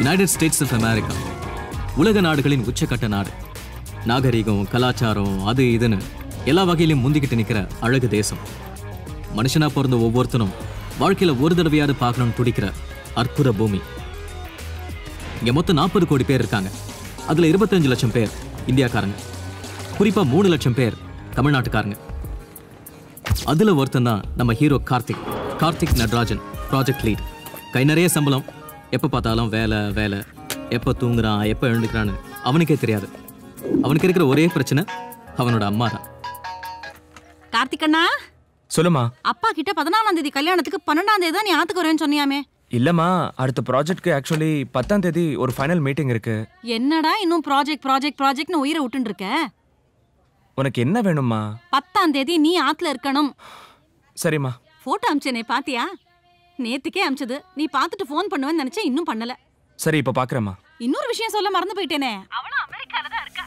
United states of America உலக நாடுகளின் உச்சக்கட்ட நாடு நாகரிகம் கலாச்சாரம் அது இதுன்னு எல்லா வகையிலும் முந்திக்கிட்டு நிற்கிற அழகு தேசம் மனுஷனா பிறந்த ஒவ்வொருத்தனும் வாழ்க்கையில ஒரு தடவையாவது பார்க்கணும்னு துடிக்கிற அற்புத பூமி இங்க மொத்தம் நாற்பது கோடி பேர் இருக்காங்க அதுல இருபத்தஞ்சு லட்சம் பேர் இந்தியாக்காரங்க குறிப்பா மூணு லட்சம் பேர் தமிழ்நாட்டுக்காரங்க அதுல ஒருத்தன் தான் நம்ம hero Karthik Karthik Natarajan project lead கை நிறைய சம்பளம் எப்ப பார்த்தாலும் வேலை வேலை எப்ப தூங்குறான் எப்ப எழுந்துக்கிறான்னு அவனுக்கே தெரியாது அவனுக்கு இருக்கிற ஒரே பிரச்சனை அவனோட அம்மா தான் கார்த்திகண்ணா சொல்லுமா அப்பா கிட்ட பதினாலாம் தேதி கல்யாணத்துக்கு பன்னெண்டாம் தேதி தான் நீ ஆத்துக்கு வரேன்னு சொன்னியாமே இல்லம்மா அடுத்த ப்ராஜெக்ட்க்கு ஆக்சுவலி பத்தாம் தேதி ஒரு ஃபைனல் மீட்டிங் இருக்கு என்னடா இன்னும் ப்ராஜெக்ட் ப்ராஜெக்ட் ப்ராஜெக்ட்னு உயிரை விட்டுன்னு இருக்க உனக்கு என்ன வேணும்மா பத்தாம் தேதி நீ ஆத்துல இருக்கணும் சரிம்மா போட்டோ அமிச்சனே பாத்தியா நேத்துக்கே அமிச்சது நீ பார்த்துட்டு ஃபோன் பண்ணுவேன்னு நினைச்சேன் இன்னும் பண்ணல சரி இப்போ பார்க்குறேம்மா இன்னொரு விஷயம் சொல்ல மறந்து போயிட்டேனே அவளும் அமெரிக்கால தான் இருக்கா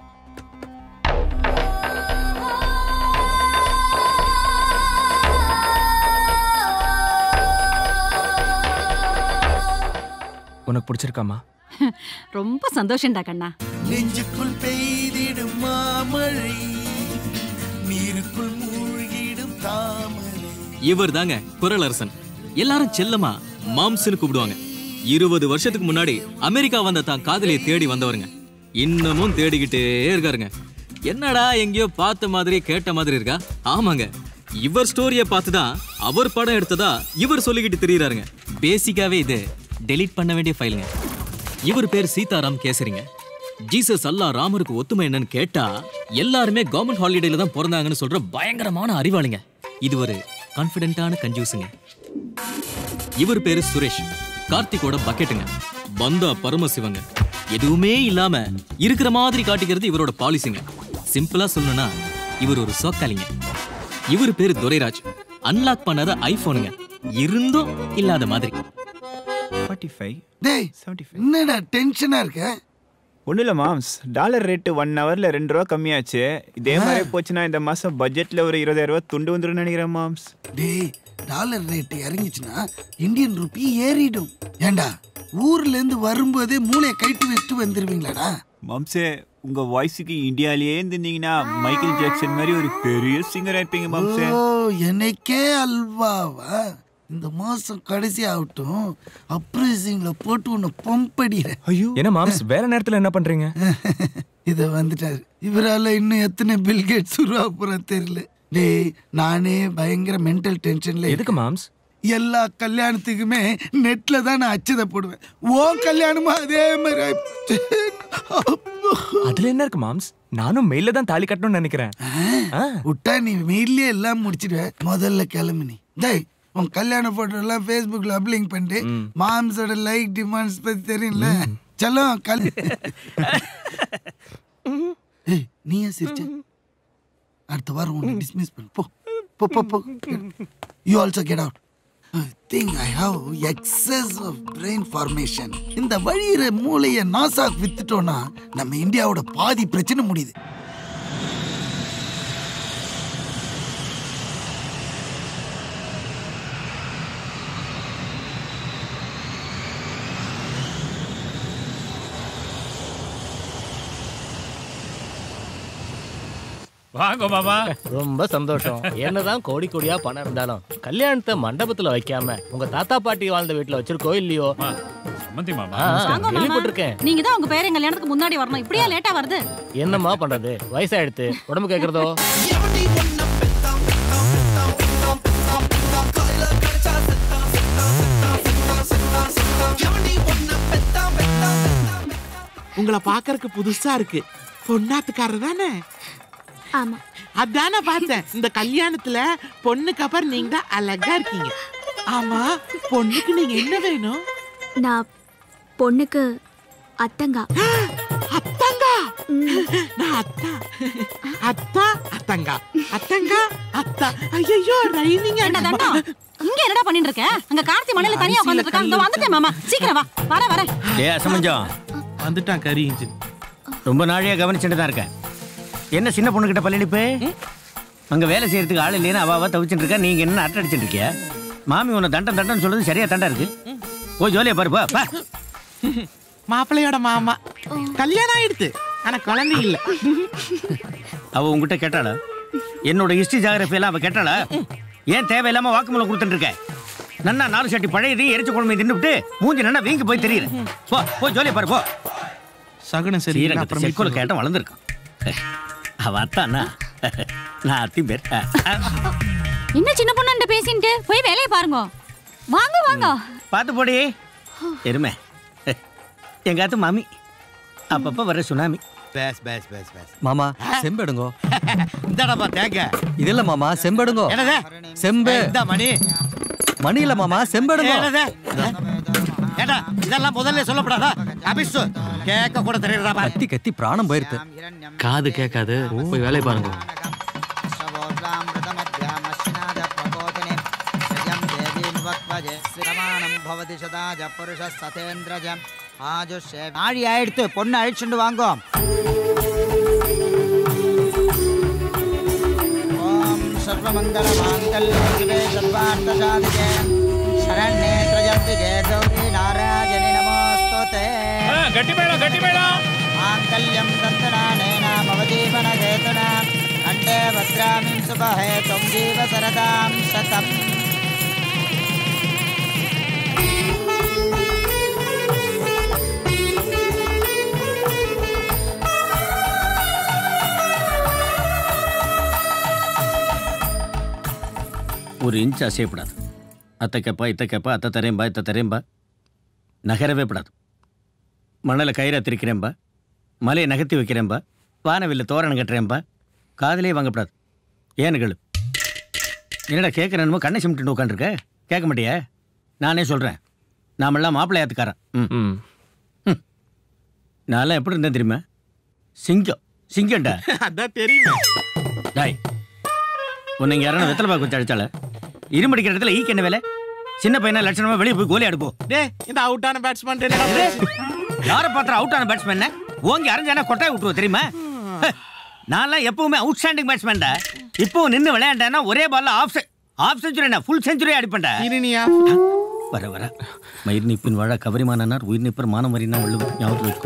உனக்கு பிடிச்சிருக்காம்மா ரொம்ப சந்தோஷம்டா கண்ணா நெஞ்சுக்குள் பெய்திடும் மாமழை நீருக்குள் மூழ்கிடும் தாமரை இவர் தாங்க குரலரசன் எல்லாரும் செல்லமா மாம்ஸ்னு கூப்பிடுவாங்க இருபது வருஷத்துக்கு முன்னாடி அமெரிக்கா வந்த தான் காதலியை தேடி வந்தவருங்க இன்னமும் தேடிக்கிட்டே இருக்காருங்க என்னடா எங்கேயோ பார்த்த மாதிரி கேட்ட மாதிரி இருக்கா ஆமாங்க இவர் ஸ்டோரியை பார்த்து தான் அவர் படம் எடுத்ததா இவர் சொல்லிக்கிட்டு திரியிறாருங்க பேசிக்காவே இது டெலீட் பண்ண வேண்டிய ஃபைலுங்க இவர் பேர் சீதாராம் கேசரிங்க ஜீசஸ் அல்லா ராமருக்கு ஒத்துமை என்னன்னு கேட்டா எல்லாருமே கவர்மெண்ட் ஹாலிடேல தான் பிறந்தாங்கன்னு சொல்ற பயங்கரமான அறிவாளிங்க இது ஒரு கான்ஃபிடென்ட்டான கஞ்சூஸுங்க இவர் பேரு சுரேஷ் கார்த்திகோட பக்கெட்டுங்க பந்தா பரமசிவங்க எதுவுமே இல்லாம இருக்கிற மாதிரி காட்டிக்கிறது இவரோட பாலிசிங்க சிம்பிளா சொல்லணும்னா இவர் ஒரு சோக்காலிங்க இவர் பேரு துரைராஜ் அன்லாக் பண்ணாத ஐபோனுங்க இருந்தும் இல்லாத மாதிரி ஃபார்ட்டி ஃபைவ் டேய் செவன்ட்டி ஃபைவ் என்னடா டென்ஷனா இருக்க ஒன்றும் இல்லை மாம்ஸ் டாலர் ரேட்டு ஒன் ஹவரில் ரெண்டு ரூபா கம்மியாச்சு இதே மாதிரி போச்சுன்னா இந்த மாதம் பட்ஜெட்டில் ஒரு இருபதாயிரம் ரூபா துண்டு வந்துடும் நினைக்கிறேன் மாம்ஸ் டேய் டாலர் ரேட் இறங்கிச்சுன்னா இந்தியன் ருப்பி ஏறிடும் ஏண்டா ஊர்ல இருந்து வரும்போதே மூளையை கைட்டு வச்சுட்டு வந்துருவீங்களாடா மாம்ஸே உங்கள் வாய்ஸுக்கு இந்தியாவிலேயே இருந்திருந்தீங்கன்னா மைக்கேல் ஜாக்சன் மாதிரி ஒரு பெரிய சிங்கர் இருப்பீங்க மாம்ஸே ஓ எனக்கே அல்வாவா இந்த மாசம் கடைசி ஆகட்டும் அப்ரைசிங்ல போட்டு உன்னை பம்படிறேன் ஐயோ என்ன மாம்ஸ் வேற நேரத்தில் என்ன பண்றீங்க இத வந்துட்டாரு இவரால இன்னும் எத்தனை பில்கேட்ஸ் உருவா போறேன் தெரியல டேய் நானே பயங்கர மென்டல் டென்ஷன்ல எதுக்கு மாம்ஸ் எல்லா கல்யாணத்துக்குமே நெட்ல தான் நான் அச்சதை போடுவேன் ஓ கல்யாணமா அதே மாதிரி ஆயிப்போச்சு. அதுல என்ன இருக்கு மாம்ஸ் நானும் மெயில தான் தாலி கட்டணும்னு நினைக்கிறேன் ஆ. விட்டா நீ மெயிலே எல்லாம் முடிச்சிடுவ முதல்ல கிளம்பு நீ டேய் உன் கல்யாண போட்டோ எல்லாம் ஃபேஸ்புக்ல அப்லிங் பண்ணிட்டு மாம்ஸோட லைக் டிமாண்ட்ஸ் பத்தி தெரியும்ல செல்லம் கல் ஏய் நீ ஏன் சிரிச்ச அடுத்த வாரம் உன்னை டிஸ்மிஸ் பண்ணு போ போ போ போ you also get out think I have excess of brain formation இந்த வழியிற மூளையை நாசாக்கு வித்துட்டோம்னா நம்ம இந்தியாவோட பாதி பிரச்சனை முடியுது வாங்க மாமா ரொம்ப சந்தோஷம் என்னதான் கோடி கோடியா பணம் இருந்தாலும் கல்யாணத்தை மண்டபத்துல வைக்காம உங்க தாத்தா பாட்டி வாழ்ந்த வீட்டுல வச்சிருக்கோ இல்லையோ சம்மந்தி மாமா ஆ, வாங்க மாமா கேள்விப்பட்டிருக்கேன் நீங்க தான் உங்க பேரன் கல்யாணத்துக்கு முன்னாடி வரணும் இப்படியா லேட்டா வருது என்னம்மா பண்றது வயசாயிடுத்து உடம்பு கேக்குறதோ உங்களை பார்க்கறதுக்கு புதுசா இருக்கு பொண்ணாத்துக்காரர் தானே ஆமா அதானே பார்த்தேன் இந்த கல்யாணத்துல பொண்ணுக்கு அப்புறம் நீங்க தான் அழகா இருக்கீங்க ஆமா பொண்ணுக்கு நீங்க என்ன வேணும் நான் பொண்ணுக்கு அத்தங்கா அத்தங்கா நான் அத்தா அத்தா அத்தங்கா அத்தங்கா அத்தா ஐயோ ரைனிங் என்ன தண்டம் இங்க என்னடா பண்ணிட்டு இருக்க அங்க கார்த்தி மலையில தனியா உட்கார்ந்துட்டு இருக்காங்க இதோ வந்துட்டேன் மாமா சீக்கிரம் வா வர வர ஏ அசமஞ்சம் வந்துட்டான் கறி இன்ஜின் ரொம்ப நாளையா கவனிச்சுட்டு தான் இருக்கேன் என்ன சின்ன பொண்ணுகிட்ட பல்லடிப்பு அங்கே வேலை செய்யறதுக்கு ஆள் இல்லைன்னு அவ அவ தவிச்சுட்டு இருக்கா நீங்க என்ன அட்டை அடிச்சுட்டு இருக்கிய மாமி உன்னை தண்டம் தண்டம் சொல்றது சரியா தண்டா இருக்கு போய் ஜோலியா பாரு போ பா மாப்பிள்ளையோட மாமா கல்யாணம் ஆயிடுத்து ஆனா குழந்தை இல்ல அவ உங்ககிட்ட கேட்டாளா என்னோட ஹிஸ்டரி ஜாகிரபி எல்லாம் அவ கேட்டாளா ஏன் தேவையில்லாம வாக்குமூலம் கொடுத்துட்டு இருக்க நன்னா நாலு சட்டி பழையதையும் எரிச்ச குழம்பு தின்னுபிட்டு மூஞ்சி நன்னா வீங்கி போய் தெரியுது போ போய் ஜோலியை பாரு போ சகுனம் சரி சீரகத்தை அப்புறம் செக்கோல கேட்ட வளர்ந்துருக்கான் அவ அத்தானா நான் அத்தி பேர் என்ன சின்ன பொண்ணு பேசிட்டு போய் வேலையை பாருங்க வாங்க வாங்க பார்த்து போடி எருமை எங்க அத்து மாமி அப்பப்ப வர சுனாமி பேஸ் பேஸ் பேஸ் பேஸ் மாமா செம்பெடுங்கோ இந்தாடப்பா தேங்க இது இல்ல மாமா செம்பெடுங்கோ என்னது செம்பு இந்த மணி மணி இல்ல மாமா செம்பெடுங்கோ என்னது ஏடா இதெல்லாம் முதல்ல சொல்லப்படாதா அபிஷு கேட்க கூட தெரியுறா கத்தி கத்தி பிராணம் போயிருது காது கேட்காது போய் வேலையை பாருங்க ஆழி ஆயிடுத்து பொண்ணு அழிச்சுண்டு வாங்கோ ஓம் சர்வமங்கல மாங்கல்யே சர்வார்த்த சாதிகே சரண்யே த்ரயம்பிகே கௌரி நாராயணி நமோஸ்துதே గట్టి మేళ గట్టి మేళ మాంగళ్యం దంతనానేన మమ జీవన హేతున కంఠే భద్రామిం శుభహే త్వం జీవ సరదాం శతం ஒரு இன்ச் அசையப்படாது அத்தை கேப்பா இத்த கேப்பா அத்தை தரேன்பா இத்த தரேன்பா நகரவே படாது மணலை கயிறை திரிக்கிறேன்பா மலையை நகர்த்தி வைக்கிறேன்பா வானவில்ல தோரணம் கட்டுறேன்பா காதலே வாங்கப்படாது ஏனுகள் என்னடா கேட்குறேன்மோ கண்ணை சிமிட்டு உட்காந்துருக்க கேட்க மாட்டியா நானே சொல்கிறேன் நாமெல்லாம் மாப்பிள்ளையாத்துக்காரன் ம் ம். நான்லாம் எப்படி இருந்தேன் தெரியுமா சிங்கம் சிங்கம்டா அதான் தெரியுமே டாய் உன்னை இங்கே யாரும் வெத்தலை பாக்கு வச்சு அடிச்சால இருமடிக்கிற இடத்துல ஈக்கு என்ன வேலை சின்ன பையனா லட்சணமா வெளியே போய் கோலி அடுப்போம் டேய் இந்த அவுட்டான பேட்ஸ்மேன் யாரை பாத்திர அவுட் ஆன பேட்ஸ்மேன் ஓங்கி அரைஞ்சானா கொட்டாய் விட்டுருவோம் தெரியுமா ஹே, நான்லாம் எப்பவுமே அவுட்ஸ்டாண்டிங் பேட்ஸ்மேன்டா இப்போ நின்று விளையாண்டேன்னா ஒரே பால்ல half half century full century அடிப்பேன்டா இருனியா வர வர மயிர் நிப்பின் வாழ கவரிமானார் உயிர் நிப்பர் மானம் வரினா வள்ளுவர் ஞாபகம் வச்சுக்கோ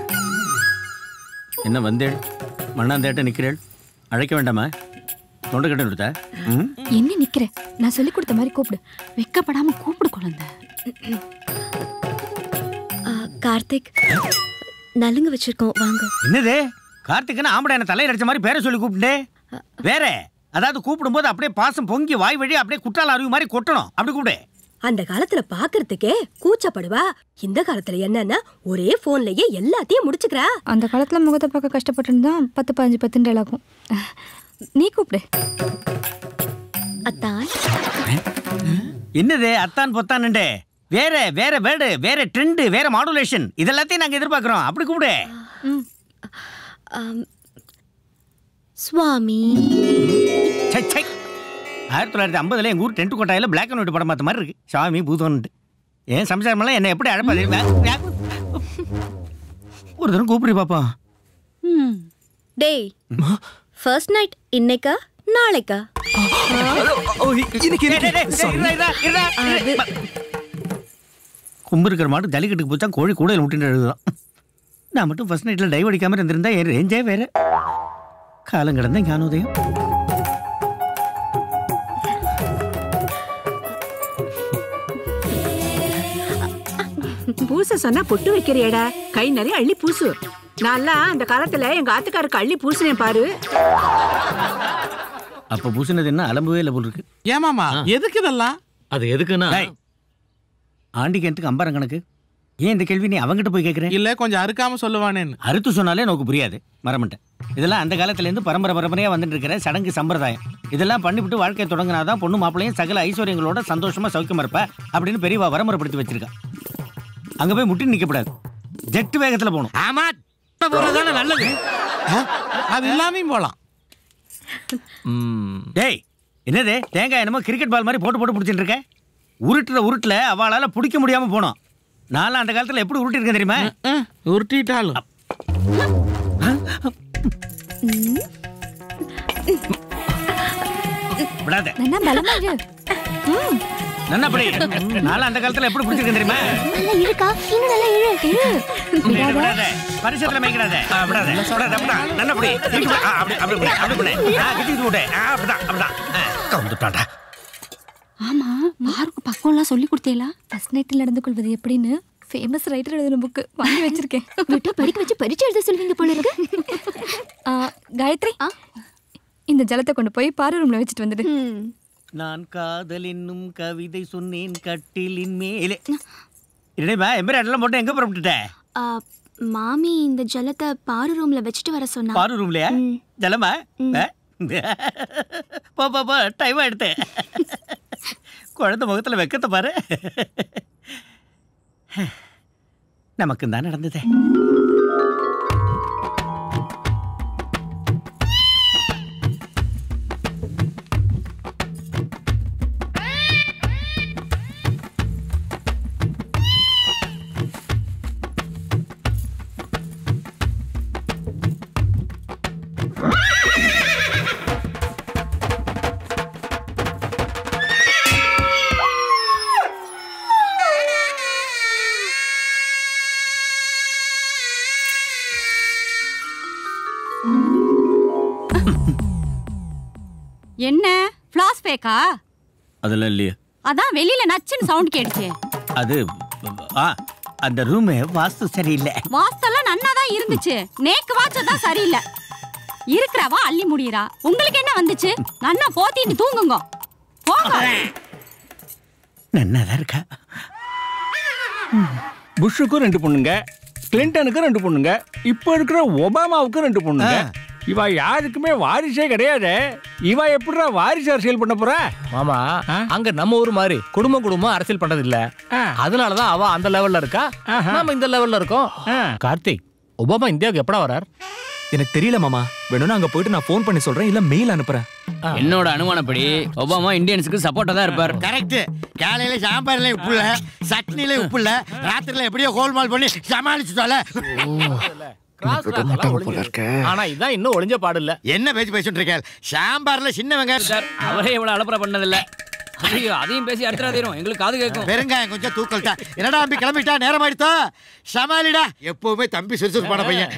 என்ன வந்தேள் மண்ணாந்தேட்ட நிக்கிறேள் அழைக்க வேண்டாமா தொண்டை கட்ட கொடுத்தா ம் என்ன நிக்கிற நான் சொல்லி கொடுத்த மாதிரி கூப்பிடு வெக்கப்படாம கூப்பிடு குழந்தை ஆ, கார்த்திக் நலுங்கு வச்சிருக்கோம் வாங்க என்னது கார்த்திக்னு ஆம்பளை என்ன தலையில் அடிச்ச மாதிரி பேரை சொல்லி கூப்பிட்டு வேற அதாவது கூப்பிடும்போது அப்படியே பாசம் பொங்கி வாய் வழி அப்படியே குற்றால அருவி மாதிரி கொட்டணும் அப்படி கூப்பிடு அந்த காலத்துல பாக்குறதுக்கே கூச்சப்படுவா இந்த காலத்துல என்னன்னா ஒரே போன்லயே எல்லாத்தையும் முடிச்சுக்கிறா அந்த காலத்துல முகத்தை பார்க்க கஷ்டப்பட்டு தான் பத்து பதினஞ்சு பத்துன்னு ஆகும் நீ கூப்பிடு அத்தான் என்னது அத்தான் பொத்தானுண்டே வேற வேற வேர்டு வேற ட்ரெண்ட் வேற மாடுலேஷன் இதெல்லாத்தையும் நாங்க எதிர்பார்க்கிறோம் அப்படி கூப்பிடு ஆம், சுவாமி சை, சை. ஆயிரத்தி தொள்ளாயிரத்தி ஐம்பதுல எங்க ஊர் டென்ட் கொட்டாயில பிளாக் அண்ட் ஒயிட் படம் பார்த்த மாதிரி இருக்கு சாமி பூதோன்ட்டு ஏன் சம்சாரமெல்லாம் என்ன எப்படி அழைப்பா தெரியுமா? ஒரு தரம் கூப்பிடு பாப்பா டேய் ஃபர்ஸ்ட் நைட் இன்னைக்கா நாளைக்கா கும்பு இருக்கிற மாட்டு ஜல்லிக்கட்டுக்கு போச்சா கோழி கூடையில் விட்டுட்டு எழுதுதான் நான் மட்டும் ஃபர்ஸ்ட் நைட்டில் டைவ் அடிக்காம இருந்திருந்தா என் ரேஞ்சே வேற காலம் கிடந்த ஞானோதயம் பூச சொன்னா பொட்டு வைக்கிறியடா கை நிறைய அள்ளி பூசு நான்லாம் அந்த காலத்துல எங்க ஆத்துக்காருக்கு அள்ளி பூசினேன் பாரு அப்ப பூசினது என்ன அலம்பவே இல்லை போல் இருக்கு ஏமாமா எதுக்கு இதெல்லாம் அது எதுக்குன்னா ஆண்டி கிணத்துக்கு அம்பாரம் கணக்கு ஏன் இந்த கேள்வி நீ அவங்கிட்ட போய் கேட்குறேன் இல்ல கொஞ்சம் அறுக்காம சொல்லுவானேன்னு அறுத்து சொன்னாலே நோக்கு புரியாது மறமட்டேன் இதெல்லாம் அந்த காலத்துலேருந்து பரம்பரை பரம்பரையாக வந்துட்டு இருக்கிற சடங்கு சம்பிரதாயம் இதெல்லாம் பண்ணிவிட்டு வாழ்க்கையை தொடங்கினாதான் பொண்ணு மாப்பிள்ளையும் சகல ஐஸ்வர்யங்களோட சந்தோஷமா சௌக்கியமா இருப்ப அப்படின்னு பெரியவா வரமுறைப்படுத்தி வச்சிருக்கா அங்க போய் முட்டி நிக்கப்படாது ஜெட்டு வேகத்துல போகணும் ஆமா இப்ப போறதுதானே நல்லது அது இல்லாமையும் போலாம் டேய் என்னது தேங்காய் என்னமோ கிரிக்கெட் பால் மாதிரி போட்டு போட்டு பிடிச்சிட்டு இருக்க உருட்டுற உருட்டுல அவளால பிடிக்க முடியாம போனோம் நான்லாம் அந்த காலத்துல எப்படி உருட்டி இருக்கேன் தெரியுமா உருட்டிட்டாலும் விடாத நல்லா பலமா இரு ம். நல்லா படி நானும் அந்த காலத்துல எப்படி பிடிச்சிருக்கேன் தெரியுமா நல்லா இருக்கா இன்னும் நல்லா இழு இழு விடாத, விடாத பரிசத்துல மேய்க்கிறாத ஆ, விடாத விடாத அப்படிதான் நல்லா படி திருப்பி படி. ஆ, அப்படி அப்படி படி அப்படி பண்ணு ஆ கிட்டி விட்டு ஆ அப்படிதான் அப்படிதான் ஆ, கவுந்துட்டான்டா ஆமா மார்க்கு பக்கம்லாம் சொல்லி கொடுத்தீங்களா ஃபர்ஸ்ட் நைட்டில் நடந்து கொள்வது எப்படின்னு ஃபேமஸ் ரைட்டர் எழுதின புக்கு வாங்கி வச்சிருக்கேன் விட்டு படிக்க வச்சு பரிச்சை எழுத சொல்வீங்க போல இருக்கு ஆ, காயத்ரி இந்த ஜலத்தை கொண்டு போய் பாரு ரூம்ல வச்சுட்டு வந்துடு நான் காதல் என்னும் கவிதை சொன்னேன் கட்டிலின் மேலே இல்லைப்பா எம்பேர் எல்லாம் போட்டு எங்க புறப்பட்டுட்ட ஆ, மாமி இந்த ஜலத்தை பாரு ரூம்ல வச்சுட்டு வர சொன்னா பாரு ரூம்லயா ஜலமா ஆ? போ போ போ டைம் எடுத்து குழந்தை முகத்துல வெக்கத்தை பாரு நமக்கு தான் நடந்ததே என்ன ஃபிளாஸ் பேக்கா அதெல்லாம் இல்லையே அதான் வெளியில நச்சுன்னு சவுண்ட் கேட்டுச்சு அது ஆ அந்த ரூமு வாஸ்து சரியில்லை வாஸ்தெல்லாம் நன்னா தான் இருந்துச்சு நேக்கு வாட்ச தான் சரியில்லை இருக்கிறவா அள்ளி முடியறா உங்களுக்கு என்ன வந்துச்சு நன்னா போத்திட்டு தூங்குங்க போங்க நன்னாதான் இருக்கா புஷ்ஷுக்கும் ரெண்டு பொண்ணுங்க கிளின்டனுக்கும் ரெண்டு பொண்ணுங்க இப்போ இருக்கிற ஒபாமாவுக்கும் ரெண்டு பொண்ணுங்க இவ யாருக்குமே வாரிசே கிடையாது இவ எப்படிடா வாரிசு அரசியல் பண்ண போறா மாமா அங்க நம்ம ஊர் மாதிரி குடும்பம் குடும்பம் அரசியல் பண்றது இல்ல அதனாலதான் அவ அந்த லெவல்ல இருக்கா நாம இந்த லெவல்ல இருக்கோம் கார்த்திக் ஒபாமா இந்தியாவுக்கு எப்படா வரார் எனக்கு தெரியல மாமா வேணும்னா அங்க போயிட்டு நான் ஃபோன் பண்ணி சொல்றேன் இல்ல மெயில் அனுப்புறேன் என்னோட அனுமானப்படி ஒபாமா இந்தியன்ஸுக்கு சப்போர்ட்டா தான் இருப்பார் கரெக்ட் காலையில சாம்பார்ல உப்பு இல்ல சட்னில உப்பு இல்ல ராத்திரில எப்படியோ கோல்மால் பண்ணி சமாளிச்சுட்டால ஆனா இதான் இன்னும் ஒளிஞ்ச பாடு இல்ல என்ன பேச்சு பேசிட்டு இருக்க சாம்பார்ல சின்ன வெங்காயம் அவரே இவ்வளவு அலப்பற பண்ணதில்ல ஐயோ அதையும் பேசி அடுத்துறாதீரும் எங்களுக்கு காது கேட்கும் வெறுங்காயம் கொஞ்சம் தூக்கல்ட்டா என்னடா தம்பி கிளம்பிட்டா நேரம் ஆயிடுத்தோ சமாளிடா எப்பவுமே தம்பி சுறுசுறுப்பான பையன்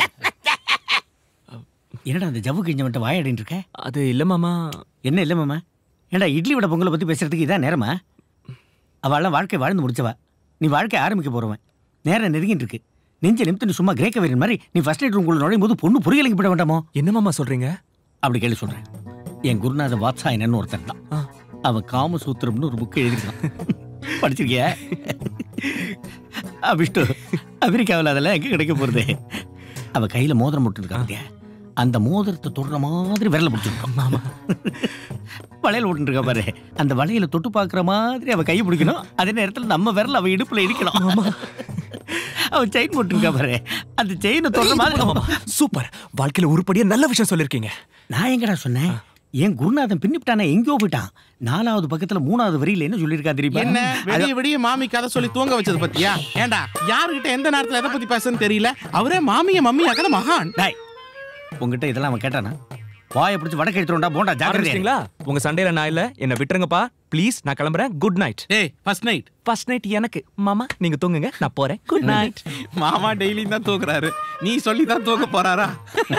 என்னடா அந்த ஜவ்வு கிஞ்ச மட்டும் வாயாடின்னு இருக்க அது இல்ல மாமா என்ன இல்ல மாமா ஏண்டா இட்லி விட பொங்கலை பத்தி பேசுறதுக்கு இதான் நேரமா அவள்லாம் வாழ்க்கை வாழ்ந்து முடிச்சவா நீ வாழ்க்கை ஆரம்பிக்க போறவன் நேரம் நெருங்கிட்டு இருக்கு நெஞ்ச நிமித்து நீ சும்மா கிரேக்க வீரன் மாதிரி நீ ஃபர்ஸ்ட் நைட் ரூம் நுழையும் போது பொண்ணு புரியலைக்கு போட வேண்டாமோ என்ன மாமா சொல்றீங்க அப்படி கேள்வி சொல்றேன் என் குருநாத வாத்சாயனன்னு ஒருத்தன் தான் அவன் காமசூத்திரம்னு ஒரு புக் எழுதிருக்கான் படிச்சிருக்கியா அபிஷ்டு அமெரிக்காவில் அதெல்லாம் எங்க கிடைக்க போறது அவ கையில மோதிரம் போட்டுருக்கா பாத்தியா அந்த மோதிரத்தை தொடுற மாதிரி விரல பிடிச்சிருக்கான் மாமா வளையல் ஓட்டுருக்கா பாரு அந்த வளையல தொட்டு பார்க்குற மாதிரி அவ கையை பிடிக்கணும் அதே நேரத்தில் நம்ம விரல் அவ இடுப்புல இடிக்கணும் அவ செயின் போட்டுருக்கா பாரு அந்த செயினை தொடுற மாதிரி சூப்பர் வாழ்க்கையில உருப்படியா நல்ல விஷயம் சொல்லிருக்கீங்க நான் எங்கடா சொன்னேன் என் குருநாதன் பின்னிப்டானே எங்கேயோ போயிட்டான் நாலாவது பக்கத்துல மூணாவது வரியில என்ன சொல்லியிருக்கா தெரியுமா என்ன விடிய அது- விடிய மாமி கதை சொல்லி தூங்க வச்சது பத்தியா ஏண்டா யாருகிட்ட எந்த நேரத்துல எதை பத்தி பேசுன்னு தெரியல அவரே மாமிய மம்மி ஆக்கிற மகான் டேய் உங்ககிட்ட இதெல்லாம் அவன் கேட்டானா வாயை பிடிச்சி வடக்கு எடுத்துருண்டா போண்டா ஜாக்கிரதையா ஆரம்பிச்சிட்டீங்களா உங்க சண்டையில நான் இல்ல என்ன விட்டுருங்கப்பா ப்ளீஸ் நான் கிளம்புறேன் குட் நைட் ஏய் ஃபர்ஸ்ட் நைட் ஃபர்ஸ்ட் நைட் எனக்கு மாமா நீங்க தூங்குங்க நான் போறேன் குட் நைட் மாமா டெய்லியும் தான் தூக்குறாரு நீ சொல்லி தான் தூக்க போறாரா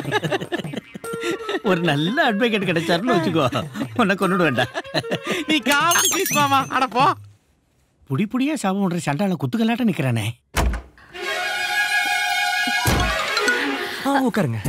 ஒரு நல்ல அட்வொகேட் கிடைச்சாருன்னு வச்சுக்கோ உன்னை கொண்டுடு வேண்டாம் நீ காமெடி ப்ளீஸ் மாமா அட போ புடி புடியா சாபம் பண்ற சண்டால குத்துக்கலாட்ட நிக்கிறானே ஆ உட்காருங்க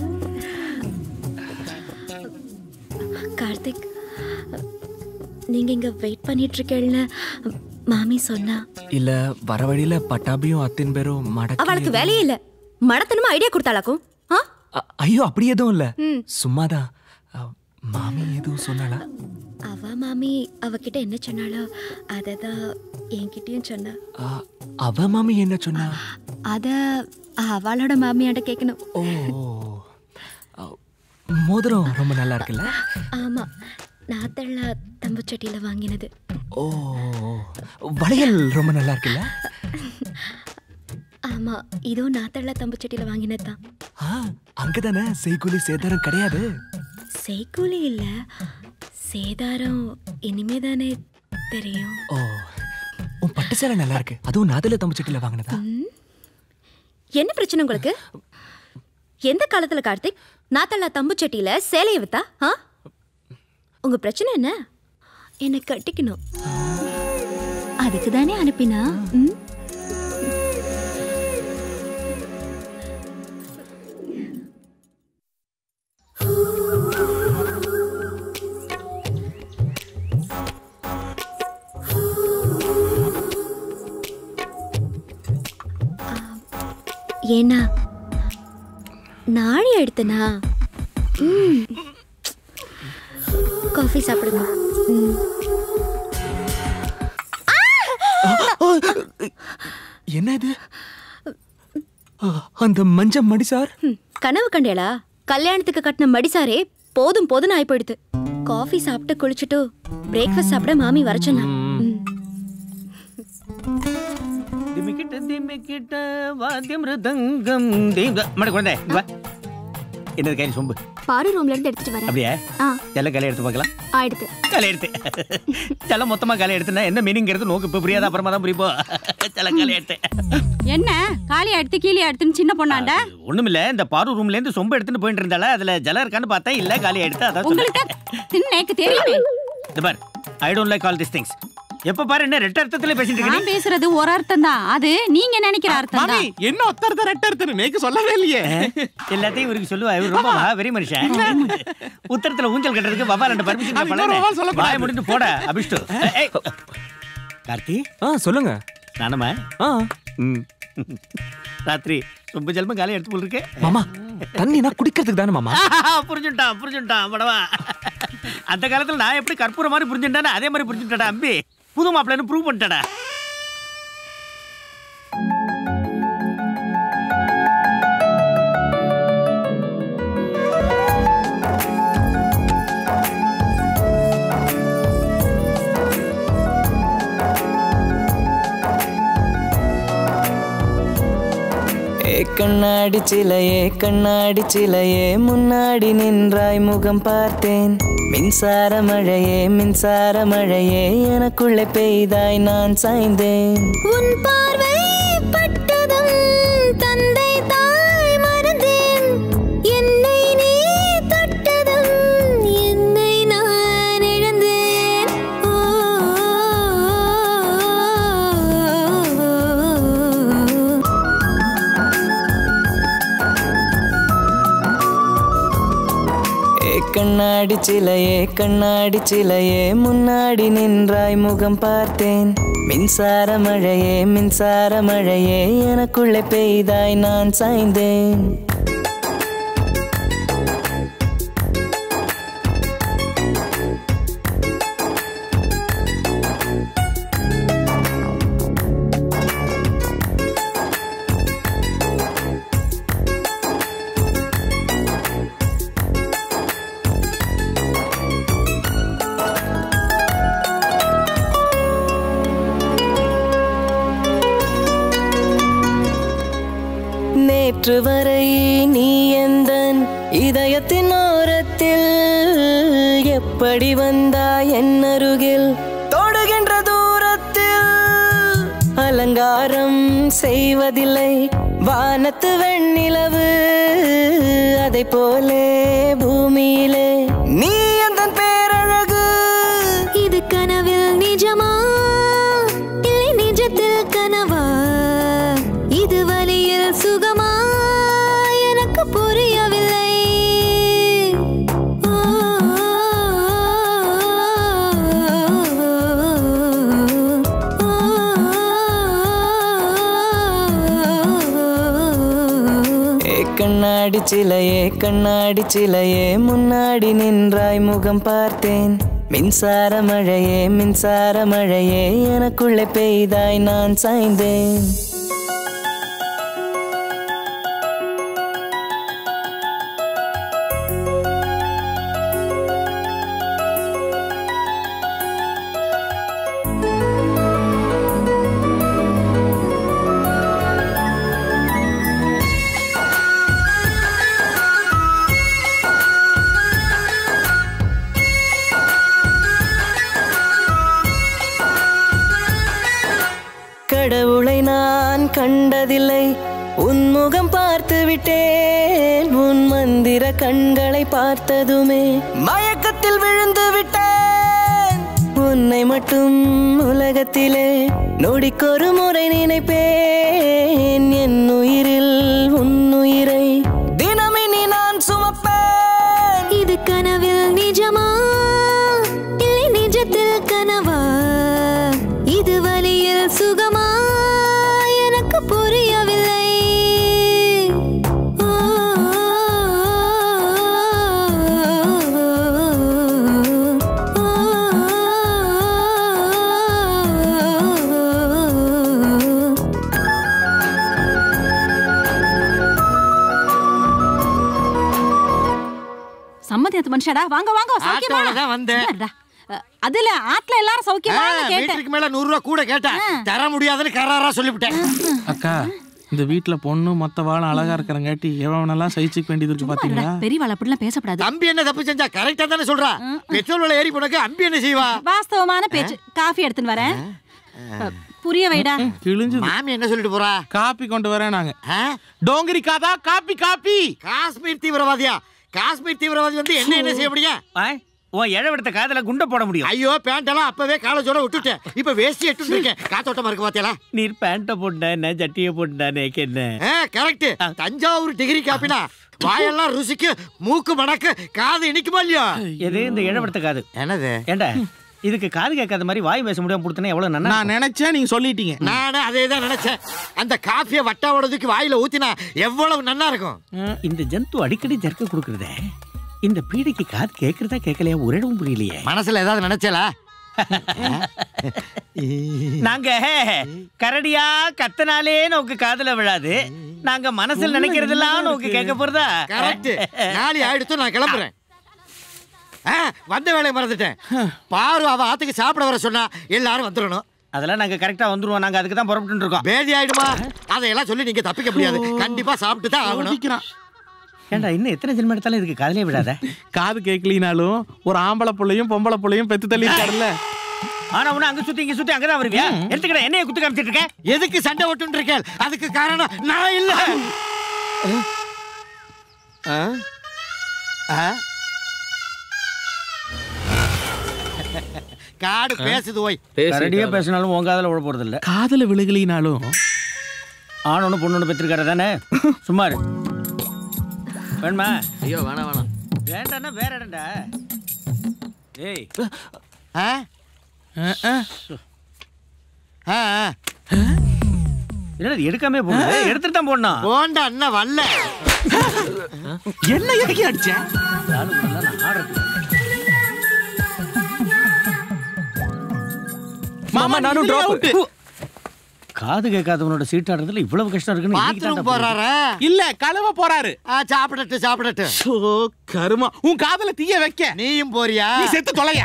கார்த்திக் நீங்க இங்க வெயிட் பண்ணிட்டு இருக்கேன்னு மாமி சொன்னா இல்ல வர வழியில பட்டாபியும் அத்தின் பேரும் மடக்கி அவளுக்கு வேலையே இல்ல மடத்தனமா ஐடியா கொடுத்தாளாக்கும் ஆ? அ- ஐயோ அப்படி எதுவும் இல்ல ம். சும்மாதான் அ, மாமி எதுவும் சொன்னாளா அவ மாமி அவகிட்ட என்ன சொன்னாலோ அததான் என்கிட்டயும் சொன்னா அ, அவ மாமி என்ன சொன்னா அத அவளோட மாமியாண்ட கேட்கணும் ஓ அ, மோதிரம் ரொம்ப நல்லா இருக்குல்ல ஆமா நாத்தள்ள தம்புச்சட்டியில வாங்கினது ஓ வளையல் ரொம்ப நல்லா இருக்குல்ல ஆமா இதுவும் நாத்தள்ள தம்புச்சட்டியில வாங்கினதுதான் ஆ, அங்கதானே செய்கூலி சேதாரம் கிடையாது செய்கூலி இல்ல சேதாரம் இனிமே தானே தெரியும் ஓ உன் பட்டு சேலை நல்லா இருக்கு அதுவும் நாதல தம்பச்சட்டில வாங்கினதா ம். என்ன பிரச்சனை உங்களுக்கு எந்த காலத்துல கார்த்திக் நாத்தல்லா தம்பு சட்டியில சேலையை வித்தா ஆ உங்க பிரச்சனை என்ன என்னை கட்டிக்கணும் அதுக்கு தானே அனுப்பினா ம்? ஏன்னா நாழி எடுத்தனா ம். காஃபி சாப்பிடுங்க ம். என்ன இது ஆ, அந்த மஞ்ச மடி சார் ம். கனவு கண்டேளா கல்யாணத்துக்கு கட்டின மடிசாரே போதும் போதும் ஆயி போயிடுது காஃபி சாப்பிட்டு குளிச்சுட்டு பிரேக்ஃபாஸ்ட் சாப்பிட மாமி வர சொன்னா ம். திமிக்கிட்ட திமிக்கிட்ட வாத்தியம் மிருதங்கம் தீங்க மட குழந்தை இங்க வா என்னது கையில் சொம்பு பாரு ரூம்ல இருந்து எடுத்துட்டு வரேன் அப்படியே ஆ எல்லாம் கையில எடுத்து பார்க்கலாம் ஆயிடுது கையில எடுத்து செல்லம் மொத்தமா கையில எடுத்துனா என்ன மீனிங்கிறது நோக்கு இப்ப புரியாத அப்புறமா தான் புரிப்போ செல்லம் கையில எடுத்து என்ன காலி எடுத்து கீழே எடுத்துன்னு சின்ன பொண்ணாண்ட ஒண்ணுமில்ல இந்த பாரு ரூம்ல இருந்து சொம்பு எடுத்துட்டு போயிட்டு இருந்தால அதுல ஜலம் இருக்கான்னு பார்த்தா இல்ல காலி எடுத்து அதான் சொன்னேன். உங்களுக்கு தின்னைக்கு தெரியுமே இந்த பார் I don't like all this things எப்ப பாரு என்ன ரெட்ட அர்த்தத்துல பேசிட்டு இருக்க நான் பேசுறது ஒரு அர்த்தம் தான் அது நீங்க நினைக்கிற அர்த்தம் மாமி தான் என்ன ஒத்தரத்த ரெட்ட அர்த்தம் நேக்கு சொல்லவே இல்லையே எல்லாத்தையும் இவருக்கு சொல்லுவா இவர் ரொம்ப வெரி மனுஷன் உத்தரத்துல ஊஞ்சல் கட்டுறதுக்கு பாபா ரெண்டு அது இன்னொரு பாபா பர்மிஷன் சொல்லக்கூடாது. வாய முடிட்டு போட அபிஷ்டு ஏய். கார்த்தி ஆ சொல்லுங்க நானம்மா ஆ ம். ராத்திரி ரொம்ப ஜெல்மம் காலையை எடுத்து போல் இருக்கு மாமா தண்ணினா குடிக்கிறதுக்கு தானே மாமா புரிஞ்சுட்டான் புரிஞ்சுட்டான் படவா அந்த காலத்துல நான் எப்படி கற்பூர மாதிரி புரிஞ்சுட்டானே அதே மாதிரி புரிஞ்சுட்டாடா அம்பி புது மாப்பிள்ளைன்னு ப்ரூவ் பண்ணிட்டடா ஏ கண்ணாடி சிலையே கண்ணாடி சிலையே முன்னாடி நின்றாய் முகம் பார்த்தேன் மின்சார மழையே மின்சார மழையே எனக்குள்ளே பெய்தாய் நான் சாய்ந்தேன் உன் பார்வை பட்டதும் தந்தை தாய் மறந்தேன் என்னை நீ தொட்டதும் என்னை நான் இழந்தேன் ஓ, ஏ கண்ணாடி சிலையே கண்ணாடி சிலையே முன்னாடி நின்றாய் முகம் பார்த்தேன் மின்சார மழையே மின்சார மழையே எனக்குள்ளே பெய்தாய் நான் சாய்ந்தேன் நேற்று வரை நீ எந்தன் இதயத்தின் ஓரத்தில் எப்படி வந்தாய் என் அருகில் தொடுகின்ற தூரத்தில் அலங்காரம் செய்வதில்லை வானத்து வெண்ணிலவு அதை போலே பூமியிலே நீ எந்தன் பேரழகு இது கனவில் நிஜமா இல்லை நிஜத்தில் கனவா இது வலியில் சுகமா எனக்கு புரியவில்லை ஓ, ஏ கண்ணாடி சிலையே கண்ணாடி சிலையே முன்னாடி நின்றாய் முகம் பார்த்தேன் மின்சார மழையே மின்சார மழையே எனக்குள்ளே பெய்தாய் நான் சாய்ந்தேன் ஓ கண்டதில்லை உன் முகம் பார்த்து விட்டேன் உன் மந்திர கண்களை பார்த்ததுமே மயக்கத்தில் விழுந்து விட்டேன் உன்னை மட்டும் உலகத்திலே நொடிக்கொரு முறை நினைப்பேன் என் உயிரில் உன் உயிரை தினமினி நான் சுமப்பேன் இது கனவில் நிஜமா இல்லை நிஜத்தில் கனவா இது வலியில் சுகமா எனக்கு புரியவில்லை ஓ, ஓ, ஓ, ஓ. சம்மதியத்து மனுஷடா வாங்க வாங்க சௌக்கியமா ஆட்டோல தான் வந்தேன். இல்லடா. அஹ், அதுல ஆட்ல எல்லாரும் சௌக்கியமான்னு கேட்டேன் மீட்டருக்கு மேல நூறு ரூபா கூட கேட்டேன் தர முடியாதுன்னு கராரா சொல்லிவிட்டேன் அக்கா இந்த வீட்ல பொண்ணு மொத்த வாழம் அழகா இருக்கிறங்காட்டி எவனெல்லாம் சகிச்சுக்க வேண்டியது இருக்கு பாத்தீங்களா பெரியவாள் அப்படிலாம் பேசப்படாது அம்பி என்ன தப்பு செஞ்சா கரெக்டா தானே சொல்றா பெட்ரோல் விலை ஏறி போனக்கு அம்பி என்ன செய்வா வாஸ்தவமான பேச்சு காஃபி எடுத்துன்னு வரேன் அஹ், புரிய வைடா கிழிஞ்சு மாமி என்ன சொல்லிட்டு போறா காப்பி கொண்டு வரேன் நாங்க டோங்கரி காதா காப்பி காப்பி காஷ்மீர் தீவிரவாதியா காஷ்மீர் தீவிரவாதி வந்து என்ன என்ன செய்ய முடியும் உன் இழவெடுத்த காதல குண்ட போட முடியும் ஐயோ பேண்ட் எல்லாம் அப்பவே காலேஜோட விட்டுட்டேன் இப்ப வேஷ்டி எட்டு இருக்கேன் காத்தோட்டமா இருக்கு பாத்தியாலா நீர் பேண்ட்டை போட்டா என்ன சட்டியை போட்டா நேக்கு என்ன கரெக்ட் தஞ்சாவூர் டிகிரி காப்பினா வாயெல்லாம் ருசிக்கு மூக்கு மணக்கு காது இனிக்குமா இல்லையா எது இந்த இழவெடுத்த காது என்னது ஏண்டா இதுக்கு காது கேட்காத மாதிரி வாய் பேச முடியாம கொடுத்தனா எவ்வளவு நன்னா நான் நினைச்சேன் நீங்க சொல்லிட்டீங்க நானும் அதே தான் நினைச்சேன் அந்த காஃபியை வட்டாவோடதுக்கு வாயில ஊத்தினா எவ்வளவு நன்னா இருக்கும் இந்த ஜந்து அடிக்கடி ஜர்க்க கொடுக்கறதே இந்த பீடைக்கு காது கேட்கறதா கேட்கலையா ஒரு இடமும் புரியலையே மனசுல ஏதாவது நினைச்சலா நாங்க கரடியா கத்தனாலே நோக்கு காதுல விழாது நாங்க மனசுல நினைக்கிறதெல்லாம் நோக்கு கேட்க போறதா கரெக்ட் நாளை ஆயிடுத்து நான் கிளம்புறேன் ஆ, வந்த வேலையை மறந்துட்டேன் பாரு அவ ஆத்துக்கு சாப்பிட வர சொன்னா எல்லாரும் வந்துடணும் அதெல்லாம் நாங்க கரெக்டா வந்துருவோம் நாங்க அதுக்கு தான் புறப்பட்டு இருக்கோம் பேதி ஆயிடுமா அதையெல்லாம் சொல்லி நீங்க தப்பிக்க முடியாது கண்டிப்பா சாப்பிட்டு தான் ஆகணும் ஏண்டா இன்னும் எத்தனை ஜென்மம் எடுத்தாலும் இதுக்கு காதலே விடாத காது கேட்கலினாலும் ஒரு ஆம்பளை புள்ளையும் பொம்பளை புள்ளையும் பெத்து தள்ளி இருக்காருல்ல ஆனா உன்னை அங்க சுத்தி இங்க சுத்தி அங்கதான் வருவியா எடுத்துக்கிட என்னைய குத்து காமிச்சிட்டு இருக்க எதுக்கு சண்டை ஓட்டு இருக்கேன் அதுக்கு காரணம் நான் இல்ல ஆ? ஆ? காடு பேசுது ஓய் கரடியா பேசினாலும் உன் காதல விழ போறது இல்ல காதல விழுகலினாலும் ஆணொன்னு பொண்ணு பெற்றிருக்காரு தானே சும்மா இரு. வேணுமா ஐயோ வேணாம் வேணாம் வேண்டாம்னா வேற இடம்டா ஏய் ஆ? ஆ, ஆ. என்னது எடுக்காமே போடுது எடுத்துட்டு தான் போடணும் போண்டா அண்ணா வரல என்ன எதுக்கு அடிச்ச மாமா நானும் டிராப் காது கேட்காதவனோட சீட்டாடுறதுல இவ்வளவு கஷ்டம் இருக்குன்னு இன்னைக்கு பாத்ரூம் தான்டா போறாரா இல்ல கழுவ போறாரு ஆ, சாப்பிடட்டு சாப்பிடட்டு ஓ கருமா உன் காதல தீய வைக்க நீயும் போறியா நீ செத்து தொலையா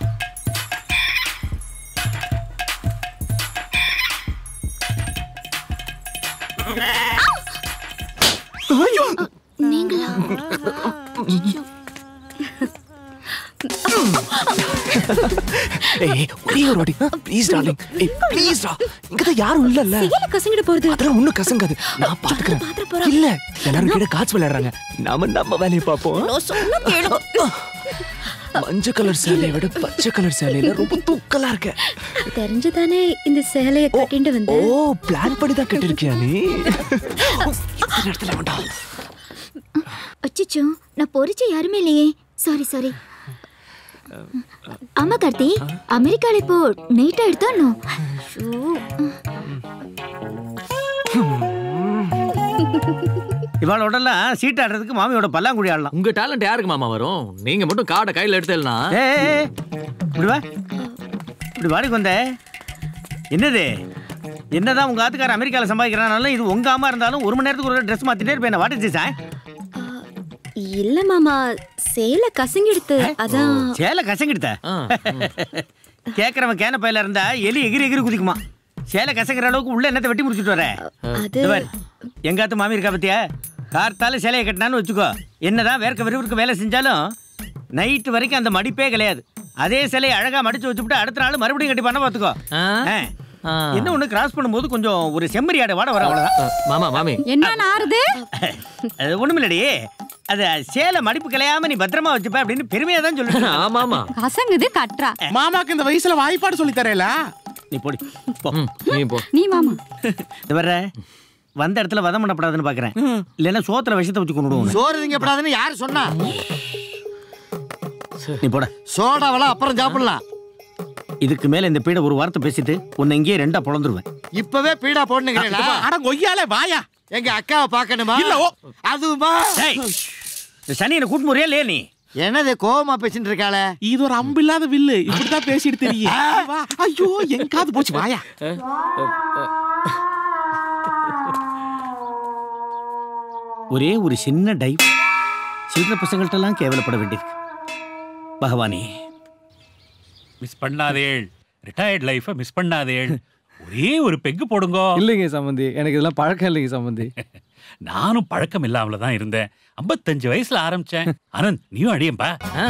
ஐயோ நீங்களா ஏய் ஒரே ஒரு வாட்டி ப்ளீஸ் டார்லிங் ஏய் ப்ளீஸ் டா இங்க தான் யாரும் இல்லல்ல சிகல கசங்கிட போறது அதெல்லாம் ஒண்ணும் கசங்காது நான் பாத்துக்கிறேன் இல்ல எல்லாரும் கீழே காட்சி விளையாடுறாங்க நாம நம்ம வேலையை பார்ப்போம் மஞ்சள் கலர் சேலையை விட பச்சை கலர் சேலையில ரொம்ப தூக்கலா இருக்க தெரிஞ்சுதானே இந்த சேலைய கட்டிட்டு வந்து ஓ பிளான் பண்ணி தான் கட்டிருக்கியா நீ இந்த இடத்துல வேண்டாம் அச்சிச்சோ நான் பொறிச்ச யாருமே இல்லையே சாரி சாரி ஆமா கார்த்தி அமெரிக்கால இப்போ நைட் ஆயிடுதானோ இவாளோடலாம் சீட் ஆடுறதுக்கு மாமியோட பல்லாங்குழி ஆடலாம் உங்க டேலண்ட் யாருக்கு மாமா வரும் நீங்க மட்டும் காடை கையில எடுத்தேன்னா ஏய் இப்படி வா இப்படி வாடிக்கு வந்த என்னது என்னதான் உங்க ஆத்துக்கார அமெரிக்கால சம்பாதிக்கிறானாலும் இது உங்க அம்மா இருந்தாலும் ஒரு மணி நேரத்துக்கு ஒரு ட்ரெஸ் மாத்திட்டே இருப்பேன் வாட் இஸ் திஸ் இல்ல மாமா சேலை கசங்கிடுத்து அதான் சேலை கசங்கிடுத்த கேக்குறவன் கேன பையில இருந்தா எலி எகிரி எகிரி குதிக்குமா சேலை கசங்குற அளவுக்கு உள்ள என்னத்தை வெட்டி முடிச்சுட்டு வர அது எங்காத்து மாமி இருக்கா பத்தியா கார்த்தால சேலையை கட்டினான்னு வச்சுக்கோ என்னதான் வேர்க்க விறுவிறுக்க வேலை செஞ்சாலும் நைட்டு வரைக்கும் அந்த மடிப்பே கிடையாது அதே சிலையை அழகா மடிச்சு வச்சுவிட்டு அடுத்த நாள் மறுபடியும் கட்டி பண்ண பாத்துக்கோ ஆ. என்ன ஒண்ணு கிராஸ் பண்ணும்போது கொஞ்சம் ஒரு செம்மறி ஆடை வாட வர அவ்வளவுதான் மாமா மாமி என்ன ஆறுது அது ஒண்ணுமில்லடி அது சேலை மடிப்பு கலையாம நீ பத்திரமா வச்சுப்ப அப்படின்னு பெருமையா தான் சொல்லுவேன் ஆமா ஆமா கசங்குது கட்டுறா மாமாக்கு இந்த வயசுல வாய்ப்பாடு சொல்லி தரேல நீ போடி போ நீ போ நீ மாமா இது வர்ற வந்த இடத்துல வதம் பண்ணப்படாதுன்னு பாக்குறேன் இல்லைன்னா சோத்துல விஷத்தை வச்சு கொண்டுடுவோம் சோறு திங்கப்படாதுன்னு யாரு சொன்னா நீ போட சோடாவெல்லாம் அப்புறம் சாப்பிடலாம் இதுக்கு மேல இந்த பீடை ஒரு வார்த்தை பேசிட்டு உன்னை இங்கேயே ரெண்டா பொழந்துருவேன் இப்பவே பீடா போடணுங்கிறீங்களா அட கொய்யாலே வாயா எங்க அக்காவை பார்க்கணுமா இல்ல, ஓ. அதுமா டேய், இந்த சனியனை கூட்டு முறையா இல்லையா நீ என்னது கோவமா பேசிட்டு இருக்காளே இது ஒரு அம்பு இல்லாத வில்லு இப்படித்தான் பேசிட்டு தெரியும் வா ஐயோ என் காது போச்சு வாயா ஒரே ஒரு சின்ன டைவ் சில்லற பசங்கள்ட்ட எல்லாம் கேவலப்பட வேண்டியிருக்கு பகவானே மிஸ் பண்ணாதேள் ரிட்டையர்ட் லைஃபை மிஸ் பண்ணாதேள் ஒரே ஒரு பெக்கு போடுங்கோ இல்லைங்க சம்பந்தி எனக்கு இதெல்லாம் பழக்கம் இல்லைங்க சம்பந்தி நானும் பழக்கம் இல்லாமல தான் இருந்தேன் ஐம்பத்தஞ்சு வயசுல ஆரம்பிச்சேன் ஆனந்த் நீயும் அடியம்பா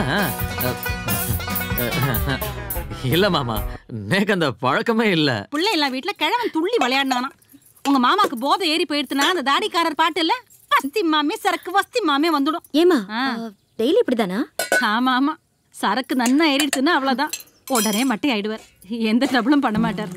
இல்ல மாமா எனக்கு அந்த பழக்கமே இல்ல பிள்ளை எல்லாம் வீட்டுல கிழவன் துள்ளி விளையாடினானா உங்க மாமாக்கு போதை ஏறி போயிடுத்துனா அந்த தாடிக்காரர் பாட்டு இல்ல வஸ்தி மாமே சரக்கு வஸ்தி மாமே வந்துடும் ஏமா டெய்லி இப்படிதானா ஆமா ஆமா சரக்கு நன்னா ஏறிடுச்சுன்னா அவ்வளவுதான் உடனே மட்டை ஆயிடுவார் எந்த ட்ரபிளும் பண்ண மாட்டார்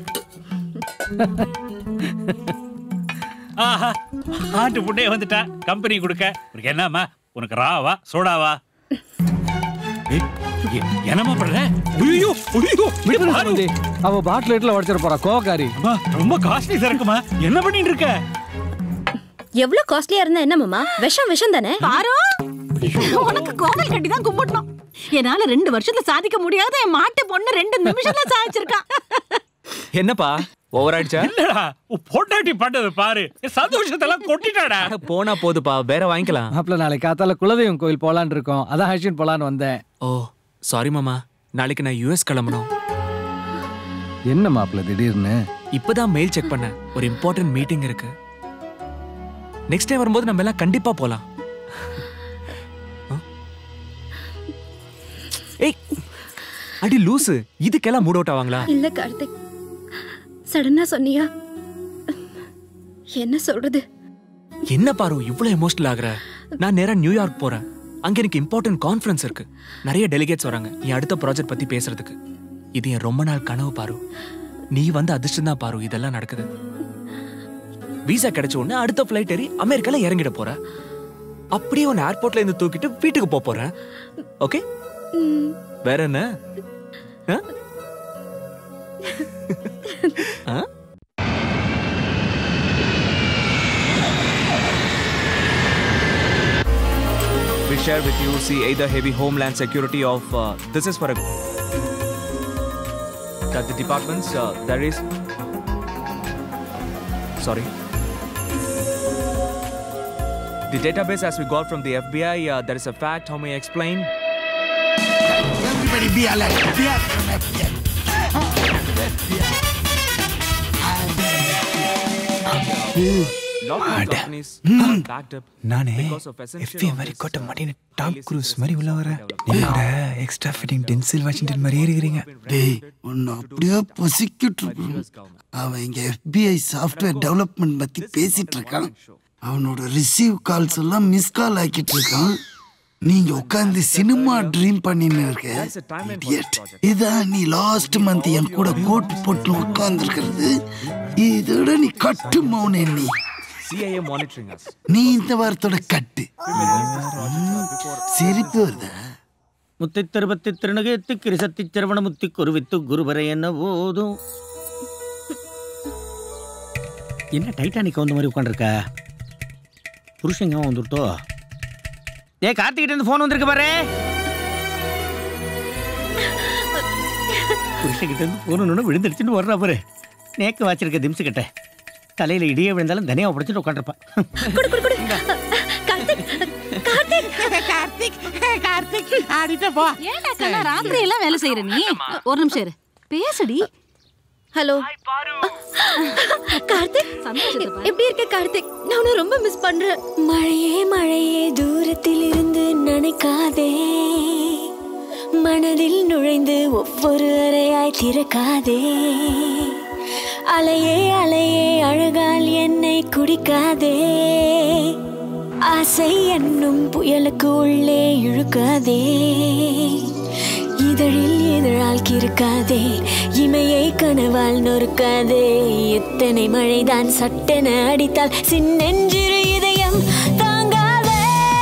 ஆஹா ஆட்டு புண்டைய வந்துட்டா கம்பெனி கொடுக்க உனக்கு என்னம்மா உனக்கு ராவா சோடாவா ஏய், எ- என்னம்மா பண்ற ஐயோ ஐயோ விடுங்க சம்பந்தி அவ பாட்டில் இட்ல உடச்சிட போறா கோவக்காரி ரொம்ப காஸ்ட்லி சரக்குமா என்ன பண்ணிட்டு இருக்க எவ்வளவு காஸ்ட்லியா இருந்தா என்ன மாமா விஷம் விஷம் தானே பாரு உனக்கு கோவில் கட்டி தான் கும்பிடணும் என்னால ரெண்டு வருஷத்துல சாதிக்க முடியாத என் மாட்டு பொண்ணு ரெண்டு நிமிஷத்துல சாதிச்சிருக்கான் என்னப்பா ஓவர் ஆயிடுச்சா இல்லடா உன் பொண்டாட்டி பண்ணது பாரு என் சந்தோஷத்தெல்லாம் கொட்டிட்டாடா போனா போதுப்பா வேற வாங்கிக்கலாம் மாப்பிள்ள நாளைக்கு காத்தால குலதெய்வம் கோயில் போலான்னு இருக்கோம் அதான் ஹைஷன் போலான்னு வந்தேன் ஓ சாரி மாமா நாளைக்கு நான் யூஎஸ் கிளம்பணும் என்ன மாப்பிள்ள திடீர்னு இப்பதான் மெயில் செக் பண்ணேன் ஒரு இம்பார்ட்டன்ட் மீட்டிங் இருக்கு நெக்ஸ்ட் டைம் வரும்போது நம்ம எல்லாம் கண்டிப்பா போலாம் ஆ? ஏய் அடி லூசு இதுக்கெல்லாம் மூட் அவுட் ஆவாங்களா இல்ல கார்த்திக் சடனா சொன்னியா என்ன சொல்றது என்ன பாரு இவ்வளவு எமோஷனல் ஆகுற நான் நேரா நியூயார்க் போறேன் அங்க எனக்கு இம்பார்ட்டன்ட் கான்ஃபரன்ஸ் இருக்கு நிறைய டெலிகேட்ஸ் வராங்க என் அடுத்த ப்ராஜெக்ட் பத்தி பேசுறதுக்கு இது என் ரொம்ப நாள் கனவு பாரு நீ வந்து அதிர்ஷ்டம் தான் பாரு இதெல்லாம் நடக்குது விசா கிடைச்ச உடனே அடுத்த ஃபிளைட் ஏறி அமெரிக்கால இறங்கிட போற அப்படியே உன்னை ஏர்போர்ட்ல இருந்து தூக்கிட்டு வீட்டுக்கு போப் போறேன் ஓகே வேற என்ன ஆ? ஆ? we share with you see either heavy homeland security of uh, this is for a that the departments uh, there is sorry the database as we got from the FBI uh, there is a fact how may I explain Everybody be alert. Be alert. நானே because of essential FA மாதிரி கொட்ட மாட்டேன்னு Tom cruise மாதிரி உள்ள வரேன் என்னோட extra fitting tensile Washington மாதிரியே இருக்கிறீங்க டேய் உன்னை அப்படியே பொசிக்கிட்டு இருக்கணும் அவன் இங்க FBI சாஃப்ட்வேர் டெவலப்மெண்ட் பத்தி பேசிட்டு இருக்கான் அவனோட ரிசீவ் கால்ஸ் எல்லாம் மிஸ் கால் ஆக்கிட்டு இருக்கான் நீங்க உட்காந்து சினிமா ட்ரீம் பண்ணின்னு இருக்க Idiot. இதான் நீ லாஸ்ட் மந்த் என் கூட கோட் போட்டு உட்கார்ந்துருக்கிறது இதோட நீ கட்டு மௌனே நீ CIA monitoring us நீ இந்த வாரத்தோட கட்டு ம், சிரிப்பு வருதா முத்தி திருபத்தி திருநகைத்து கிரிசத்தி சிரவண முத்தி குருவித்து குருவரை என்ன போதும் என்ன டைட்டானிக் வந்த மாதிரி உட்காந்துருக்க புருஷங்க வந்துட்டோ ஏ கார்த்திகிட்ட இருந்து ஃபோன் வந்திருக்கு பாரு புருஷங்கிட்ட இருந்து ஃபோன் ஒன்று விழுந்துருச்சுன்னு வர்றா பாரு நேக்கு வச்சிருக்க திம்சு கிட்ட தலையில இடியே விழுந்தாலும் தனியாக உடச்சிட்டு உட்காந்துருப்பான் கார்த்திக் கார்த்திக் ஆடிட்ட போ ஏன்டா கண்ணா ராத்திரி எல்லாம் வேலை செய்யற நீ ஒரு நிமிஷம் இரு பேசுடி ஹலோ கார்த்திக் எப்படி இருக்க கார்த்திக் நான் உன்னை ரொம்ப மிஸ் பண்றேன் மழையே மழையே தூரத்தில் இருந்து நினைக்காதே மனதில் நுழைந்து ஒவ்வொரு அறையாய் திறக்காதே அலையே அலையே அழகால் என்னை குடிக்காதே ஆசை என்னும் புயலுக்கு உள்ளே இழுக்காதே இதழில் இதழால் கிறுக்காதே இமையை கனவால் நொறுக்காதே எத்தனை மழைதான் சட்டென அடித்தால் சின்னெஞ்சிறு இதயம் தாங்காதே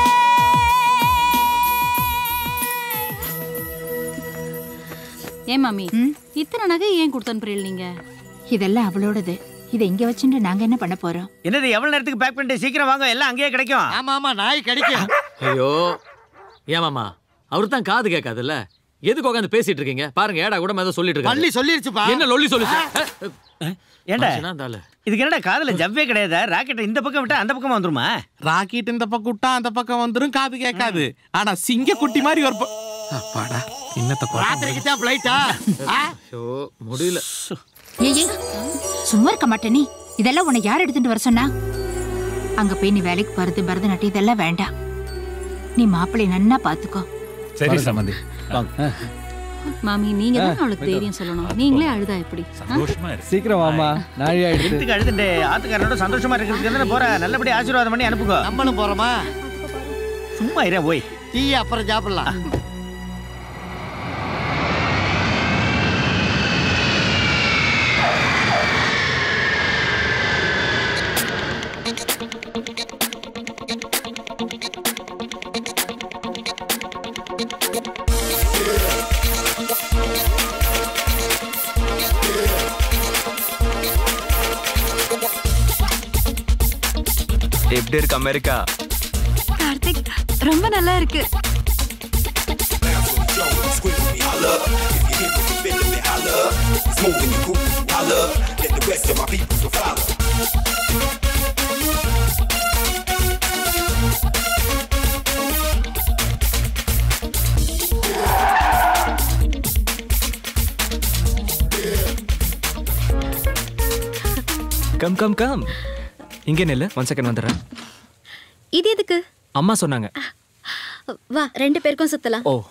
ஏன் மாமி இத்தனை நகை ஏன் கொடுத்து அனுப்புறீங்க நீங்க இதெல்லாம் அவளோடது இதை இங்க வச்சுட்டு நாங்க என்ன பண்ண போறோம் என்னது எவ்வளவு நேரத்துக்கு பேக் பண்ணிட்டு சீக்கிரம் வாங்க எல்லாம் அங்கேயே கிடைக்கும் ஆமா ஆமா நாய் கிடைக்கும் ஐயோ ஏமாமா அவர் தான் காது கேட்காதுல்ல எதுக்கு உட்காந்து பேசிட்டு இருக்கீங்க பாருங்க ஏடா கூட ஏதோ சொல்லிட்டு இருக்காரு பள்ளி சொல்லிருச்சுப்பா என்ன லொல்லி சொல்லுச்சு ஏண்டா மனுஷனா இந்த ஆளு. இதுக்கு என்னடா காதுல ஜவ்வே கிடையாதா ராக்கெட் இந்த பக்கம் விட்டா அந்த பக்கமா வந்துருமா ராக்கெட் இந்த பக்கம் விட்டா அந்த பக்கம் வந்துரும் காது கேட்காது ஆனா சிங்க குட்டி மாதிரி ஒரு ப- அப்பாடா என்னத்த ராத்திரிக்கு தான் பிளைட்டா ஐயோ முடியல ஏய் சும்மா இருக்க மாட்டே நீ இதெல்லாம் உன்னை யார் எடுத்துட்டு வர சொன்னா அங்க போய் நீ வேலைக்கு பருது பரதநாட்டியம் இதெல்லாம் வேண்டாம் நீ மாப்பிள்ளை நன்னா பாத்துக்கோ சரி சம்மந்தி மாமி நீங்க தான் அவளுக்கு தைரியம் சொல்லணும் நீங்களே அழுதா எப்படி சந்தோஷமா இருக்கு சீக்கிரம் வாமா நாழி ஆயிடுச்சு எதுக்கு அழுதுண்டு ஆத்துக்காரனோட சந்தோஷமா இருக்கிறதுக்கு தானே போற நல்லபடியா ஆசீர்வாதம் பண்ணி அனுப்புங்க நம்மளும் போறோமா சும்மா இரே போய் டீ அப்புறம் சாப்பிடலாம் எப்படி இருக்கு அமெரிக்கா கார்த்திக் ரொம்ப நல்லா இருக்கு கம் கம் கம் இங்கே நில்லு ஒன் செகண்ட் வந்துடுறேன் இது எதுக்கு அம்மா சொன்னாங்க வா ரெண்டு பேருக்கும் சுத்தலாம் ஓ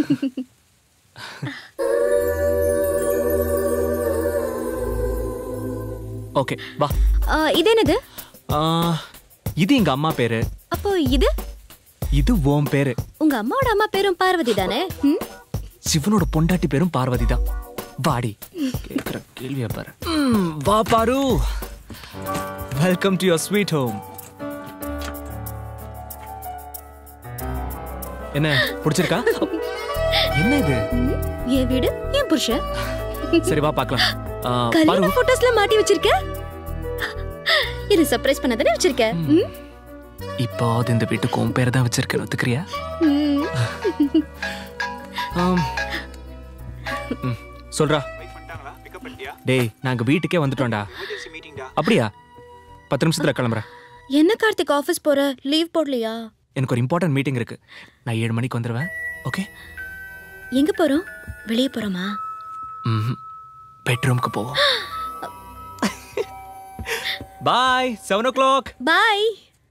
ஓகே வா ஆ, இது என்னது ஆ, இது எங்க அம்மா பேரு அப்போ இது இது ஓம் பேரு உங்க அம்மாவோட அம்மா பேரும் பார்வதி தானே ம்? சிவனோட பொண்டாட்டி பேரும் பார்வதி தான் வாடி கேட்குற கேள்வியா பாரு ம், வா Paru welcome to your sweet home என்ன பிடிச்சிருக்கா என்ன இது என் வீடு என் புருஷன் சரி வா பார்க்கலாம் ஆ, கல்யாண பாரு போட்டோஸ்ல மாட்டி வச்சிருக்க இது சர்ப்ரைஸ் பண்ண தானே வச்சிருக்க ம்? இப்போது இந்த வீட்டுக்கு உன் பேர் தான் வச்சிருக்கேன் ஒத்துக்கிறியா ம். ஆம். ம், சொல்றா டேய் நாங்க வீட்டுக்கே வந்துட்டோம்டா அப்படியா பத்து நிமிஷத்துல கிளம்புறேன் என்ன கார்த்திக் ஆபீஸ் போற லீவ் போடலையா எனக்கு ஒரு இம்பார்ட்டன்ட் மீட்டிங் இருக்கு நான் ஏழு மணிக்கு வந்துடுவேன் ஓகே எங்க போறோம் வெளியே போறோமா ம் பெட்ரூம்க்கு போவோம் பாய் செவன் ஓ கிளாக் பாய்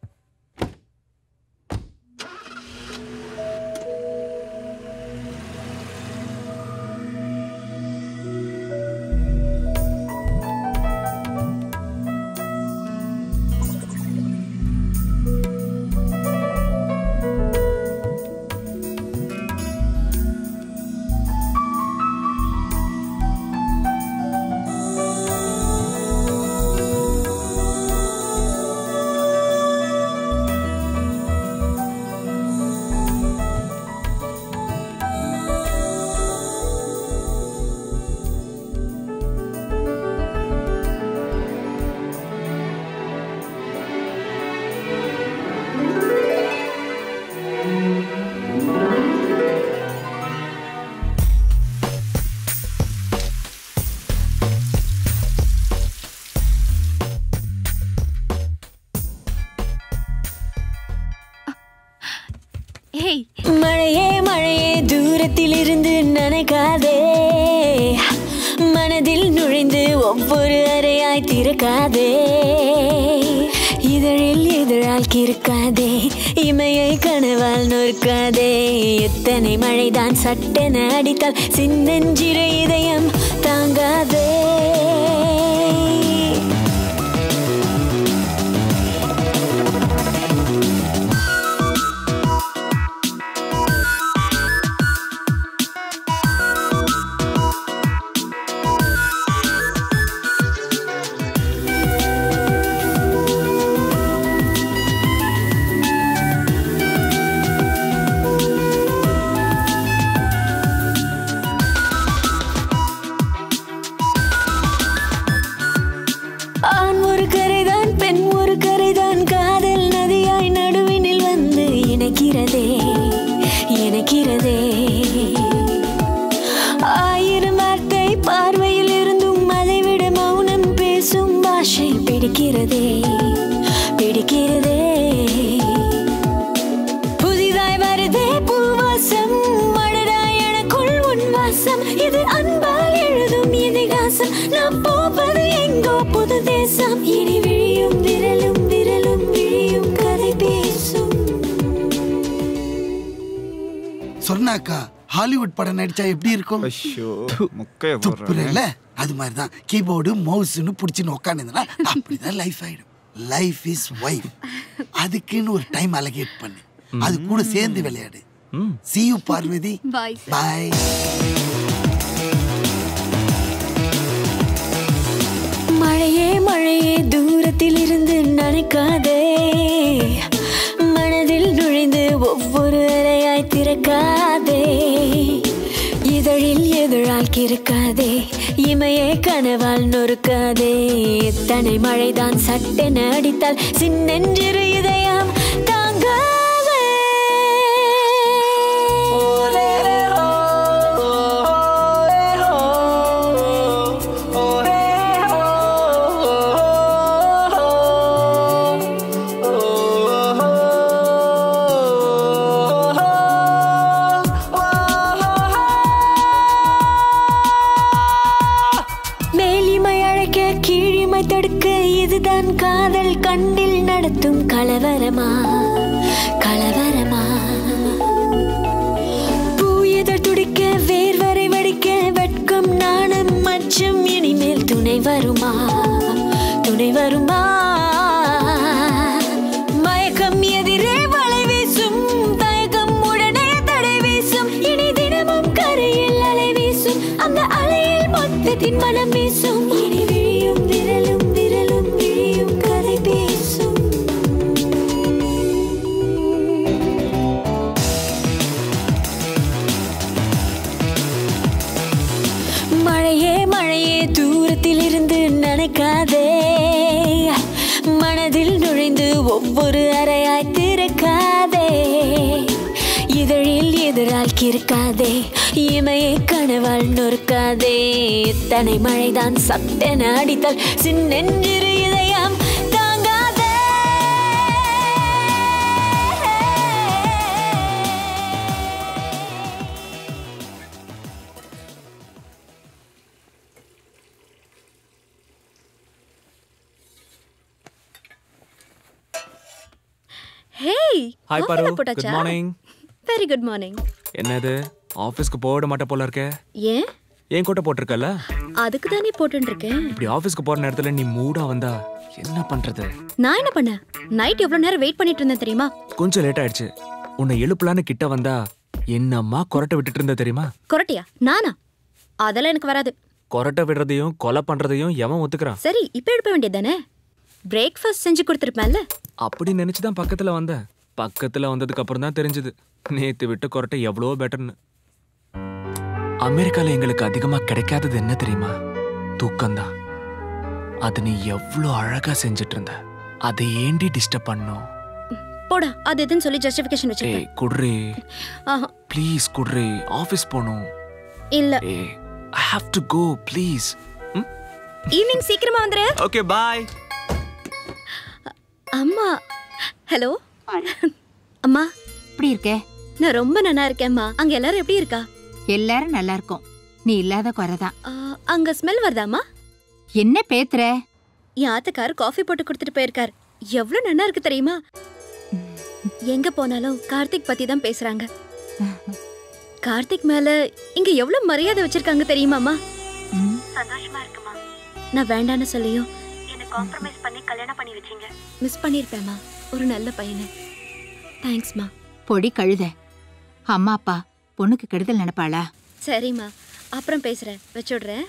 ஏய் மழையே மழையே தூரத்தில் இருந்து நனைக்காதே மனதில் நுழைந்து ஒவ்வொரு அறையாய் திறக்காதே இதழில் இதழால் கிறுக்காதே இமையை கனவால் நொறுக்காதே எத்தனை மழைதான் சட்டென அடித்தால் சின்னஞ்சிறு இதயம் தாங்காதே சொன்னாக்கா ஹாலிவுட் படம் நடிச்சா எப்படி இருக்கும் முக்கைய துப்புறல அது மாதிரி தான் கீபோர்டு மவுஸ்னு பிடிச்சின்னு உட்காந்துருந்தா அப்படிதான் லைஃப் ஆயிடும் லைஃப் இஸ் ஒய்ஃப் அதுக்குன்னு ஒரு டைம் அலகேட் பண்ணு அது கூட சேர்ந்து விளையாடு see you பார்வதி பாய் பாய் மழையே மழையே தூரத்தில் இருந்து நனைக்காதே மனதில் நுழைந்து ஒவ்வொரு அறையாய் திறக்காதே இதழில் எதிரால் கிறுக்காதே இமையே கனவால் நொறுக்காதே எத்தனை மழைதான் சட்டென அடித்தால் சின்னெஞ்சிறு இதயம் தாங்காதே மேலிமை அழைக்க கீழிமை தடுக்க இதுதான் காதல் கண்ணில் நடத்தும் கலவரமா கலவரமா பூயதழ் துடிக்க வேர்வரை வடிக்க வெட்கம் நாணம் மச்சம் இனிமேல் துணை வருமா துணை வருமா மயக்கம் எதிரே வலை வீசும் தயக்கம் உடனே தடை வீசும் இனி தினமும் கரையில் அலை வீசும் அந்த அலையில் மொத்தத்தின் மனம் வீசும் இனி விழியும் விரலும் விரலும் விழியும் கதை பேசும் மழையே மழையே தூரத்தில் இருந்து நினைக்காதே மனதில் நுழைந்து ஒவ்வொரு அறையாய் திறக்காதே இதழில் எதிரால் கிறுக்காதே இமையை கனவால் நொறுக்காதே எத்தனை மழைதான் சட்டென அடித்தால் சின்னெஞ்சிறு இதயம் தாங்காதே hey hi Paru good morning very good morning என்னது ஆஃபீஸ்க்கு போட மாட்ட போல இருக்க ஏன் ஏன் கோட்டை போட்டிருக்கல அதுக்கு தானே போட்டுட்டு இருக்கேன் இப்படி ஆஃபீஸ்க்கு போற நேரத்துல நீ மூடா வந்தா என்ன பண்றது நான் என்ன பண்ணேன் நைட் எவ்வளவு நேரம் வெயிட் பண்ணிட்டு இருந்தேன் தெரியுமா கொஞ்சம் லேட் ஆயிடுச்சு உன்னை எழுப்பலான்னு கிட்ட வந்தா என்னம்மா கொரட்டை விட்டுட்டு இருந்த தெரியுமா கொரட்டியா நானா அதெல்லாம் எனக்கு வராது கொரட்டை விடுறதையும் கொலை பண்றதையும் எவன் ஒத்துக்கிறான் சரி இப்ப எழுப்ப வேண்டியது தானே பிரேக்ஃபாஸ்ட் செஞ்சு கொடுத்துருப்பேன்ல அப்படி நினைச்சுதான் பக்கத்துல வந்தேன் பக்கத்துல வந்ததுக்கு அப்புறம் தான் தெரிஞ்சது நேத்து விட்ட கொரட்டை எவ்வளோ பெட்டர்னு அமெரிக்கால எங்களுக்கு அதிகமா கிடைக்காதது என்ன தெரியுமா தூக்கம்தான் அது நீ எவ்வளோ அழகா செஞ்சுட்டு இருந்த அதை ஏண்டி டிஸ்டர்ப் பண்ணும் போடா அது எதுன்னு சொல்லி ஜஸ்டிஃபிகேஷன் ஏய் வச்சிருக்கேன் குட்ரி ஆஹா, ப்ளீஸ் குட்ரி ஆஃபீஸ் போகணும் இல்ல ஏய் I have to go please evening சீக்கிரமா வந்துரு ஓகே பாய் அம்மா ஹலோ அம்மா எப்படி இருக்கே நான் ரொம்ப நல்லா இருக்கேன்மா அங்க எல்லாரும் எப்படி இருக்கா எல்லாரும் நல்லா இருக்கும் நீ இல்லாத குறைதான் ஆ, அங்க ஸ்மெல் வருதாம்மா என்ன பேத்துற என் ஆத்துக்கார் காஃபி போட்டு கொடுத்துட்டு போயிருக்கார் எவ்வளவு நல்லா இருக்கு தெரியுமா எங்க போனாலும் கார்த்திக் பத்தி தான் பேசுறாங்க கார்த்திக் மேல இங்க எவ்வளவு மரியாதை வச்சிருக்காங்க தெரியுமாமா சந்தோஷமா இருக்குமா நான் வேண்டான்னு சொல்லியும் என்ன காம்ப்ரமைஸ் பண்ணி கல்யாணம் பண்ணி வச்சீங்க மிஸ் பண்ணிருப்பேம்மா ஒரு நல்ல பையனை தேங்க்ஸ்மா பொடி கழுத அம்மா அப்பா பொண்ணுக்கு கெடுதல் நினைப்பாளா சரிம்மா அப்புறம் பேசுறேன் வச்சுடுறேன்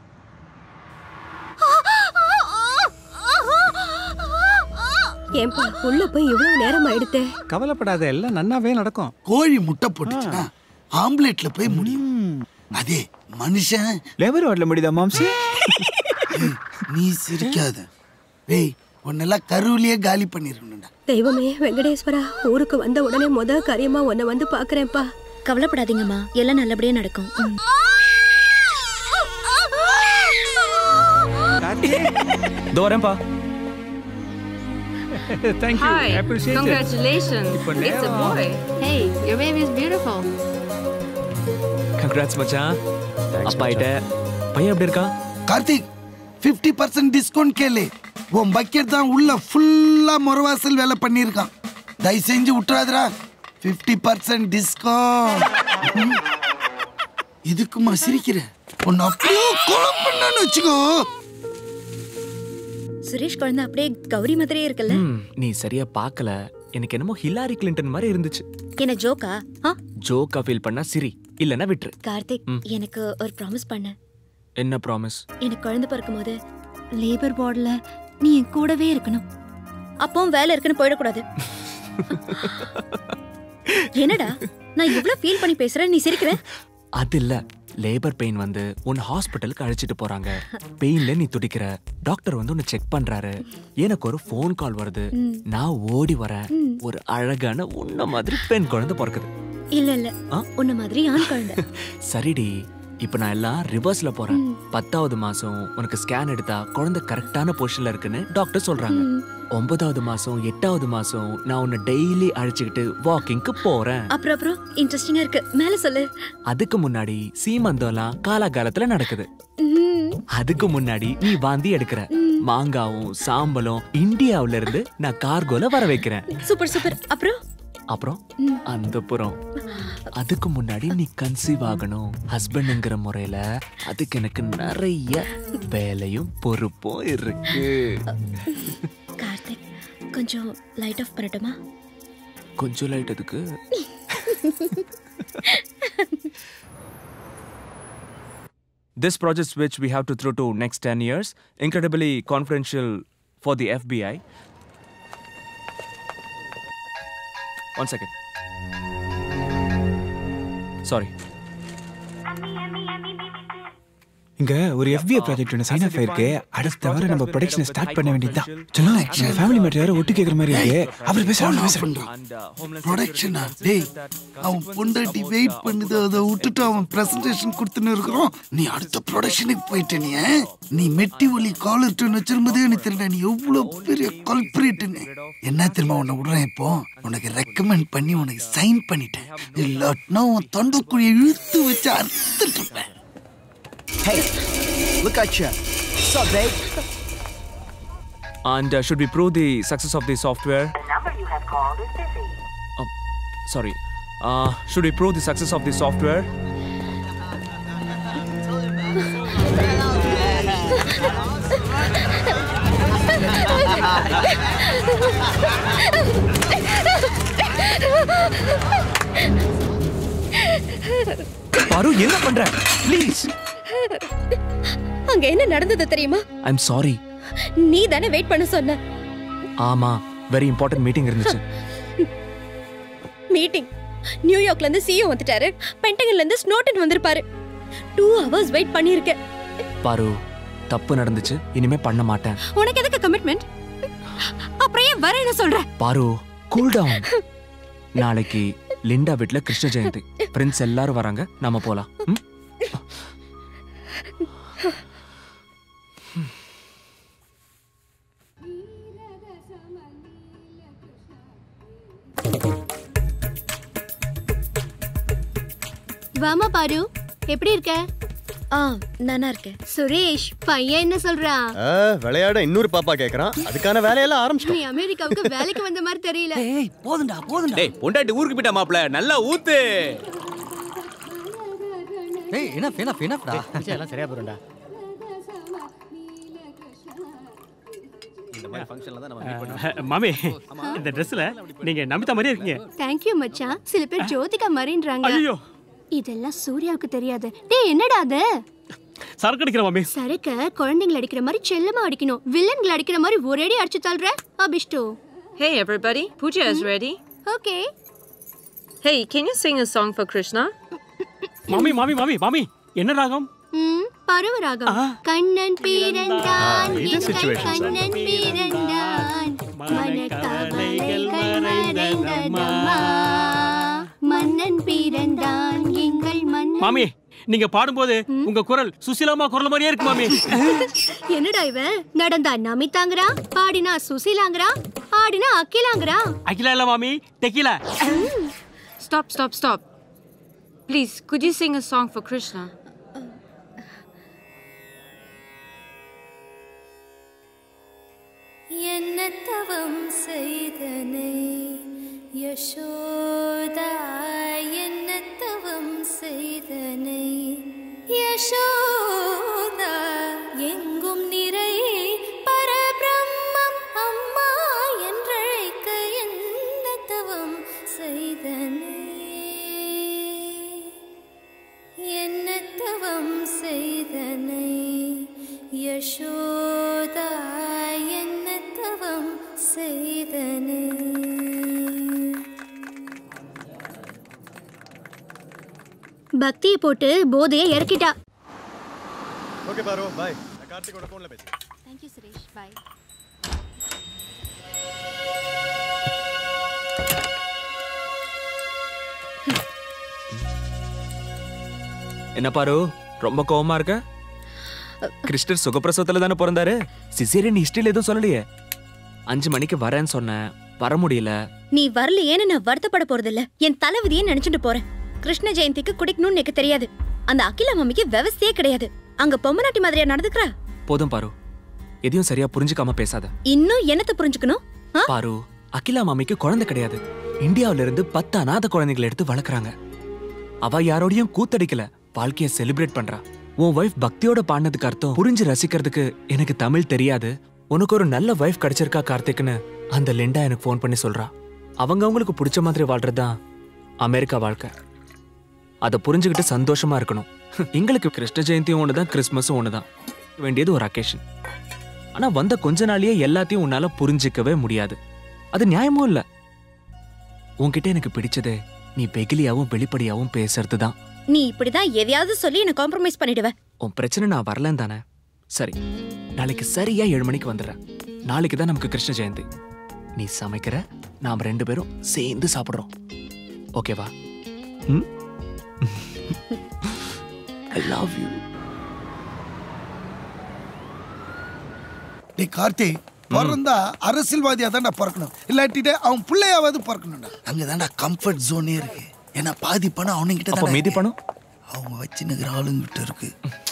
ஏன்பா உள்ள போய் இவ்வளவு நேரம் ஆயிடுத்தே கவலைப்படாத எல்லாம் நன்னாவே நடக்கும் கோழி முட்டை போட்டுச்சுன்னா ஆம்லெட்ல போய் முடியும் அதே மனுஷன் லேபர் வார்டில் முடியுதா மாம்சு நீ சிரிக்காத டேய் உன்னெல்லாம் கருவிலேயே காலி பண்ணிருக்கணும்டா தெய்வமே வெங்கடேஸ்வரா ஊருக்கு வந்த உடனே முத காரியமா உன்னை வந்து பாக்குறேன்ப்பா கவலைப்படாதீங்கம்மா எல்லாம் நல்லபடியா நடக்கும் ம். இதோ வரேன்ப்பா thank you Hi, appreciate congratulations. இப்போ It's a நேரம் boy. Hey, your baby is beautiful. Congrats மச்சான் அப்பா ஆயிட்ட பையன் எப்படி இருக்கான் கார்த்திக் 50% பர்சன்ட் டிஸ்கவுண்ட் கேளு உன் பக்கெட் தான் உள்ள ஃபுல்லா முறவாசல் வேலை பண்ணியிருக்கான் தயவு செஞ்சு விட்டுறாதுடா 50% பர்சன்ட் டிஸ்கவுண்ட் இதுக்குமா சிரிக்கிற உன்னை அப்படியே கொலை பண்ணான்னு வச்சுக்கோ சுரேஷ் குழந்தை அப்படியே கௌரி மாதிரியே இருக்குல்ல ம், நீ சரியா பார்க்கல எனக்கு என்னமோ ஹிலாரி கிளின்டன் மாதிரி இருந்துச்சு என்ன ஜோக்கா ஆ ஜோக்கா ஃபீல் பண்ணா சிரி இல்லனா விட்டுரு கார்த்திக் ம். எனக்கு ஒரு ப்ராமிஸ் பண்ண என்ன ப்ராமிஸ் எனக்கு குழந்தை பிறக்கும் போது லேபர் வார்டில் நீ என் கூடவே இருக்கணும் அப்பவும் வேலை இருக்குன்னு போயிடக்கூடாது என்னடா நான் இவ்ளோ ஃபீல் பண்ணி பேசுறேன் நீ சிரிக்கிற அது இல்ல லேபர் பெயின் வந்து உன்னை ஹாஸ்பிட்டலுக்கு அழைச்சிட்டு போறாங்க பெயின்ல நீ துடிக்கிற டாக்டர் வந்து உன்னை செக் பண்றாரு எனக்கு ஒரு ஃபோன் கால் வருது ம். நான் ஓடி வரேன் ஒரு அழகான உன்ன மாதிரி பெண் குழந்தை பிறக்குது இல்ல இல்ல ஆ? உன்ன மாதிரி ஆண் குழந்தை சரிடி இப்ப நான் எல்லாம் ரிவர்ஸ்ல போறேன் பத்தாவது மாசம் உனக்கு ஸ்கேன் எடுத்தா குழந்தை கரெக்டான பொசிஷன்ல இருக்குன்னு டாக்டர் சொல்றாங்க ஒன்பதாவது மாசம் எட்டாவது மாசம் நான் உன்னை டெய்லி அழைச்சுக்கிட்டு வாக்கிங்க்கு போறேன் அப்புறம் அப்புறம் இன்ட்ரெஸ்டிங்கா இருக்கு மேல சொல்லு அதுக்கு முன்னாடி சீமந்தம்லாம் காலாகாலத்துல நடக்குது ம், அதுக்கு முன்னாடி நீ வாந்தி எடுக்கிற மாங்காவும் சாம்பலும் இந்தியாவுல இருந்து நான் கார்கோல வர வைக்கிறேன் சூப்பர் சூப்பர் அப்புறம் அப்புறம் அந்த புறம் அதுக்கு முன்னாடி நீ கன்சீவ் ஆகணும் ஹஸ்பண்டுங்கிற முறையில அதுக்கு எனக்கு நிறைய வேலையும் பொறுப்பும் இருக்கு கார்த்திக் கொஞ்சம் லைட் ஆஃப் பண்ணட்டுமா கொஞ்சம் லைட் அதுக்கு This project switch we have to throw to next 10 years, incredibly confidential for the FBI. One second. Sorry. இங்க ஒரு எஃபிஐ ப்ராஜெக்ட் ஒன்று சைன் ஆஃப் ஆயிருக்கு அடுத்த வாரம் நம்ம ப்ரொடக்ஷனை ஸ்டார்ட் பண்ண வேண்டியதுதான் சொல்லுங்க எங்க ஃபேமிலி மேட்டர் யாரோ ஒட்டு கேட்குற மாதிரி இருக்கு அவர் பேசுறாரு பேசுறாரு ப்ரொடக்ஷனா டேய் அவன் பொண்டாட்டி வெயிட் பண்ணுது அதை விட்டுட்டு அவன் பிரசன்டேஷன் கொடுத்துன்னு இருக்கிறோம் நீ அடுத்த ப்ரொடக்ஷனுக்கு போயிட்ட நீ ஆ? நீ மெட்டி ஒலி காலர் டூன் வச்சிருந்ததே எனக்கு தெரியல நீ எவ்வளவு பெரிய கல்பிரேட்டுன்னு என்ன தெரியுமா உன்னை விடுறேன் இப்போ உனக்கு ரெக்கமெண்ட் பண்ணி உனக்கு சைன் பண்ணிட்டேன் இல்லாட்டினா உன் தொண்டைக்குழியை இழுத்து வச்சு அறுத்துட்டு இருப்பேன் Hey, look at you. What's up, babe? And uh, should we prove the success of the software? Oh, sorry. Uh, should we prove the success of the software? பாரு என்ன பண்ற ப்ளீஸ் அங்க என்ன நடந்தது தெரியுமா ஐம் சாரி நீ தானே wait பண்ண சொன்ன ஆமா வெரி இம்பார்ட்டன்ட் மீட்டிங் இருந்துச்சு மீட்டிங் நியூயார்க்ல இருந்து சிஓ வந்துட்டாரு பென்டகன்ல இருந்து ஸ்னோட்டன் வந்திருப்பாரு டூ ஹவர்ஸ் வெயிட் பண்ணியிருக்கேன் பாரு தப்பு நடந்துச்சு இனிமே பண்ண மாட்டேன் உனக்கு எதுக்கு கமிட்மெண்ட் அப்புறம் ஏன் வரேன்னு சொல்ற பாரு கூல் டவுன் நாளைக்கு லிண்டா வீட்ல கிருஷ்ண ஜெயந்தி ஃப்ரெண்ட்ஸ் எல்லாரும் வராங்க நாம போலாம் ம்? வாமா பாரு எப்படி இருக்க ஆ நானா இருக்கேன் சுரேஷ் பையன் என்ன சொல்றான் ஆ, விளையாட இன்னொரு பாப்பா கேக்குறான் அதுக்கான வேலையெல்லாம் நீ ஆரம்பிச்சிட்டோம் அமெரிக்காவுக்கு வேலைக்கு வந்த மாதிரி தெரியல போதும்டா போதும்டா டேய் பொண்டாட்டி ஊருக்கு போயிட்டா மாப்ள நல்லா ஊத்து ஏய் என்ன என்ன என்னடா எல்லாம் சரியா போறேன்டா இந்த மாதிரி ஃபங்க்ஷன்ல தான் நம்ம meet பண்ணுவோம். மாமி இந்த ட்ரெஸ்ல நீங்க நமிதா மாதிரியே இருக்கீங்க தேங்க்யூ மச்சான் சில பேர் ஜோதிகா மாதிரின்றாங்க ஐயோ. இதெல்லாம் சூர்யாவுக்கு தெரியாது டேய் என்னடா அது சரக்கு அடிக்கிற மாமி சரக்க குழந்தைங்களை அடிக்கிற மாதிரி செல்லமா அடிக்கணும் வில்லன்களை அடிக்கிற மாதிரி ஒரேடி அடிச்சு தள்ளுற அபிஷ்டு Hey everybody, Pooja is ready. Okay Hey, can you sing a song for Krishna? மாமி மாமி மாமி மாமி என்ன ராகம் ம் பருவராகம் கண்ணன் பிறந்தான் இது எங்கள் situation, sir. கண்ணன் பிறந்தான் மனக்கவலைகள் மறந்ததம்மா மன்னன் பிறந்தான் எங்கள் மன்னன் மாமி நீங்க பாடும்போது உங்க குரல் சுசிலாமா குரல் மாதிரியே இருக்கு மாமி என்னடா இவன் நடந்தா நமிதாங்கிறான் பாடினா சுசீலாங்கிறான் ஆடினா அக்கிலாங்கிறான் அகிலா இல்ல மாமி தெக்கிலா Stop, stop, stop. Please, could you sing a song for Krishna? என்ன தவம் செய்தனை யசோதா என்ன தவம் செய்தனே என்ன தவம் செய்தனை யசோதா என்ன தவம் செய்தனை பக்தியை போட்டு போதையை இறக்கிட்டா ஓகே பாரு பாய் நான் கார்த்திகோட ஃபோன்ல பேசுறேன் தேங்க்யூ சுரேஷ் பாய் என்ன பாரு ரொம்ப கோவமா இருக்க கிறிஸ்டர் சுகப்பிரசவத்துல தானே பிறந்தாரு சிசேரியன் ஹிஸ்டரியில் எதுவும் சொல்லலையே அஞ்சு மணிக்கு வரேன்னு சொன்னேன் வர முடியல நீ வரலையேன்னு நான் வருத்தப்பட போறதில்ல என் தலைவிதியே நினைச்சிட்டு போறேன் கிருஷ்ண ஜெயந்திக்கு குடிக்கணும்னு எனக்கு தெரியாது அந்த அகிலா மம்மிக்கு விவசாயே கிடையாது அங்க பொம்மநாட்டி மாதிரியா நடந்துக்கிறா போதும் பாரு எதையும் சரியா புரிஞ்சுக்காம பேசாத இன்னும் என்னத்த புரிஞ்சுக்கணும் ஆ? பாரு அகிலா மாமிக்கு குழந்தை கிடையாது இந்தியாவுல இருந்து பத்து அநாத குழந்தைகளை எடுத்து வளர்க்குறாங்க அவ யாரோடையும் கூத்தடிக்கல வாழ்க்கைய செலிப்ரேட் பண்றா உன் வைஃப் பக்தியோட பாடினதுக்கு அர்த்தம் புரிஞ்சு ரசிக்கிறதுக்கு எனக்கு தமிழ் தெரியாது உனக்கு ஒரு நல்ல வைஃப் கிடைச்சிருக்கா கார்த்திக்னு அந்த லிண்டா எனக்கு ஃபோன் பண்ணி சொல்றா அவங்க அவங்களுக்கு பிடிச்ச மாதிரி வாழ்றதுதான் அமெரிக்கா வாழ்க்கை அதை புரிஞ்சுக்கிட்டு சந்தோஷமா இருக்கணும் எங்களுக்கு கிருஷ்ண ஜெயந்தியும் ஒண்ணுதான் கிறிஸ்மஸும் ஒண்ணுதான் வேண்டியது ஒரு அக்கேஷன் ஆனா வந்த கொஞ்ச நாளையே எல்லாத்தையும் உன்னால புரிஞ்சிக்கவே முடியாது அது நியாயமும் இல்ல உன்கிட்ட எனக்கு பிடிச்சது நீ வெகுலியாவும் வெளிப்படையாவும் பேசுறது தான் நீ இப்படிதான் எதையாவது சொல்லி என்ன காம்ப்ரமைஸ் பண்ணிடுவ உன் பிரச்சனை நான் வரலன்னு தானே சரி நாளைக்கு சரியா ஏழு மணிக்கு வந்துடுறேன் நாளைக்கு தான் நமக்கு கிருஷ்ண ஜெயந்தி நீ சமைக்கிற நாம் ரெண்டு பேரும் சேர்ந்து சாப்பிடுறோம் ஓகேவா ம் ஐ லவ் யூ டேய் கார்த்தி பிறந்தா அரசியல்வாதியா தான்டா பிறக்கணும் இல்லாட்டிட்டு அவன் பிள்ளையாவது பிறக்கணும்டா அங்க தான்டா கம்ஃபர்ட் ஜோனே இருக்கு ஏன்னா பாதி பணம் அவனுங்கிட்ட அப்ப தான் மீதி பணம் அவங்க வச்சு நிக்கிற ஆளுங்கிட்ட இருக்கு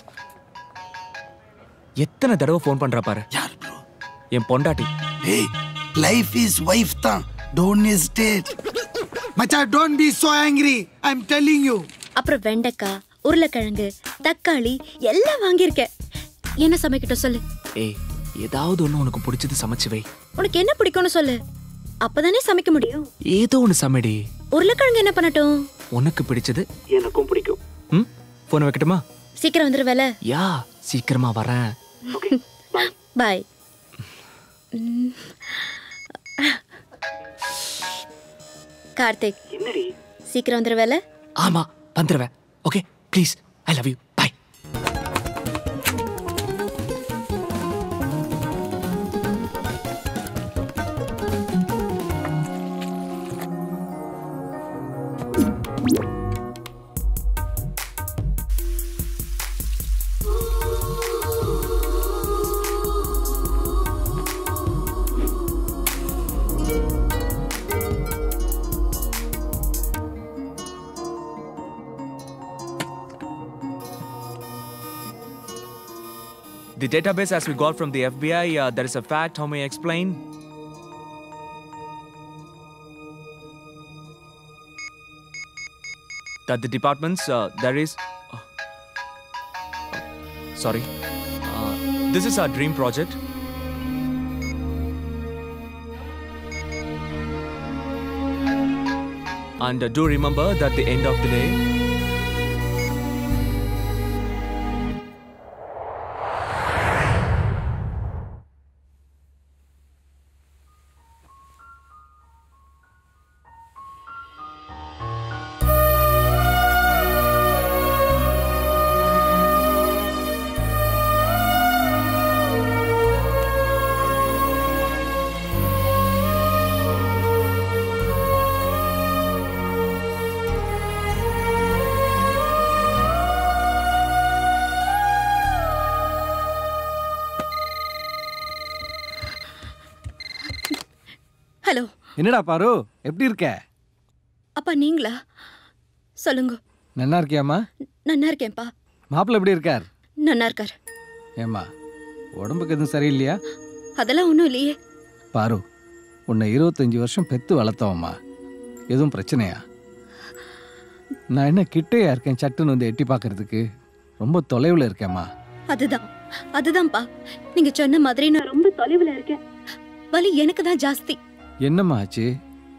எத்தனை தடவை ஃபோன் பண்றா பாரு யார் ப்ரோ என் பொண்டாட்டி ஏய் லைஃப் இஸ் வைஃப் தான் டோன்ட் எஸ்டேட் மச்சான் don't be so angry I am telling you அப்புறம் வெண்டைக்காய் உருளைக்கிழங்கு தக்காளி எல்லாம் வாங்கியிருக்கேன் என்ன சமைக்கட்டும் சொல்லு ஏய் ஏதாவது ஒண்ணு உனக்கு பிடிச்சது சமைச்சு வை உனக்கு என்ன பிடிக்கும்னு சொல்லு அப்பதானே சமைக்க முடியும் ஏதோ ஒண்ணு சமைடி உருளைக்கிழங்கு என்ன பண்ணட்டும் உனக்கு பிடிச்சது எனக்கும் பிடிக்கும் ம் போன் வைக்கட்டுமா சீக்கிரம் வந்துருவேல யா சீக்கிரமா வரேன் பாய் கார்த்திக் சீக்கிரம் வந்துருவேல ஆமா வந்துருவேன் okay please I love you bye The database as we got from the FBI, uh, there is a fact, how may I explain? That the departments, uh, there is... uh, sorry. Uh, this is our dream project. And uh, do remember that the end of the day, hello என்னடா பாரு எப்படி இருக்க அப்பா நீங்களா சொல்லுங்க நல்லா இருக்கியாம்மா நன்னா இருக்கேன்ப்பா மாப்பிள்ளை எப்படி இருக்கார் நன்னா இருக்கார் ஏம்மா உடம்புக்கு எதுவும் சரியில்லையா அதெல்லாம் ஒன்றும் இல்லையே பாரு உன்னை இருபத்தஞ்சி வருஷம் பெத்து வளர்த்தவம்மா எதுவும் பிரச்சனையா நான் என்ன கிட்டேயா இருக்கேன் சட்டுன்னு வந்து எட்டி பார்க்கறதுக்கு ரொம்ப தொலைவில் இருக்கேம்மா அதுதான் அதுதான்ப்பா நீங்க சொன்ன மாதிரி நான் ரொம்ப தொலைவில் இருக்கேன் வலி எனக்கு தான் ஜாஸ்தி என்னம்மா ஆச்சு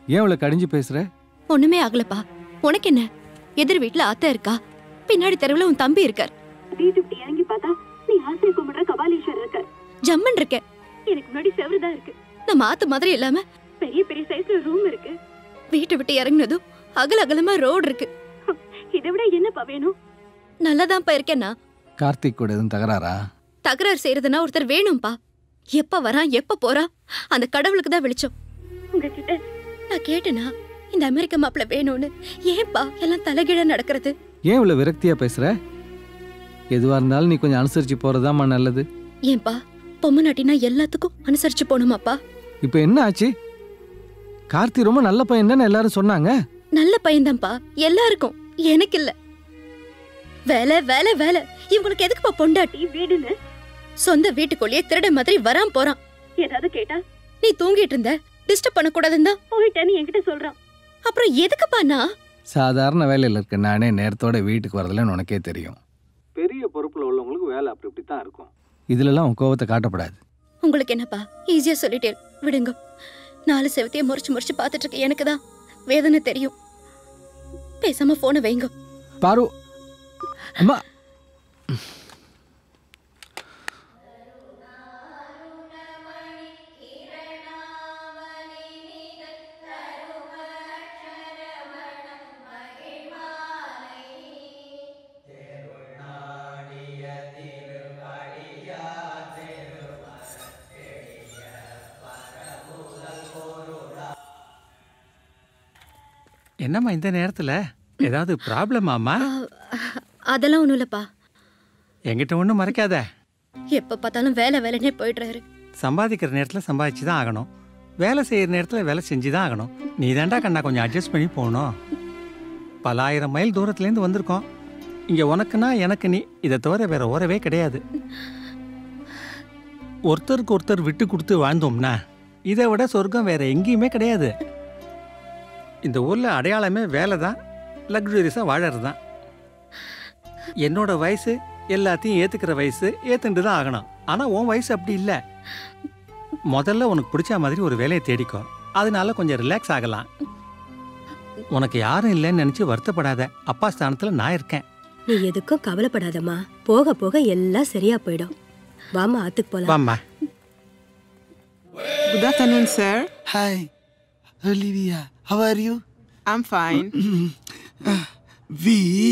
ஏன் இவ்வளோ கடிஞ்சு பேசுற ஒண்ணுமே ஆகலப்பா உனக்கு என்ன எதிர் வீட்ல அத்தை இருக்கா பின்னாடி தெருவுல உன் தம்பி இருக்கார் வீட்டு விட்டு இறங்கி பார்த்தா நீ ஆசை கும்பிடுற கபாலீஸ்வரர் இருக்க ஜம்மன் இருக்க எனக்கு முன்னாடி செவரு தான் இருக்கு நம்ம ஆத்து மாதிரி இல்லாம பெரிய பெரிய சைஸ்ல ரூம் இருக்கு வீட்டை விட்டு இறங்குனதும் அகல அகலமா ரோடு இருக்கு இதை விட என்னப்பா வேணும் நல்லாதான்ப்பா இருக்கேன்னா கார்த்திக் கூட எதுவும் தகராறா தகராறு செய்யறதுன்னா ஒருத்தர் வேணும்பா எப்ப வரான் எப்ப போறான் அந்த கடவுளுக்கு தான் வெளிச்சம் உங்ககிட்ட நான் கேட்டேனா இந்த அமெரிக்க மாப்பிள்ள வேணும்னு ஏன்பா எல்லாம் தலைகீழ நடக்கிறது ஏன் இவ்வளோ விரக்தியா பேசுற எதுவா இருந்தாலும் நீ கொஞ்சம் அனுசரிச்சு போறதாம்மா நல்லது ஏன்பா பொம்மை நாட்டினா எல்லாத்துக்கும் அனுசரிச்சு போகணுமாப்பா இப்போ என்ன ஆச்சு கார்த்தி ரொம்ப நல்ல பையன் தானே எல்லாரும் சொன்னாங்க நல்ல பையன்தான்ப்பா எல்லாருக்கும் எனக்கு இல்ல வேலை வேலை வேலை இவங்களுக்கு எதுக்குப்பா பொண்டாட்டி வீடுன்னு சொந்த வீட்டுக்குள்ளேயே திருட மாதிரி வரான் போறான் ஏதாவது கேட்டா நீ தூங்கிட்டு இருந்த டிஸ்டர்ப் பண்ண கூடாதுன்னு தான் போயிட்டேன்னு என்கிட்ட சொல்றான் அப்புறம் எதுக்குப்பா நான் சாதாரண வேலையில் இருக்க நானே நேரத்தோட வீட்டுக்கு வரதுலன்னு உனக்கே தெரியும் பெரிய பொறுப்பில் உள்ளவங்களுக்கு வேலை அப்படி இப்படி தான் இருக்கும் இதுலலாம் உன் கோவத்தை காட்டப்படாது உங்களுக்கு என்னப்பா ஈஸியா சொல்லிட்டேன் விடுங்க நாலு செவத்தையே முறிச்சு முறிச்சு பார்த்துட்டு இருக்க எனக்கு தான் வேதனை தெரியும் பேசாம போனை வைங்க பாரு அம்மா என்னம்மா இந்த நேரத்தில் ஏதாவது ப்ராப்ளமாம்மா அதெல்லாம் ஒண்ணும் இல்லப்பா என்கிட்ட ஒன்றும் மறைக்காத எப்ப பார்த்தாலும் வேலை வேலைன்னே போயிடுறாரு சம்பாதிக்கிற நேரத்தில் சம்பாதிச்சு தான் ஆகணும் வேலை செய்கிற நேரத்தில் வேலை செஞ்சு தான் ஆகணும் நீ தாண்டா கண்ணா கொஞ்சம் அட்ஜஸ்ட் பண்ணி போகணும் பல ஆயிரம் மைல் தூரத்துலேருந்து வந்திருக்கோம் இங்கே உனக்குன்னா எனக்கு நீ இதை தவிர வேற உறவே கிடையாது ஒருத்தருக்கு ஒருத்தர் விட்டு கொடுத்து வாழ்ந்தோம்னா இதை விட சொர்க்கம் வேற எங்கேயுமே கிடையாது இந்த ஊரில் அடையாளமே வேலை தான் லக்ஸுரியஸாக வாழறது தான் என்னோட வயசு எல்லாத்தையும் ஏற்றுக்கிற வயசு ஏற்றுண்டு தான் ஆகணும் ஆனால் உன் வயசு அப்படி இல்லை முதல்ல உனக்கு பிடிச்ச மாதிரி ஒரு வேலையை தேடிக்கோ அதனால கொஞ்சம் ரிலாக்ஸ் ஆகலாம் உனக்கு யாரும் இல்லைன்னு நினச்சி வருத்தப்படாத அப்பா ஸ்தானத்தில் நான் இருக்கேன் நீ எதுக்கும் கவலைப்படாதம்மா போக போக எல்லாம் சரியா போயிடும் வாமா ஆத்துக்கு போலாம் வாம்மா Good afternoon, sir. Hi, Olivia. How are you? I'm fine. வி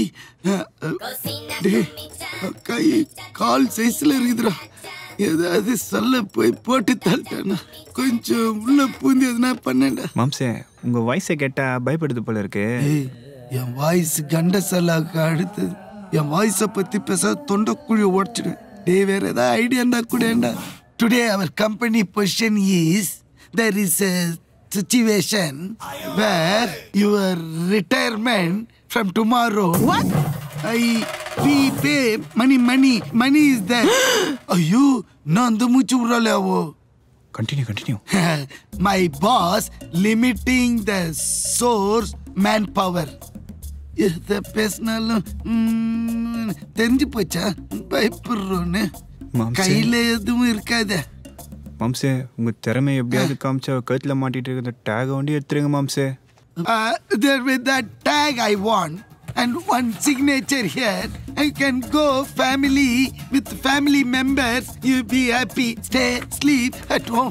கை கால் சைஸ்ல இருக்குதுடா ஏதாவது சொல்ல போய் போட்டு தள்ளிட்டானா கொஞ்சம் உள்ள பூந்து எதுனா பண்ணேன்டா மாம்சே உங்க வாய்ஸை கேட்டா பயப்படுது போல இருக்கு ஏய், என் வாய்ஸ் கண்டசலாக்கு அடுத்தது என் வாய்ஸை பத்தி பேச தொண்டைக்குழி உடச்சிடுவேன் டே வேற ஏதாவது ஐடியாண்டா கூடேண்டா today our company position is there is a situation where your retirement from tomorrow what I we pay money money money is there ஐயோ நான் அந்த மூச்சு விடலாவோ continue continue my boss limiting the source manpower எதை பேசினாலும் ம், தெரிஞ்சு போச்சா பயப்படுறோன்னு மாம்சே. கையில எதுவும் இருக்காதே மாம்சே உங்க திறமை எப்படியாவது காமிச்சா கழுத்துல மாட்டிட்டு இருக்கிற டேக வண்டி எடுத்துருங்க மாம்சே Uh, there with that tag I want and one signature here. I can go family with family members. You be happy. Stay, sleep at home.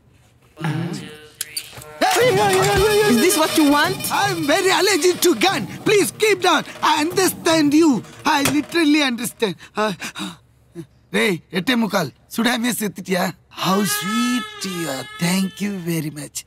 Is this what you want? I'm very allergic to gun. Please keep down. I understand you. I literally understand. Uh, Hey, எட்டே முக்கால் சுடாமே செத்துட்டியா How sweet you are. Thank you very much.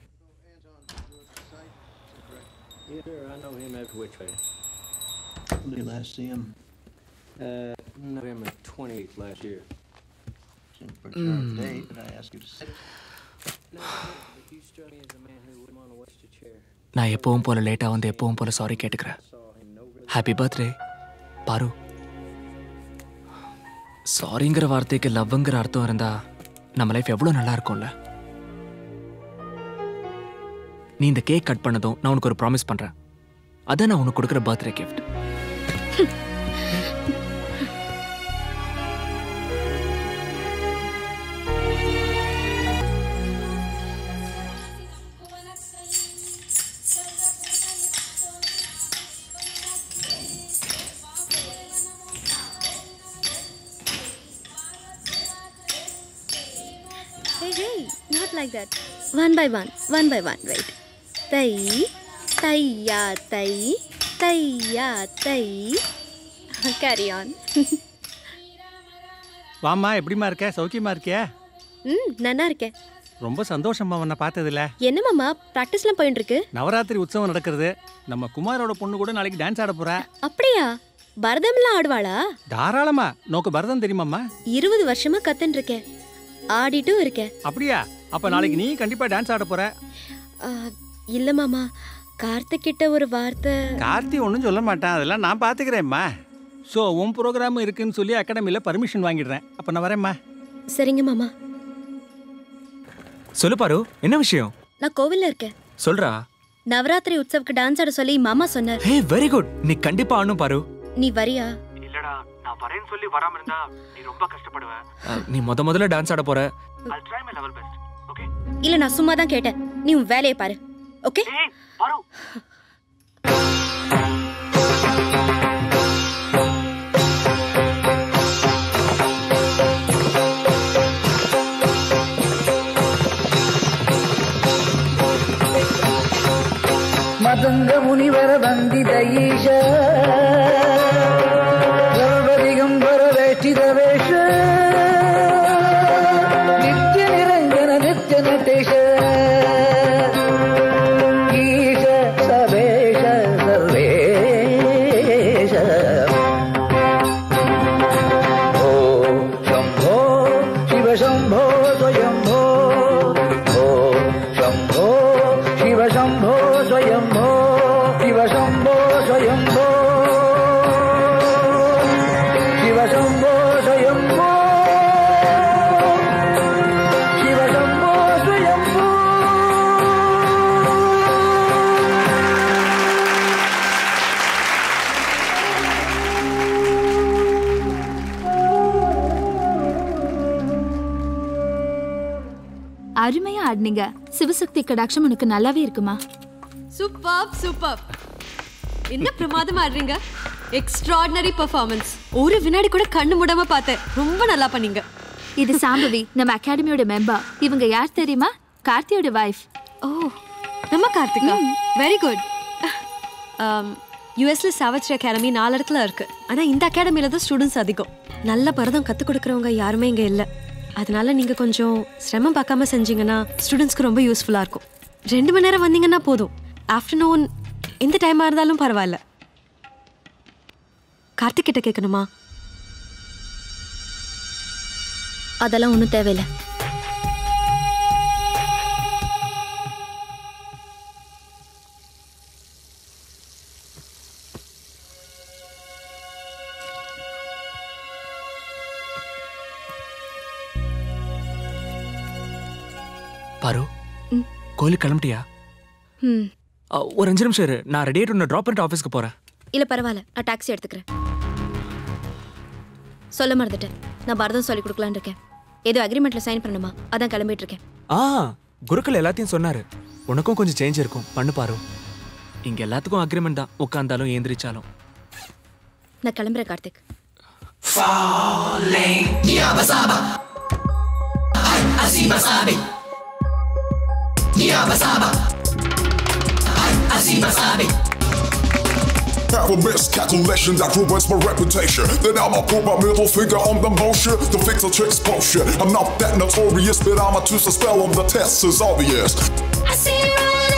I know him after which way? When did you last see him? Uh, November 28th last year. Seems pretty sharp Mm. date, but I asked you to sit. No, but you struck me as a man who wouldn't want to waste a chair. நான் எப்பவும் போல லேட்டாக வந்து எப்பவும் போல sorry கேட்டுக்கிறேன் happy birthday பாரு சாரிங்கிற வார்த்தைக்கு லவ்ங்கிற அர்த்தம் இருந்தா நம்ம லைஃப் எவ்வளோ நல்லா இருக்கும்ல நீ இந்த கேக் கட் பண்ணதும் நான் உனக்கு ஒரு ப்ராமிஸ் பண்றேன் அதான் நான் உனக்கு கொடுக்குற birthday gift like that. One by one, one by one. Wait. தை தையா தை தையா தை கேரி ஆன் வாம்மா எப்படிம்மா இருக்க சௌக்கியமா இருக்கியா ம் நல்லா இருக்கேன் ரொம்ப சந்தோஷமா உன்னை பார்த்ததுல என்ன மாமா ப்ராக்டிஸ்லாம் போயிட்டு இருக்கு நவராத்திரி உற்சவம் நடக்கிறது நம்ம குமாரோட பொண்ணு கூட நாளைக்கு டான்ஸ் ஆட போறா அப்படியா பரதம்லாம் ஆடுவாளா தாராளமா நோக்கு பரதம் தெரியுமாம்மா இருபது வருஷமா கத்துன்னு இருக்கேன் ஆடிட்டும் இருக்கேன் அப்படியா அப்ப நாளைக்கு நீ கண்டிப்பா டான்ஸ் ஆட போற ஆ, இல்ல மாமா கார்த்திக் கிட்ட ஒரு வார்த்தை கார்த்தி ஒன்றும் சொல்ல மாட்டான் அதெல்லாம் நான் பார்த்துக்கிறேம்மா ஸோ உன் ப்ரோக்ராம் இருக்குன்னு சொல்லி அகாடமியில் பர்மிஷன் வாங்கிடுறேன் அப்போ நான் வரேம்மா சரிங்க மாமா சொல்லு பாரு என்ன விஷயம் நான் கோவில்ல இருக்கேன் சொல்றா நவராத்திரி உற்சவக்கு டான்ஸ் ஆட சொல்லி மாமா சொன்னார் ஹே வெரி குட் நீ கண்டிப்பா ஆடணும் பாரு நீ வரியா இல்லடா நான் வரேன்னு சொல்லி வராம இருந்தா நீ ரொம்ப கஷ்டப்படுவ நீ முத முதல்ல டான்ஸ் ஆட போற இல்ல நான் சும்மா தான் கேட்டேன் நீ உன் வேலையை பாரு ஓகே மதங்க முனிவர வந்தித ஈஷ சர்வதிகம்பர வேஷ்டித வேஷ நித்ய நிரஞ்சன நித்ய நட்டேஷ ஈஷ சவேஷ சர்வேஷ ஓ शम्भो शिव शम्भो स्वयम्भो ओ शम्भो शिव शम्भो स्वयम्भो शिव शम्भो स्वयम्भो शिव शम्भो स्वयम्भो शिव शम्भो स्वयम्भो அருமையா ஆடினீங்க சிவசக்தி கடாட்சம் உனக்கு நல்லாவே இருக்குமா சூப்பர் சூப்பர் என்ன பிரமாதமா ஆடுறீங்க எக்ஸ்ட்ராடினரி பெர்ஃபார்மன்ஸ் ஒரு வினாடி கூட கண்ணு மூடாம பார்த்தேன் ரொம்ப நல்லா பண்ணீங்க இது சாம்பவி நம்ம அகாடமியோட மெம்பர் இவங்க யார் தெரியுமா கார்த்தியோட வைஃப் ஓ நம்ம கார்த்திகா வெரி குட் யூஎஸ்ல சாவச்ரி அகாடமி நாலு இடத்துல இருக்கு ஆனா இந்த அகாடமியில தான் ஸ்டூடெண்ட்ஸ் அதிகம் நல்ல பரதம் கத்து கொடுக்கறவங்க யாருமே இங்க இல்ல அதனால நீங்க கொஞ்சம் சிரமம் பார்க்காம செஞ்சீங்கன்னா ஸ்டூடெண்ட்ஸ்க்கு ரொம்ப யூஸ்ஃபுல்லா இருக்கும் ரெண்டு மணி நேரம் வந்தீங்கன்னா போதும் ஆஃப்டர்நூன் எந்த டைமா இருந்தாலும் பரவாயில்ல கார்த்திக் கிட்ட கேட்கணுமா அதெல்லாம் ஒன்றும் தேவையில்லை பாரு கோயிலுக்கு கிளம்பிட்டியா ம் அ, ஒரு அஞ்சு நிமிஷம் இரு நான் ரெடி ஆயிட்டு உன்னை ட்ராப் பண்ணிட்டு ஆஃபீஸ்க்கு போறேன் இல்லை பரவாயில்ல நான் டாக்ஸி எடுத்துக்கிறேன் சொல்ல மறந்துட்டேன் நான் பரதம் சொல்லி கொடுக்கலான்னு இருக்கேன் ஏதோ அக்ரிமெண்ட்ல சைன் பண்ணணுமா அதான் கிளம்பிட்டு இருக்கேன் ஆ குருக்கள் எல்லாத்தையும் சொன்னாரு உனக்கும் கொஞ்சம் சேஞ்ச் இருக்கும் பண்ணு பாரு இங்க எல்லாத்துக்கும் அக்ரிமெண்ட் தான் உட்காந்தாலும் ஏந்திரிச்சாலும் நான் கிளம்புறேன் Karthik Have a miscalculation that ruins my reputation. Then I'ma put my middle finger on the motion to fix a trick's bullshit. I'm not that notorious, but I'ma choose a spell on the test is obvious. I see you run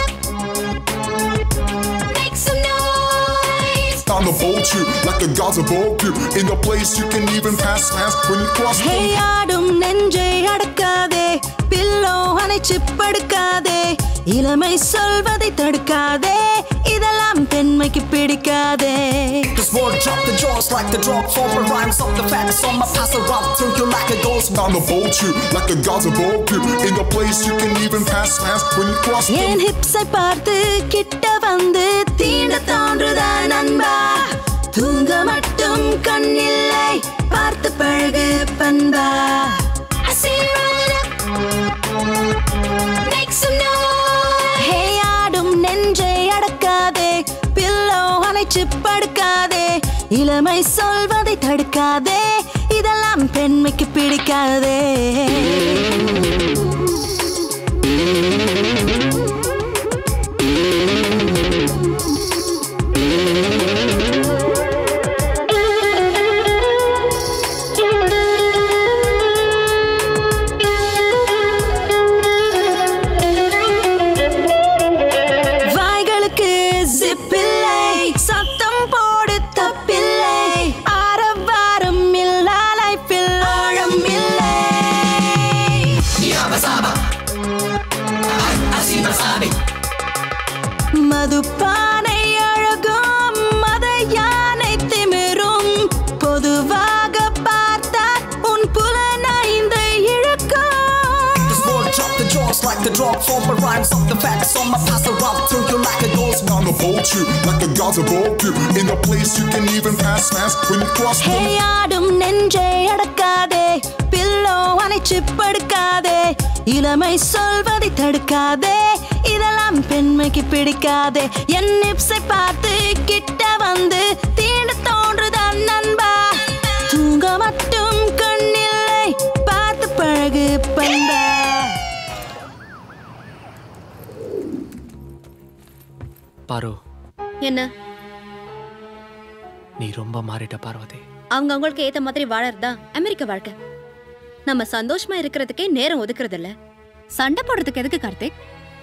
up. Make some noise. Time to bolt you like the gods above you. In the place you can even pass fast when you cross the ஆடும் நெஞ்சை அடக்காதே pillow அணைச்சு படுக்காதே இளமை சொல்வதை தடுக்காதே இதெல்லாம் பெண்மைக்கு பிடிக்காதே Cause word drop the jaws like the drop from the rhymes of the fans on my pass around till you like a ghost. Time to bolt you like the gods above you. In the place you can even pass fast when you cross the என் ஹிப்ஸை பார்த்து கிட்ட வந்து தீண்ட தோன்றுதா நண்பா தூங்க மட்டும் கண்ணில்லை பார்த்து பழகு பண்பா I see you run up. Make some noise. ஹே ஆடும் நெஞ்சை அடக்காதே பில்லோ அணைச்சு படுக்காதே இளமை சொல்வதை தடுக்காதே இதெல்லாம் பெண்மைக்கு பிடிக்காதே வாய்களுக்கு சிப்பில்லை சத்தம் போடு தப்பில்லை ஆரவாரம் இல்லா லைஃபில் ஆழம் இல்லை மதுப்பானை அழகும் மத யானை திமிரும் பொதுவாக பார்த்தால் உன் புலனைந்து இழுக்கும் This boy drop the jaws like the drop from the rhymes of the facts on my pass around through you like a ghost. Gonna bolt you like a god above you in a place you can even pass fast when you cross ஹே ஆடும் நெஞ்சை அடக்காதே pillow அணைச்சு படுக்காதே இளமை சொல்வதை தடுக்காதே இதெல்லாம் பெண்மைக்கு பிடிக்காதே என் நிப்ஸை பார்த்து கிட்ட வந்து தீண்ட தோன்றுதான் நண்பா தூங்க மட்டும் கண்ணில்லை பார்த்து பழகு பண்பா பாரு என்ன நீ ரொம்ப மாறிட்ட பார்வதி அவங்க அவங்களுக்கு ஏத்த மாதிரி வாழறதா அமெரிக்க வாழ்க்கை நம்ம சந்தோஷமா இருக்கிறதுக்கே நேரம் ஒதுக்குறது இல்ல சண்டை போடுறதுக்கு எதுக்கு கார்த்திக்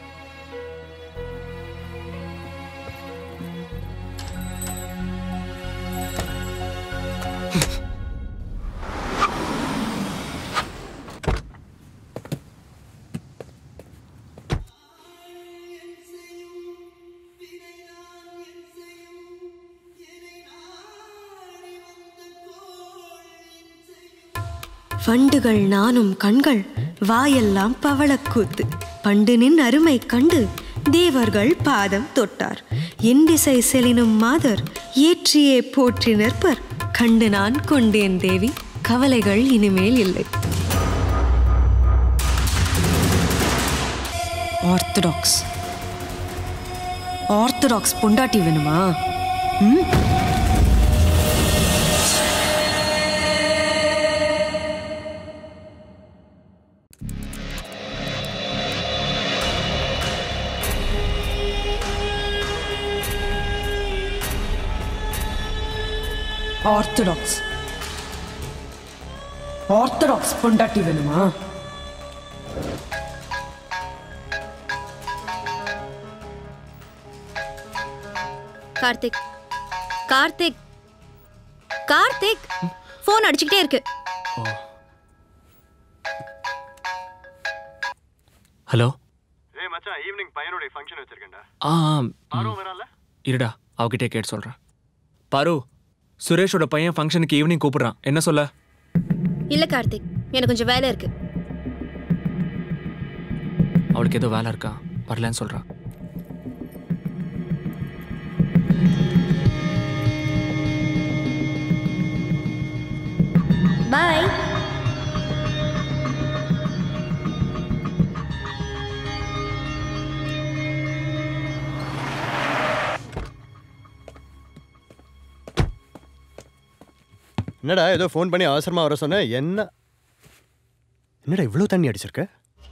வண்டுகள் நானும் கண்கள் வாயெல்லாம் பவளக்கூத்து பண்டு நின் அருமை கண்டு தேவர்கள் பாதம் தொட்டார் என் திசை செலினும் மாதர் ஏற்றியே போற்றி நிற்பர் கண்டு நான் கொண்டேன் தேவி கவலைகள் இனிமேல் இல்லை ஆர்த்தடாக்ஸ் ஆர்த்தடாக்ஸ் பொண்டாட்டி வேணுமா ம் ஆர்த்தடாக்ஸ் ஆர்த்தடாக்ஸ் பொண்டாட்டி வேணுமா கார்த்திக் கார்த்திக் கார்த்திக் ஃபோன் அடிச்சுக்கிட்டே இருக்கு ஹலோ ஏய் மச்சான் ஈவினிங் பையனுடைய ஃபங்க்ஷன் வச்சிருக்கேன்டா ஆ பாரு வரான்ல இருடா அவகிட்டே கேட்டு சொல்கிறேன் பாரு சுரேஷோட பையன் ஃபங்க்ஷனுக்கு ஈவினிங் கூப்பிடுறான் என்ன சொல்ல இல்ல கார்த்திக் எனக்கு கொஞ்சம் வேலை இருக்கு அவளுக்கு ஏதோ வேலை இருக்கா வரலன்னு சொல்கிறான் பாய் என்னடா ஏதோ ஃபோன் பண்ணி அவசரமா வர சொன்ன என்ன என்னடா இவ்வளோ தண்ணி அடிச்சிருக்க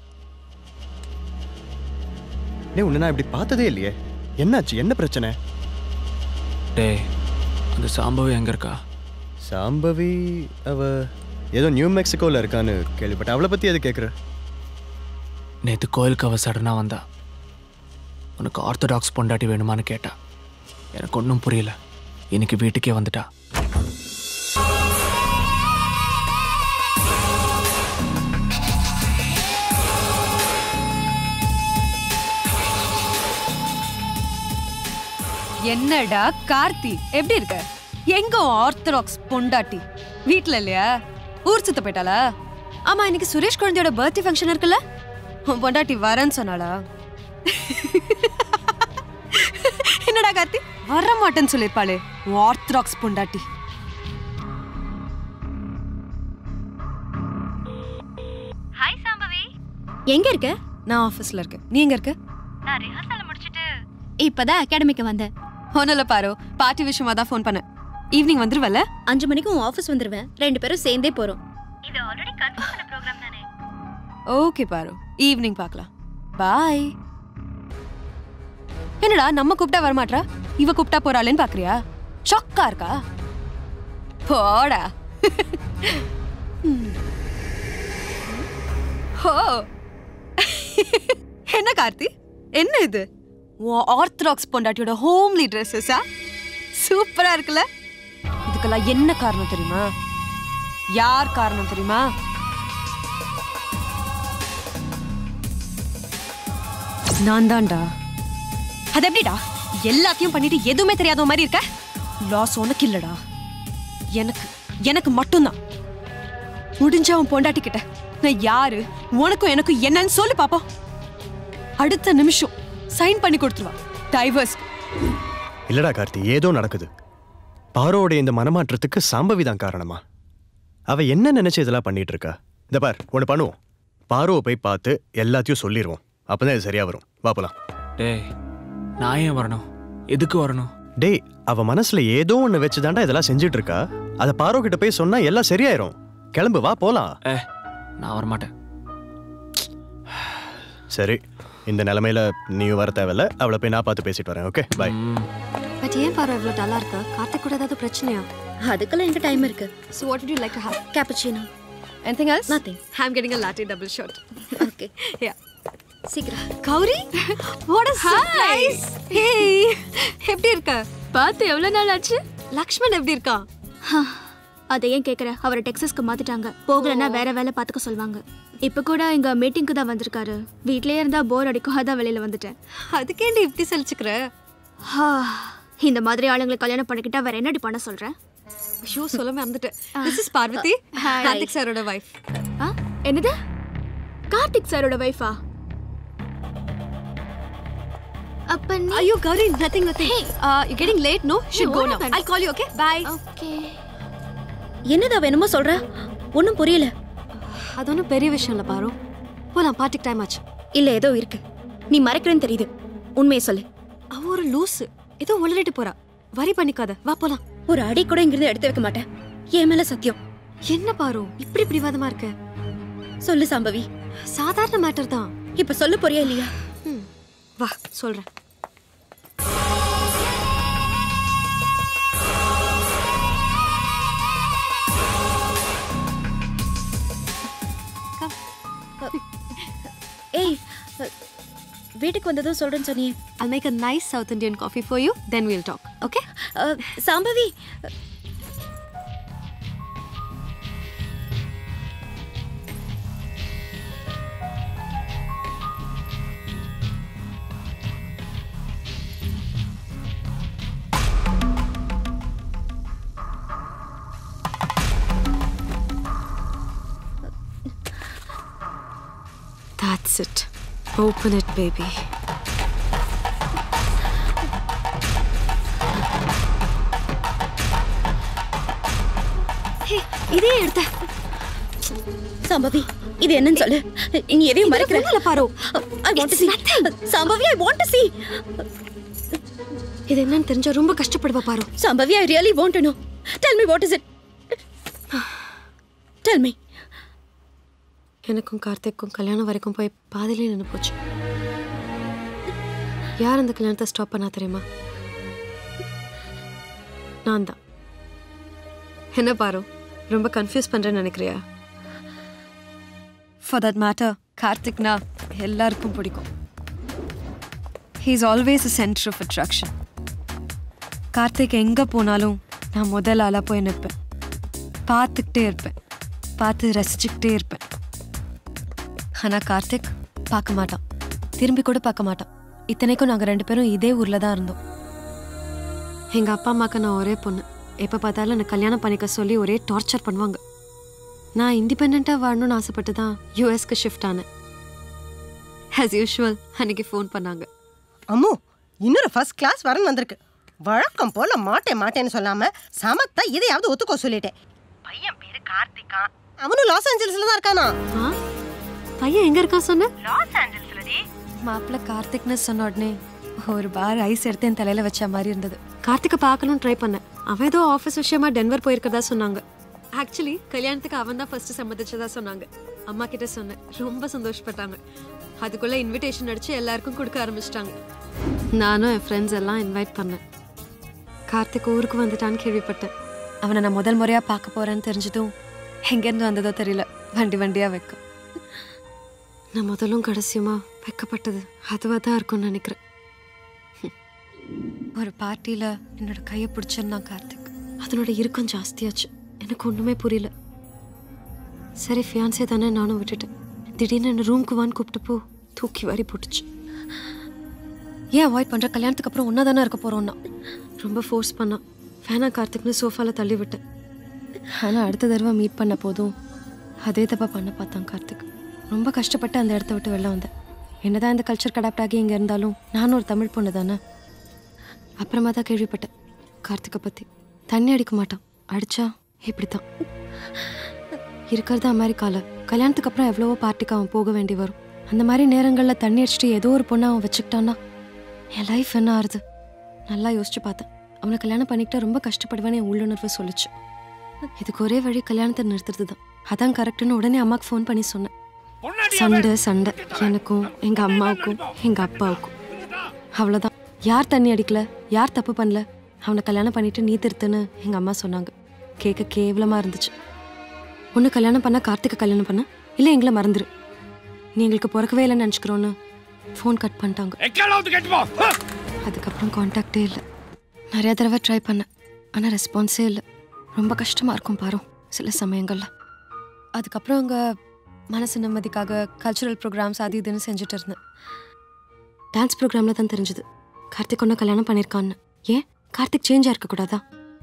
டேய் உன்னை நான் இப்படி பார்த்ததே இல்லையே என்னாச்சு என்ன பிரச்சனை டேய் அந்த சாம்பவி எங்கே இருக்கா சாம்பவி அவ ஏதோ நியூ மெக்சிகோவில் இருக்கான்னு கேள்விப்பட்டேன் அவளை பற்றி எது கேட்குற நேற்று கோயிலுக்கு அவ சடனாக வந்தா உனக்கு ஆர்த்தடாக்ஸ் பொண்டாட்டி வேணுமான்னு கேட்டா எனக்கு ஒன்றும் புரியல இன்னைக்கு வீட்டுக்கே வந்துட்டா என்னடா கார்த்தி எப்படி இருக்க எங்க ஆர்த்தடாக்ஸ் பொண்டாட்டி வீட்ல இல்லையா ஊர் சுத்த போயிட்டாளா ஆமா இன்னைக்கு சுரேஷ் குழந்தையோட பர்த்டே ஃபங்க்ஷன் இருக்குல்ல உன் பொண்டாட்டி வரேன்னு சொன்னாளா என்னடா கார்த்தி வர மாட்டேன்னு சொல்லிருப்பாளே உன் ஆர்த்தடாக்ஸ் பொண்டாட்டி ஹாய் சாம்பவி எங்க இருக்க நான் ஆஃபீஸ்ல இருக்கேன் நீ எங்க இருக்க நான் ரிஹர்சல் முடிச்சிட்டு இப்பதான் அகாடமிக்கு வந்தேன் ஒன்னும் இல்ல பாரு பார்ட்டி விஷயமா தான் ஃபோன் பண்ணேன் ஈவினிங் வந்துருவல அஞ்சு மணிக்கு உன் ஆஃபீஸ் வந்துருவேன் ரெண்டு பேரும் சேர்ந்தே போறோம் இது ஆல்ரெடி கன்ஃபார்ம் பண்ண ப்ரோக்ராம் தானே ஓகே பாரு ஈவினிங் பார்க்கலாம் பாய் என்னடா நம்ம கூப்பிட்டா வரமாட்றா இவ கூப்பிட்டா போறாளேன்னு பாக்குறியா ஷாக்கா இருக்கா போடா ம். ஹோ என்ன கார்த்தி என்ன இது ஆர்த்தடாக்ஸ் பொண்டாட்டியோட ஹோம்லி ட்ரெஸ்ஸஸா சூப்பரா இருக்குல்ல இதுக்கெல்லாம் என்ன காரணம் தெரியுமா யார் காரணம் தெரியுமா நான் தான்டா அது எப்படிடா எல்லாத்தையும் பண்ணிட்டு எதுவுமே தெரியாத மாதிரி இருக்க லாஸ் உனக்கு இல்லடா எனக்கு எனக்கு மட்டும்தான் முடிஞ்ச அவன் பொண்டாட்டி கிட்ட நான் யாரு உனக்கும் எனக்கும் என்னன்னு சொல்லு பாப்போம் அடுத்த நிமிஷம் சைன் பண்ணி கொடுத்துருவா டைவர்ஸ் இல்லடா கார்த்தி ஏதோ நடக்குது பாரோட இந்த மனமாற்றத்துக்கு சாம்பவி தான் காரணமா அவ என்ன நினைச்சு இதெல்லாம் பண்ணிட்டு இருக்கா இந்த பார் ஒன்று பண்ணுவோம் பாரோவை போய் பார்த்து எல்லாத்தையும் சொல்லிடுவோம் அப்பதான் இது சரியா வரும் வா போலாம் டேய் நான் ஏன் வரணும் எதுக்கு வரணும் டேய் அவ மனசுல ஏதோ ஒன்று வச்சு தாண்டா இதெல்லாம் செஞ்சுட்டு இருக்கா அதை பாரோ கிட்ட போய் சொன்னா எல்லாம் சரியாயிரும் கிளம்பு வா போலாம் ஏ நான் வரமாட்டேன் சரி இந்த நிலைமையில நீயும் வர தேவையில்ல அவளை போய் நான் பார்த்து பேசிட்டு வரேன் ஓகே பை பட் ஏன் பாரு இவ்வளோ டல்லா இருக்க கார்த்திக் கூட ஏதாவது பிரச்சனையா அதுக்கெல்லாம் எனக்கு டைம் இருக்கு so what do you like to have cappuccino anything else Nothing. I am getting a latte double shot okay yeah சீக்கிரம் Gauri what is surprise hey எப்படி இருக்க பார்த்து எவ்வளவு நாள் ஆச்சு லக்ஷ்மண் எப்படி இருக்கா அதை ஏன் கேக்குற அவரை டெக்ஸஸ்க்கு மாத்திட்டாங்க போகலன்னா வேற வேலை பார்த்துக்க சொல்லுவாங்க இப்ப கூட இங்க மீட்டிங்க்கு தான் வந்திருக்காரு வீட்லயே இருந்தா போர் அடிக்கும் அதான் வெளியில வந்துட்டேன் அதுக்கேண்டி இப்படி சலிச்சுக்கிற இந்த மாதிரி ஆளுங்களை கல்யாணம் பண்ணிக்கிட்டா வேற என்னடி பண்ண சொல்றேன் ஐயோ சொல்ல மறந்துட்டேன் this is Parvati Hi. Karthik சாரோட வைஃப் ஆ, என்னது கார்த்திக் சாரோட வைஃபா அப்ப நீ ஐயோ Gauri nothing nothing you getting late no should go what now happened? I call you okay bye okay என்னது அவ என்னமோ சொல்ற ஒன்றும் புரியல அது ஒன்றும் பெரிய விஷயம் இல்லை பாரு போலாம் பார்ட்டிக்கு டைம் ஆச்சு இல்ல ஏதோ இருக்கு நீ மறைக்கிறேன்னு தெரியுது உண்மையை சொல்லு அவ ஒரு லூசு ஏதோ உளறிட்டு போறா வரி பண்ணிக்காத வா போலாம் ஒரு அடி கூட இங்கிருந்து எடுத்து வைக்க மாட்டேன் என் மேல சத்தியம் என்ன பாரு இப்படி பிடிவாதமா இருக்க சொல்லு சாம்பவி சாதாரண மேட்டர் தான் இப்ப சொல்ல போறியா இல்லையா ம், வா சொல்றேன் ஏய் அ, வீட்டுக்கு வந்ததும் சொல்றேன்னு சொன்னியே I'll make a nice South Indian coffee for you, then we'll talk. Okay? A, Shambhavi That's it. Open it, baby. ஹே, இதே எடுத்த சாம்பவி இது என்னன்னு சொல்லு நீ எதையும் மறைக்கிற இல்ல பாரு I want to see Shambhavi I want to see இது என்னன்னு தெரிஞ்சா ரொம்ப கஷ்டப்படுவா பாரு Shambhavi I really want to know tell me what is it tell me எனக்கும் கார்த்திக்கும் கல்யாணம் வரைக்கும் போய் பாதியிலே நின்று போச்சு யார் அந்த கல்யாணத்தை ஸ்டாப் பண்ணா தெரியுமா நான் தான் என்ன பாரு ரொம்ப கன்ஃபியூஸ் பண்றேன்னு நினைக்கிறியா ஃபார் தட் மேட்டர் கார்த்திக்னா எல்லாருக்கும் பிடிக்கும் he is always a center of attraction Karthik எங்கே போனாலும் நான் முதல் ஆளாக போய் நிற்பேன் பார்த்துக்கிட்டே இருப்பேன் பார்த்து ரசிச்சுக்கிட்டே இருப்பேன் ஆனால் கார்த்திக் பார்க்க மாட்டான் திரும்பி கூட பார்க்க மாட்டான் இத்தனைக்கும் நாங்கள் ரெண்டு பேரும் இதே ஊரில் தான் இருந்தோம் எங்கள் அப்பா அம்மாக்கு நான் ஒரே பொண்ணு எப்போ பார்த்தாலும் எனக்கு கல்யாணம் பண்ணிக்க சொல்லி ஒரே டார்ச்சர் பண்ணுவாங்க நான் இண்டிபெண்ட்டாக வாழணும்னு ஆசைப்பட்டு தான் யூஎஸ்க்கு ஷிஃப்ட் ஆனேன் ஆஸ் யூஷுவல் அன்னைக்கு ஃபோன் பண்ணாங்க அம்மு இன்னொரு ஃபர்ஸ்ட் கிளாஸ் வரன் வந்திருக்கு வழக்கம் போல மாட்டேன் மாட்டேன்னு சொல்லாம சமத்தா இதையாவது ஒத்துக்கோ சொல்லிட்டேன் பையன் பேரு கார்த்திகா அவனும் லாஸ் ஏஞ்சல்ஸ்ல தான் இருக்கானா ஆ பையன் எங்கே இருக்கான் சொன்ன லாஸ் ஏஞ்சல்ஸ்லடி மாப்பிள்ள கார்த்திக்னு சொன்ன உடனே ஒரு பார் ஐஸ் எடுத்து என் தலையில வச்ச மாதிரி இருந்தது கார்த்திகை பார்க்கணும்னு ட்ரை பண்ணேன் அவன் ஏதோ ஆஃபீஸ் விஷயமா டென்வர் போயிருக்கதா சொன்னாங்க ஆக்சுவலி கல்யாணத்துக்கு அவன் தான் ஃபர்ஸ்ட் சம்மதிச்சதா சொன்னாங்க அம்மா கிட்ட சொன்னேன் ரொம்ப சந்தோஷப்பட்டாங்க அதுக்குள்ள இன்விடேஷன் அடிச்சு எல்லாருக்கும் கொடுக்க ஆரம்பிச்சிட்டாங்க நானும் என் ஃப்ரெண்ட்ஸ் எல்லாம் இன்வைட் பண்ணேன் கார்த்திக் ஊருக்கு வந்துட்டான்னு கேள்விப்பட்டேன் அவனை நான் முதல் முறையா பார்க்க போறேன்னு தெரிஞ்சதும் எங்கேருந்து வந்ததோ தெரியல வண்டி வண்டியா வைக்கும் நான் முதலும் கடைசியுமா வைக்கப்பட்டது அதுவாக தான் இருக்கும்னு நினைக்கிறேன் ஒரு பார்ட்டியில என்னோட கையை பிடிச்சிருந்தான் கார்த்திக் அதனோட இறுக்கம் ஜாஸ்தியாச்சு எனக்கு ஒண்ணுமே புரியல சரி ஃபியான்சே தானே நானும் விட்டுட்டேன் திடீர்னு என்ன ரூம்க்கு வான்னு கூப்பிட்டு போ தூக்கி வாரி போட்டுச்சு ஏன் அவாய்ட் பண்ற கல்யாணத்துக்கு அப்புறம் ஒன்னா தானே இருக்க போறோம்னா ரொம்ப ஃபோர்ஸ் பண்ணான் வேணா கார்த்திக்னு சோஃபால தள்ளி விட்டேன் ஆனா அடுத்த தடவை மீட் பண்ண போதும் அதே தப்பா பண்ண பார்த்தான் கார்த்திக் ரொம்ப கஷ்டப்பட்டு அந்த இடத்த விட்டு வெளில வந்தேன் என்னதான் இந்த கல்ச்சர் கடாப்ட் ஆகி இங்கே இருந்தாலும் நானும் ஒரு தமிழ் பொண்ணு தானே அப்புறமா தான் கேள்விப்பட்டேன் கார்த்திகை பற்றி தண்ணி அடிக்க மாட்டான் அடிச்சா இப்படி தான் இருக்கிறது அமெரிக்காவில் கல்யாணத்துக்கு அப்புறம் எவ்வளவோ பார்ட்டிக்கு அவன் போக வேண்டி வரும் அந்த மாதிரி நேரங்களில் தண்ணி அடிச்சுட்டு ஏதோ ஒரு பொண்ணை அவன் வச்சுக்கிட்டான்னா என் லைஃப் என்ன ஆறுது நல்லா யோசிச்சு பார்த்தேன் அவனை கல்யாணம் பண்ணிக்கிட்டா ரொம்ப கஷ்டப்படுவேன்னு என் உள்ளுணர்வு சொல்லுச்சு இதுக்கு ஒரே வழி கல்யாணத்தை நிறுத்துறது தான் அதான் கரெக்டுன்னு உடனே அம்மாக்கு ஃபோன் பண்ணி சொன்னேன் சண்டை சண்டை எனக்கும் எங்க அம்மாவுக்கும் எங்க அப்பாவுக்கும் அவ்வளோதான் யார் தண்ணி அடிக்கல யார் தப்பு பண்ணல அவனை கல்யாணம் பண்ணிட்டு நீ திருத்துன்னு எங்க அம்மா சொன்னாங்க கேட்க கேவலமா இருந்துச்சு ஒன்று கல்யாணம் பண்ண கார்த்திகை கல்யாணம் பண்ண இல்லை எங்களை மறந்துரு நீ எங்களுக்கு பிறக்கவே இல்லைன்னு நினச்சிக்கிறோன்னு ஃபோன் கட் பண்ணிட்டாங்க அதுக்கப்புறம் காண்டாக்டே இல்லை நிறைய தடவை ட்ரை பண்ணேன் ஆனால் ரெஸ்பான்ஸே இல்லை ரொம்ப கஷ்டமாக இருக்கும் பாரு சில சமயங்களில் அதுக்கப்புறம் அங்கே மனசு நிம்மதிக்காக கல்ச்சுரல் ப்ரோக்ராம்ஸ் அது இதுன்னு செஞ்சுட்டு இருந்தேன் டான்ஸ் ப்ரோக்ராமில் தான் தெரிஞ்சுது கார்த்திக் ஒன்று கல்யாணம் பண்ணியிருக்கான்னு ஏன் கார்த்திக் சேஞ்சாக இருக்கக்கூடாதா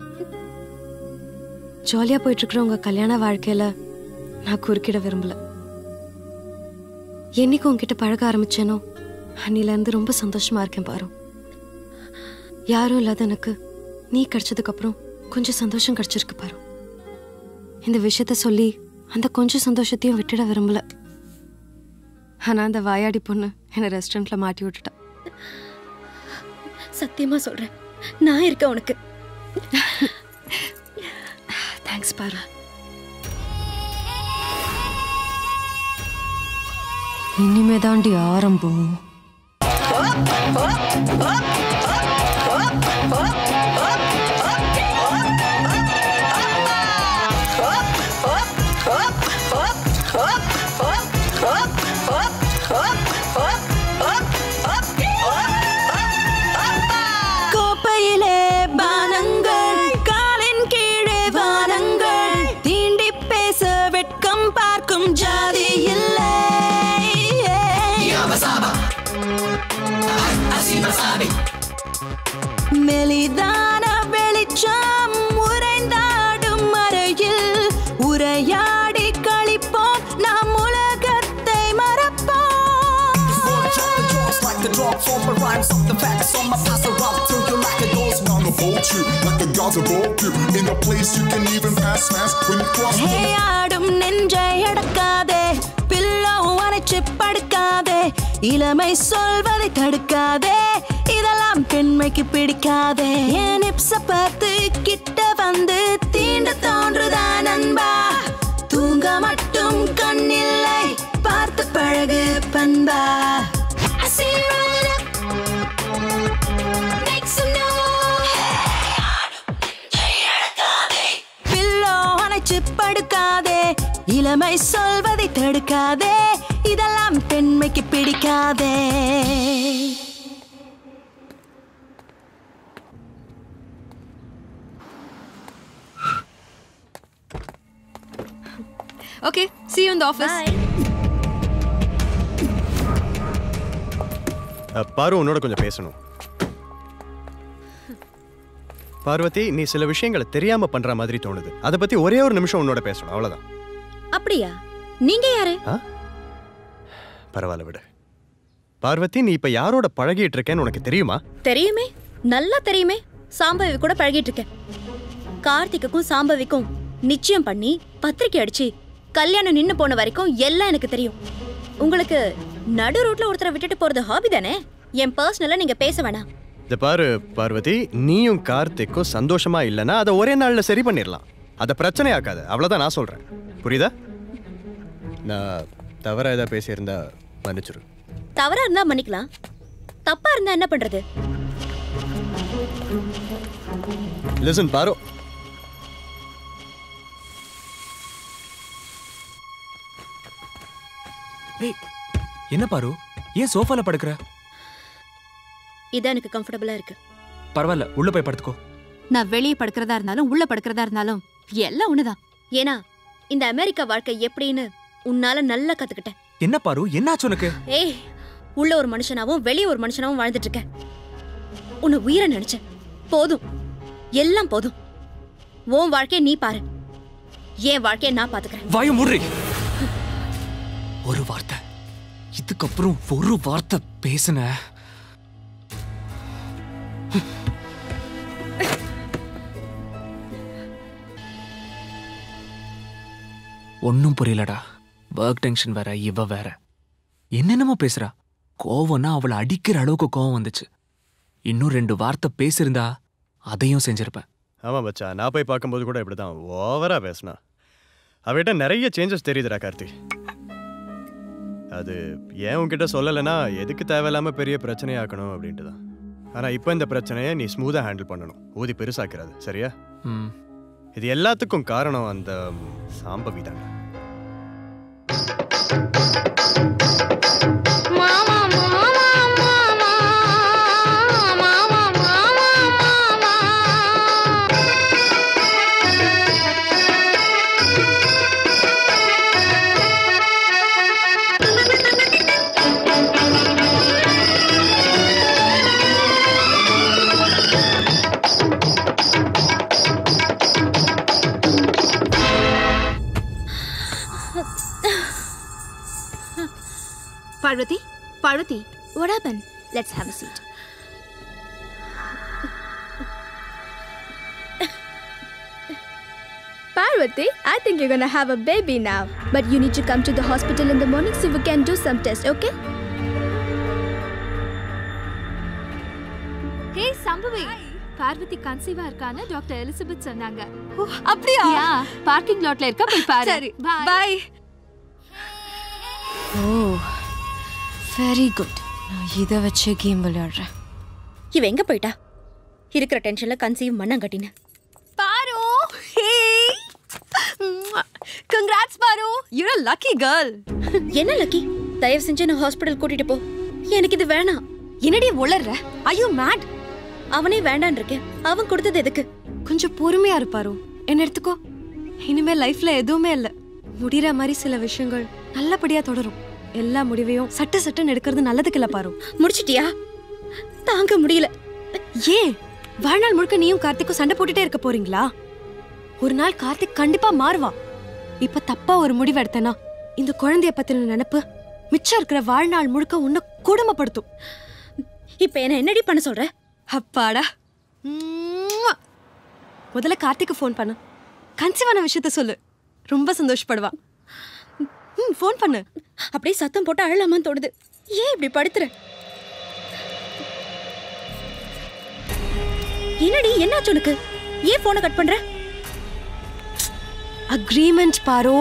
ஜாலியாக போயிட்டுருக்குற உங்கள் கல்யாண வாழ்க்கையில் நான் குறுக்கிட விரும்பல என்னைக்கு உங்ககிட்ட பழக ஆரம்பிச்சேனோ அன்னிலேருந்து ரொம்ப சந்தோஷமா இருக்கேன் பாரு யாரும் இல்லாத எனக்கு நீ கிடைச்சதுக்கப்புறம் கொஞ்சம் சந்தோஷம் கிடைச்சிருக்கு பாரு இந்த விஷயத்த சொல்லி அந்த கொஞ்சம் சந்தோஷத்தையும் விட்டுட விரும்பல ஆனா அந்த வாயாடி பொண்ணு என்னை ரெஸ்டாரண்ட்ல மாட்டி விட்டுட்டா சத்தியமா சொல்றேன் நான் இருக்கேன் உனக்கு தேங்க்ஸ் பாரு இனிமே தாண்டி ஆரம்பம் கோப்பையிலே பானங்கள் காலின் கீழே வானங்கள் தீண்டி பேச வெட்கம் பார்க்கும் ஜாதி இல்லை மெலிதான வெளிச்சம் உறைந்தாடும் மறையில் உரையாடி கழிப்போம் நாம் உலகத்தை மறப்போம் Just like the drop from my rhymes off the facts on my pass around till you like a ghost. None of you, like the gods above you. In a place you can even pass fast when you cross the ஹே, ஆடும் நெஞ்சை அடக்காதே pillow அணைச்சு படுக்காதே இளமை சொல்வதை தடுக்காதே இதெல்லாம் பெண்மைக்கு பிடிக்காதே என் இப்ஸ பார்த்து கிட்ட வந்து தீண்ட தோன்றுதா நண்பா தூங்க மட்டும் கண்ணில்லை பார்த்து பழகு பண்பா I see you rolling up. Make some noise. Pillow அணைச்சு படுக்காதே இளமை சொல்வதை தடுக்காதே இதெல்லாம் பெண்மைக்கு பிடிக்காதே okay see you in the office அஹ், பாரு உன்னோட கொஞ்சம் பேசணும் பார்வதி நீ சில விஷயங்களை தெரியாம பண்ற மாதிரி தோணுது அதை பத்தி ஒரே ஒரு நிமிஷம் உன்னோட பேசணும் அவ்வளவுதான் அப்படியா நீங்க யாரு பரவாயில்ல விடு பார்வதி நீ இப்ப யாரோட பழகிட்டு இருக்கேன்னு உனக்கு தெரியுமா தெரியுமே நல்லா தெரியுமே சாம்பவி கூட பழகிட்டு இருக்கேன் கார்த்திக்குக்கும் சாம்பவிக்கும் நிச்சயம் பண்ணி பத்திரிக்கை அடிச்சு கல்யாணம் நின்னு போன வரைக்கும் எல்லாம் எனக்கு தெரியும் உங்களுக்கு நடு ரோட்ல ஒருத்தரை விட்டுட்டு போறது ஹாபி தானே என் பர்சனலா நீங்க பேச வேணாம் இந்த பாரு பார்வதி நீயும் கார்த்திக்கும் சந்தோஷமா இல்லைன்னா அதை ஒரே நாள்ல சரி பண்ணிடலாம் அதை பிரச்சனையாக்காத அவ்வளவுதான் நான் சொல்றேன் புரியுதா நான் தவறா ஏதாவது பேசியிருந்தா மன்னிச்சிரு தவறா இருந்தா மன்னிக்கலாம் தப்பா இருந்தா என்ன பண்றது லிசன் பாரு ஏய் என்ன பாரு ஏன் சோஃபால படுக்கிற இதான் எனக்கு கம்ஃபர்டபுளா இருக்கு பரவாயில்ல உள்ள போய் படுத்துக்கோ நான் வெளியே படுக்கிறதா இருந்தாலும் உள்ள படுக்கிறதா இருந்தாலும் எல்லாம் ஒண்ணுதான் ஏன்னா இந்த அமெரிக்கா வாழ்க்கை எப்படின்னு உன்னால நல்லா கத்துக்கிட்டேன் என்ன பாரு என்னாச்சு உனக்கு ஏய் உள்ள ஒரு மனுஷனாவும் வெளிய ஒரு மனுஷனாவும் வாழ்ந்துட்டு இருக்க உன்னை உயிரை நினைச்சேன் போதும் எல்லாம் போதும் உன் வாழ்க்கைய நீ பாரு என் வாழ்க்கைய நான் பாத்துக்கிறேன் வாய மூடுறி ஒரு வார்த்தை இதுக்கப்புறம் ஒரு வார்த்தை பேசுன ஒன்னும் புரியலடா ஒர்க் டென்ஷன் வேற இவ வேற என்னென்னமோ பேசுறா கோவம்னா அவளை அடிக்கிற அளவுக்கு கோவம் வந்துச்சு இன்னும் ரெண்டு வார்த்தை பேசியிருந்தா அதையும் செஞ்சிருப்பேன் ஆமா பச்சா நான் போய் பார்க்கும்போது கூட இப்படிதான் ஓவரா பேசினா அவகிட்ட நிறைய சேஞ்சஸ் தெரியுதுடா கார்த்தி அது ஏன் உன்கிட்ட சொல்லலைன்னா எதுக்கு தேவையில்லாம பெரிய பிரச்சனையாக்கணும் அப்படின்ட்டு தான் ஆனா இப்போ இந்த பிரச்சனையை நீ ஸ்மூதா ஹேண்டில் பண்ணணும் ஊதி பெருசாக்கிறது சரியா ம் இது எல்லாத்துக்கும் காரணம் அந்த சாம்பவி தாங்க Parvati Parvati what happened let's have a seat Parvati, I think you're gonna have a baby now. But you need to come to the hospital in the morning so we can do some tests, okay? ஹே சம்பவி பார்வதி கன்சீவா இருக்கான்னு doctor Elizabeth சொன்னாங்க அப்படியா parking லாட்ல இருக்க போய் பாரு சரி பாய் ஓ very good நான் இதை வச்சு கேம் விளையாடுறேன் இவ எங்க போயிட்டா இருக்கிற டென்ஷன்ல கன்சீவ் மண்ணங்கட்டின பாரு hey congrats Paru you are lucky girl என்ன லக்கி தயவு செஞ்சு நான் ஹாஸ்பிடல் கூட்டிட்டு போ எனக்கு இது வேணாம் என்னடி உளர்ற ஐ யூ மேட் அவனே வேண்டான் இருக்கேன் அவன் கொடுத்தது எதுக்கு கொஞ்சம் பொறுமையா இருப்பாரு என்ன எடுத்துக்கோ இனிமே லைஃப்ல எதுவுமே இல்ல முடிகிற மாதிரி சில விஷயங்கள் நல்லபடியா தொடரும் எல்லா முடிவையும் சட்ட சட்டன் எடுக்கிறது நல்லதுக்கு இல்ல பாரு முடிச்சிட்டியா தாங்க முடியல ஏன் வாழ்நாள் முழுக்க நீயும் கார்த்திக்கும் சண்டை போட்டுட்டே இருக்க போறீங்களா ஒரு நாள் கார்த்திக் கண்டிப்பா மாறுவான் இப்ப தப்பா ஒரு முடிவு எடுத்தனா இந்த குழந்தைய பத்தின நினைப்பு மிச்சம் இருக்கிற வாழ்நாள் முழுக்க உன்னை கொடுமைப்படுத்தும் இப்ப என்ன என்னடி பண்ண சொல்ற அப்பாடா உம்முவா. முதல்ல கார்த்திக்கு ஃபோன் பண்ணு கன்சீவான விஷயத்த சொல்லு ரொம்ப சந்தோஷப்படுவான் ம் ஃபோன் பண்ணு அப்படியே சத்தம் போட்டு அழலாமான்னு தோணுது ஏன் இப்படி படுத்துற என்னடி என்னாச்சு உனக்கு ஏன் போனை கட் பண்ற அக்ரிமெண்ட் பாரோ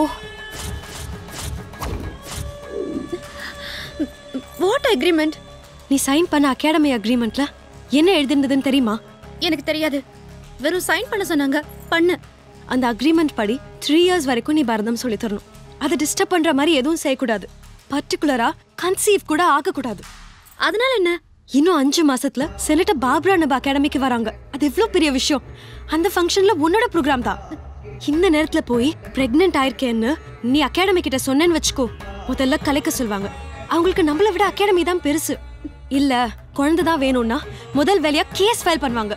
வாட் அக்ரிமெண்ட் நீ சைன் பண்ண அகாடமி அக்ரிமெண்ட்ல என்ன எழுதிருந்ததுன்னு தெரியுமா எனக்கு தெரியாது வெறும் சைன் பண்ண சொன்னாங்க பண்ண அந்த அக்ரிமெண்ட் படி த்ரீ இயர்ஸ் வரைக்கும் நீ பரதம் சொல்லி தரணும் அதை டிஸ்டர்ப் பண்ற மாதிரி எதுவும் செய்யக்கூடாது பர்டிகுலரா கன்சீவ் கூட ஆகக்கூடாது அதனால என்ன இன்னும் அஞ்சு மாசத்துல செனட்டர் பாப்ரா நப அகாடமிக்கு வராங்க அது எவ்வளவு பெரிய விஷயம் அந்த ஃபங்க்ஷன்ல உன்னோட ப்ரோக்ராம் தான் இந்த நேரத்துல போய் பிரெக்னென்ட் ஆயிருக்கேன்னு நீ அகாடமி கிட்ட சொன்னேன்னு வச்சுக்கோ முதல்ல கலைக்க சொல்வாங்க அவங்களுக்கு நம்மளை விட அகாடமி தான் பெருசு இல்ல குழந்தை தான் வேணும்னா முதல் வேலையா கேஸ் ஃபைல் பண்ணுவாங்க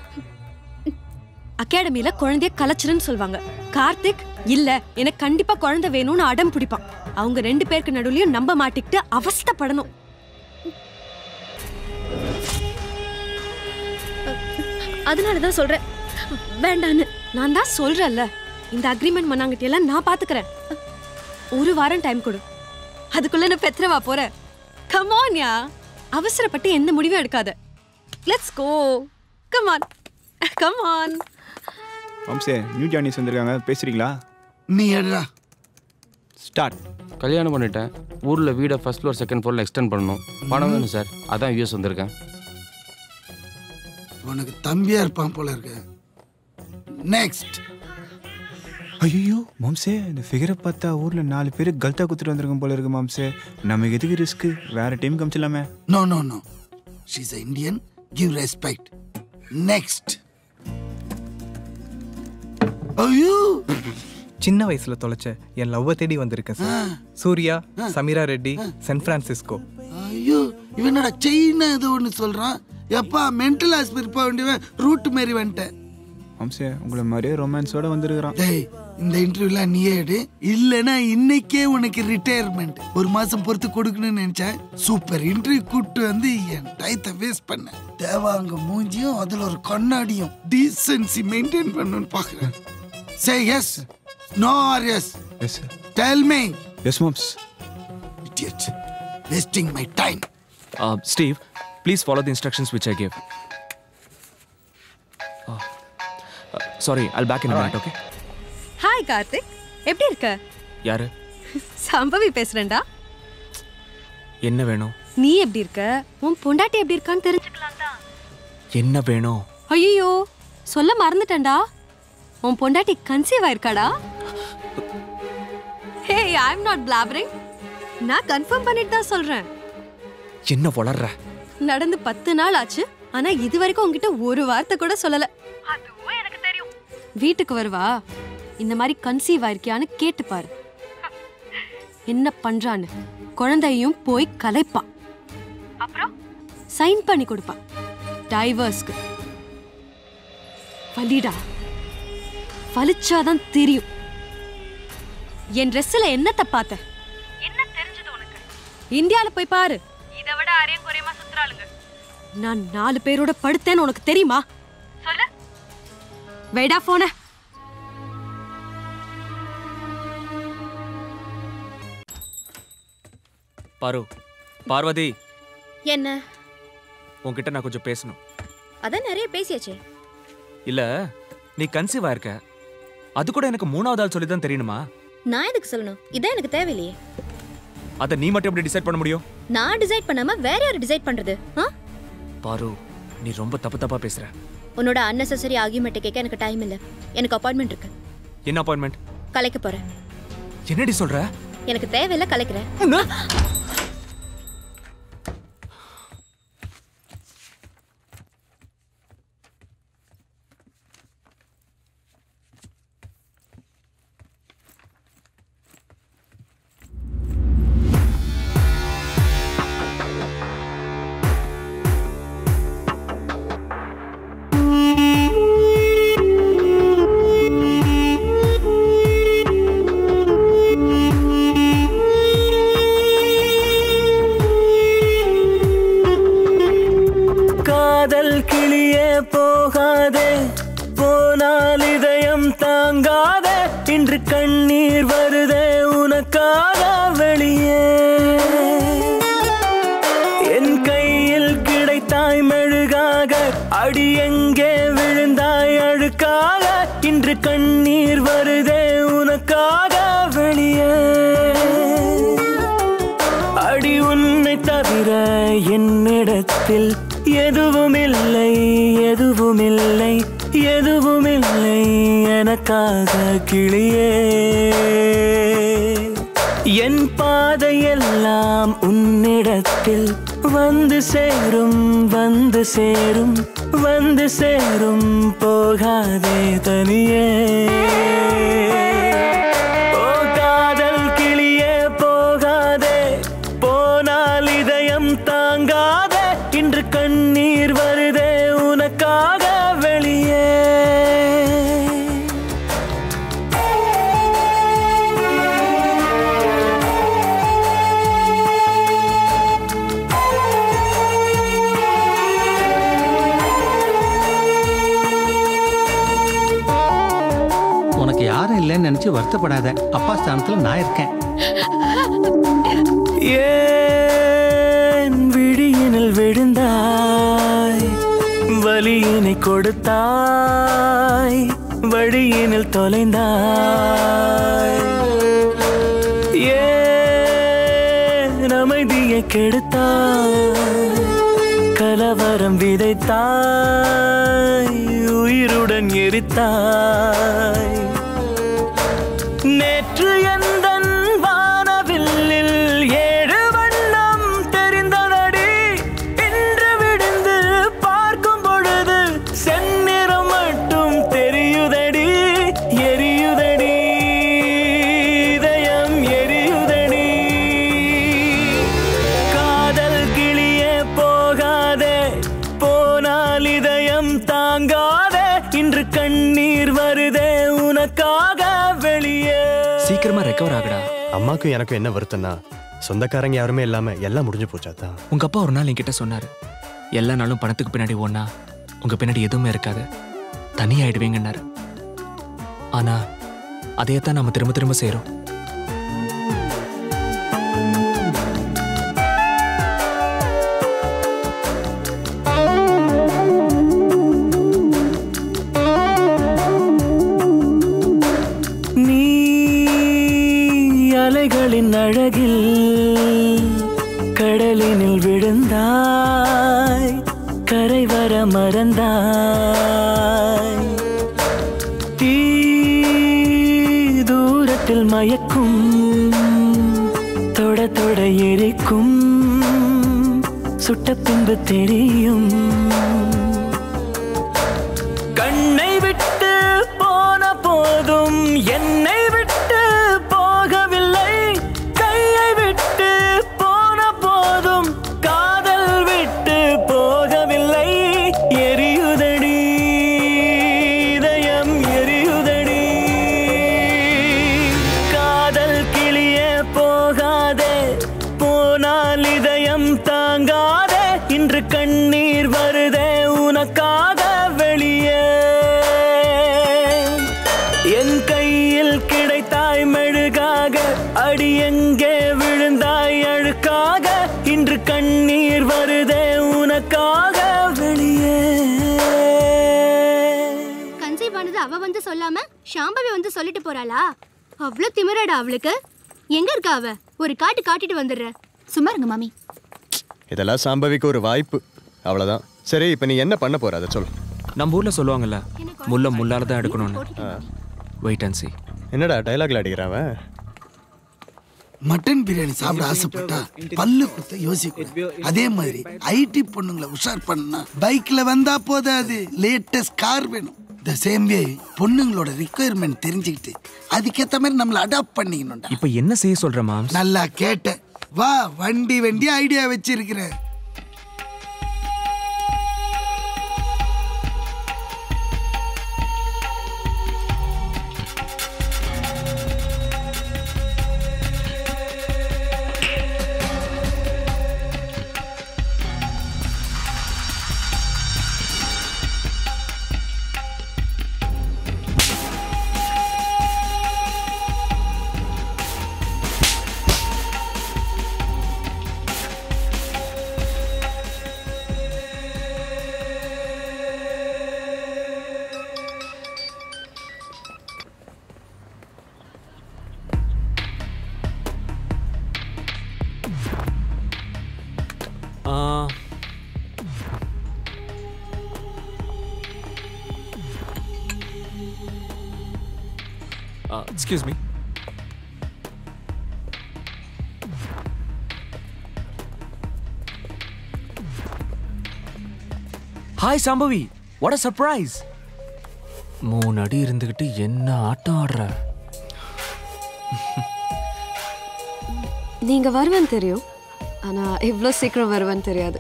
அகாடமில குழந்தைய கலைச்சிருன்னு சொல்வாங்க கார்த்திக் இல்ல எனக்கு கண்டிப்பா குழந்தை வேணும்னு அடம் பிடிப்பான் அவங்க ரெண்டு பேருக்கு நடுவுலயும் நம்ப மாட்டிக்கிட்டு அவஸ்தைப்படணும் அதனால தான் சொல்றேன் வேண்டான்னு நான் தான் சொல்றேன்ல இந்த அக்ரிமெண்ட் மண்ணாங்கிட்ட எல்லாம் நான் பாத்துக்கிறேன் ஒரு வாரம் டைம் கொடு அதுக்குள்ள நான் பெத்ரவா போறேன் கமான்யா அவசரப்பட்டு எந்த முடிவும் எடுக்காத லெட்ஸ் கோ கமான் கமான் வம்சே நியூ ஜானிஸ் வந்திருக்காங்க பேசுறீங்களா நீ எடுடா ஸ்டார்ட் கல்யாணம் பண்ணிட்டேன் ஊரில் வீடை ஃபர்ஸ்ட் ஃப்ளோர் செகண்ட் ஃப்ளோரில் எக்ஸ்டெண்ட் பண்ணணும் பணம் வேணும் சார் அதான் யூஎஸ் வந்திருக்கேன் உனக்கு தம்பியா இருப்பான் போல இருக்கு நெக்ஸ்ட் ஐயோ மாம்சே இந்த ஃபிகரை பார்த்தா ஊர்ல நாலு பேர் கல்தா குத்துட்டு வந்திருக்கும் போல இருக்கு மாம்சே நமக்கு எதுக்கு ரிஸ்க் வேற டீம் காமிச்சிடலாமே no no no she's Indian give respect next ஐயோ சின்ன வயசுல தொலைச்ச என் லவ்வை தேடி வந்திருக்கேன் sir Suriya Sameera Reddy San Francisco இவனோட செயினா ஏதோ ஒன்று சொல்றான் எப்பா மென்டல் ஹாஸ்பிட்டல் போக வேண்டியவன் ரூட் மாரி வந்துட்டேன் மாம்சே உங்களை மாதிரியே ரொமான்ஸோட வந்திருக்கிறான் டேய் இந்த இன்டர்வியூலாம் நீயே எடு இல்லைன்னா இன்னைக்கே உனக்கு ரிட்டையர்மெண்ட் ஒரு மாசம் பொறுத்து கொடுக்கணும்னு நினைச்சேன் சூப்பர் இன்டர்வியூ கூப்பிட்டு வந்து என் டயத்தை வேஸ்ட் பண்ண தேவாங்க மூஞ்சியும் அதுல ஒரு கண்ணாடியும் டீசன்சி மெயின்டைன் பண்ணணும்னு பாக்குறேன் say yes no or yes yes tell me yes மாம்ஸ் idiot wasting my time Uh, Steve, please follow the instructions which I gave. Uh, uh, sorry, I'll back in a minute, okay? Hi Karthik எப்படி இருக்க யாரு சம்பவி பேசுறேன்டா என்ன வேணும் நீ எப்படி இருக்க உன் பொண்டாட்டி எப்படி இருக்கான்னு தெரிஞ்சுக்கலாம் தான் என்ன வேணும் ஐயோ சொல்ல மறந்துட்டேன்டா உன் பொண்டாட்டி கன்சீவ் ஆயிருக்காடா hey I am not blabbering நான் கன்ஃபார்ம் பண்ணிட்டு தான் சொல்றேன் என்ன வளர்ற நடந்து பத்து நாள் ஆச்சு ஆனா இது வரைக்கும் உன்கிட்ட ஒரு வார்த்தை கூட சொல்லல அதுவும் எனக்கு தெரியும் வீட்டுக்கு வருவா இந்த மாதிரி கன்சீவ் ஆயிருக்கியான்னு கேட்டு பாரு என்ன பண்றான்னு குழந்தையும் போய் கலைப்பா அப்புறம் சைன் பண்ணி கொடுப்பா டைவர்ஸ்க்கு வலிடா வலிச்சாதான் தெரியும் என் ட்ரெஸ்ல என்னத்த பார்த்த என்ன தெரிஞ்சது உனக்கு இந்தியால போய் பாரு இதை விட அரையும் குறையமா சுத்துறாளுங்க நான் நாலு பேரோட படுத்தேன்னு உனக்கு தெரியுமா சொல்லு வைடா போன பாரு பார்வதி என்ன உன்கிட்ட நான் கொஞ்சம் பேசணும் அதான் நிறைய பேசியாச்சே இல்ல நீ கன்சீவ் ஆயிருக்க அது கூட எனக்கு மூணாவது ஆள் சொல்லி தான் தெரியணுமா நான் எதுக்கு சொல்லணும் இதான் எனக்கு தேவையில்லையே அதை நீ மட்டும் எப்படி டிசைட் பண்ண முடியும் நான் டிசைட் பண்ணாம வேற யார் டிசைட் பண்றது ஆ பாரு நீ ரொம்ப தப்பு தப்பா பேசுற உன்னோட அன்னெசரி ஆர்கியூமெண்ட் கேட்க எனக்கு டைம் இல்ல எனக்கு அப்பாயின்மெண்ட் இருக்கு என்ன அப்பாயின்மெண்ட் கலைக்க போறேன் என்னடி சொல்ற எனக்கு தேவையில்ல கலைக்கிறேன் காதல் கிளியே போகாதே போனால் இதயம் தாங்காதே இன்று கண்ணீர் வருதே உனக்காக வெளியே என் கையில் கிடைத்தாய் மெழுகாக அடி எங்கே விழுந்தாய் அழுக்காக இன்று கண்ணீர் வருதே உனக்காக வெளியே அடி உன்னை தவிர என்னிடத்தில் எதுவுமில்லை எதுவுமில்லை எதுவுமில்லை எனக்காக கிளியே என் பாதையெல்லாம் உன்னிடத்தில் வந்து சேரும் வந்து சேரும் வந்து சேரும் போகாதே தனியே ஓ காதல் கிளியே போகாதே போனால் இதயம் தாங்காதே இன்று கண்ணீர் வருதே உனக்காக வெளியே உனக்கு யாரும் இல்லைன்னு நினைச்சு வருத்தப்படாத அப்பா ஸ்தானத்துல நான் இருக்கேன் ஏன் விழியினில் விழுந்தாய் வலியினை கொடுத்தாய் வழியினில் தொலைந்தாய் ஏன் கெடுத்தாய் கலவரம் விதைத்தாய் உயிருடன் எரித்தாய் நேற்று எந்தன் வானவில்லில் ஏழு வண்ணம் தெரிந்ததடி இன்று விடுந்து பார்க்கும் பொழுது செந்நிறம் மட்டும் தெரியுதடி எரியுதடி இதயம் எரியுதடி காதல் கிளியே போகாதே போனால் இதயம் தாங்காதே இன்று கண்ணீர் வருதே உனக்காக வெளியே சீக்கிரமா ரெக்கவர் ஆகுடா அம்மாக்கும் எனக்கும் என்ன வருத்தம்னா சொந்தக்காரங்க யாருமே இல்லாம எல்லாம் முடிஞ்சு போச்சா தான் உங்க அப்பா ஒரு நாள் என்கிட்ட சொன்னாரு எல்லா நாளும் பணத்துக்கு பின்னாடி ஓடனா உங்க பின்னாடி எதுவுமே இருக்காது தனியாயிடுவீங்கன்னாரு ஆனா அதையே தான் நாம திரும்ப திரும்ப செய்றோம் நீ அலைகளின் அழகில் கடலினில் விழுந்தாய் கரை வர மறந்தாய் தீ தூரத்தில் மயக்கும் தொட தொட எரிக்கும் சுட்ட பின்பு தெரியும் கண்ணை விட்டு போன போதும் என்னை விட்டு போகவில்லை கையை விட்டு போன போதும் காதல் விட்டு போகவில்லை எரியுதடி இதயம் எரியுதடி காதல் கிளியே போகாதே போனால் இதயம் தாங்காதே இன்று கண்ணீர் வருதே உனக்காக வெளியே என் கையில் கிடைத்தாய் மெழுகாக அடி எங்கே விழுந்தாய் அழுக்காக இன்று கண்ணீர் வருதே உனக்காக வெளியே கன்சீவ் ஆனது அவ வந்து சொல்லாம ஷாம்பவி வந்து சொல்லிட்டு போறாளா அவ்வளவு திமிரடா அவளுக்கு எங்க இருக்கா அவ ஒரு காட்டு காட்டிட்டு வந்துடுற சும்மா இருங்க மாமி இதெல்லாம் சாம்பவிக்கு ஒரு வாய்ப்பு அவ்வளவுதான் சரி இப்போ நீ என்ன பண்ண போற அதை சொல்லு நம்ம ஊர்ல சொல்லுவாங்கல்ல முள்ள முள்ளால தான் எடுக்கணும்னு வெயிட் அண்ட் see என்னடா டைலாக்ல அடிக்கிறான் அவன் மட்டன் பிரியாணி சாப்பிட ஆசைப்பட்டா பல்லு குத்த யோசிக்கும் அதே மாதிரி ஐடி பொண்ணுங்களை உஷார் பண்ணா பைக்ல வந்தா போதாது லேட்டஸ்ட் கார் வேணும் த சேம் வே பொண்ணுங்களோட ரிக்குயர்மெண்ட் தெரிஞ்சுக்கிட்டு அதுக்கேத்த மாதிரி நம்மள அடாப்ட் பண்ணிக்கணும்டா இப்போ என்ன செய்ய சொல்ற மாம்ஸ் நல்லா கேட்ட வா வண்டி வண்டி ஐடியா வச்சிருக்கிறேன் Uh, uh, excuse me. Hi Shambhavi what a surprise மூணு அடி இருந்துகிட்டு என்ன ஆட்டம் ஆடுற நீங்க வருவேன்னு தெரியும் ஆனா இவ்வளோ சீக்கிரம் வருவேன்னு தெரியாது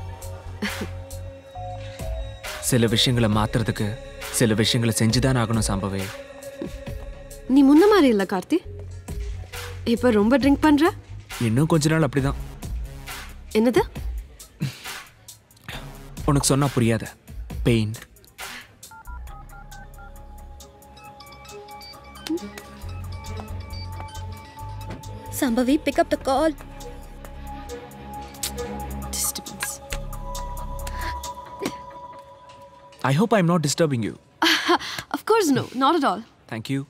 சில விஷயங்களை மாத்துறதுக்கு சில விஷயங்களை செஞ்சுதான் ஆகணும் சம்பவே நீ முன்ன மாதிரி இல்லை கார்த்தி இப்போ ரொம்ப ட்ரிங்க் பண்ற இன்னும் கொஞ்ச நாள் அப்படிதான் என்னது உனக்கு சொன்னா புரியாத pain Sambhavi, pick up the call. I hope I am not disturbing you of course no not at all thank you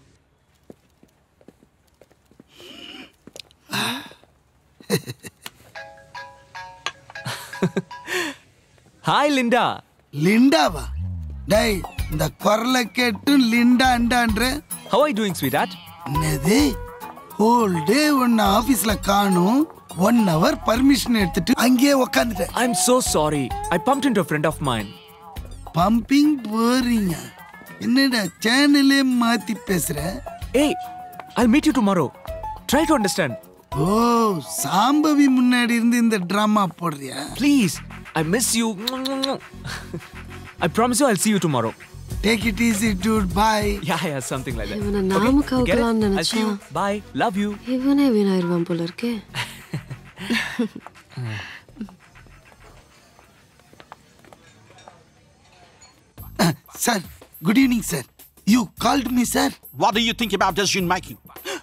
hi Linda லிண்டாவா டேய் இந்த குரலை கேட்டு லிண்டாண்டான்ற how I doing sweetheart என்னது ஹோல் டே உன்னை ஆபீஸ்ல காணும் ஒன் ஹவர் பர்மிஷன் எடுத்துட்டு அங்கேயே உக்காந்துட்டேன் I am so sorry I bumped into friend of mine bumping போறீங்க என்னடா சேனலே மாத்தி பேசுற ஏய் I meet you tomorrow try to understand ஓ சாம்பவி முன்னாடி இருந்து இந்த டிராமா போடுறியா please I miss you I promise you I'll see you tomorrow take it easy dude bye yeah yeah something like that இவனை Okay, நாம get it? கவுக்கலாம்னு I'll see you. நினைச்சா. bye love you இவனே வீணாயிருவான் போல இருக்கே sir good evening sir you called me sir What do you think about decision making?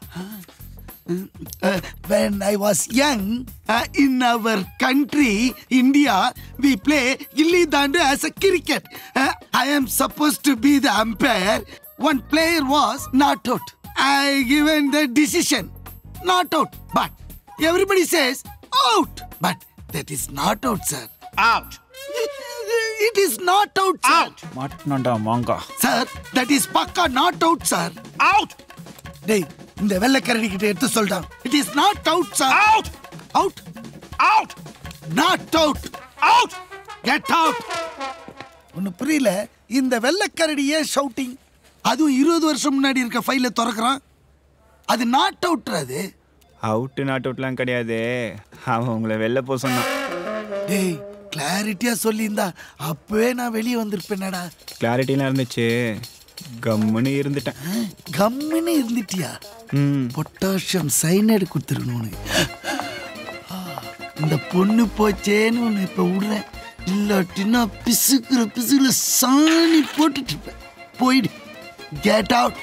Uh, when I was young, uh, in our country, India, we play gilli dandu as a cricket. Uh, I am supposed to be the umpire. One player was not out. I given the decision, not out. But everybody says out. But that is not out, sir. Out. It is not out, sir. Out. மாட்டினாண்டா மாங்கா Sir, that is pakka not out, sir. Out. டேய் இந்த வெள்ளைக்கரடி கிட்ட எடுத்து சொல்றான் it is not out sir out out out not out out get out ஒன்னு புரியல இந்த வெள்ளைக்கரடி ஏன் ஷவுட்டிங் அதுவும் இருபது வருஷம் முன்னாடி இருக்க ஃபைல திறக்கிறான் அது நாட் அவுட் அது அவுட்டு நாட் அவுட்லாம் கிடையாது அவன் உங்களை வெளில போக சொன்னான் டேய் கிளாரிட்டியா சொல்லியிருந்தா அப்பவே நான் வெளியே வந்திருப்பேனடா கிளாரிட்டிலாம் இருந்துச்சு கம்முன்னு இருந்துட்டேன் கம்முன்னு இருந்துட்டியா ம் பொட்டாசியம் சைனைடு கொடுத்துருக்கணும் உனக்கு ஆ, இந்த பொண்ணு போச்சேன்னு உன்னை இப்ப விடுறேன் இல்லாட்டினா பிசுக்குற பிசுக்குல சாணி போட்டுட்டு இருப்பேன் போயிடு கெட் அவுட்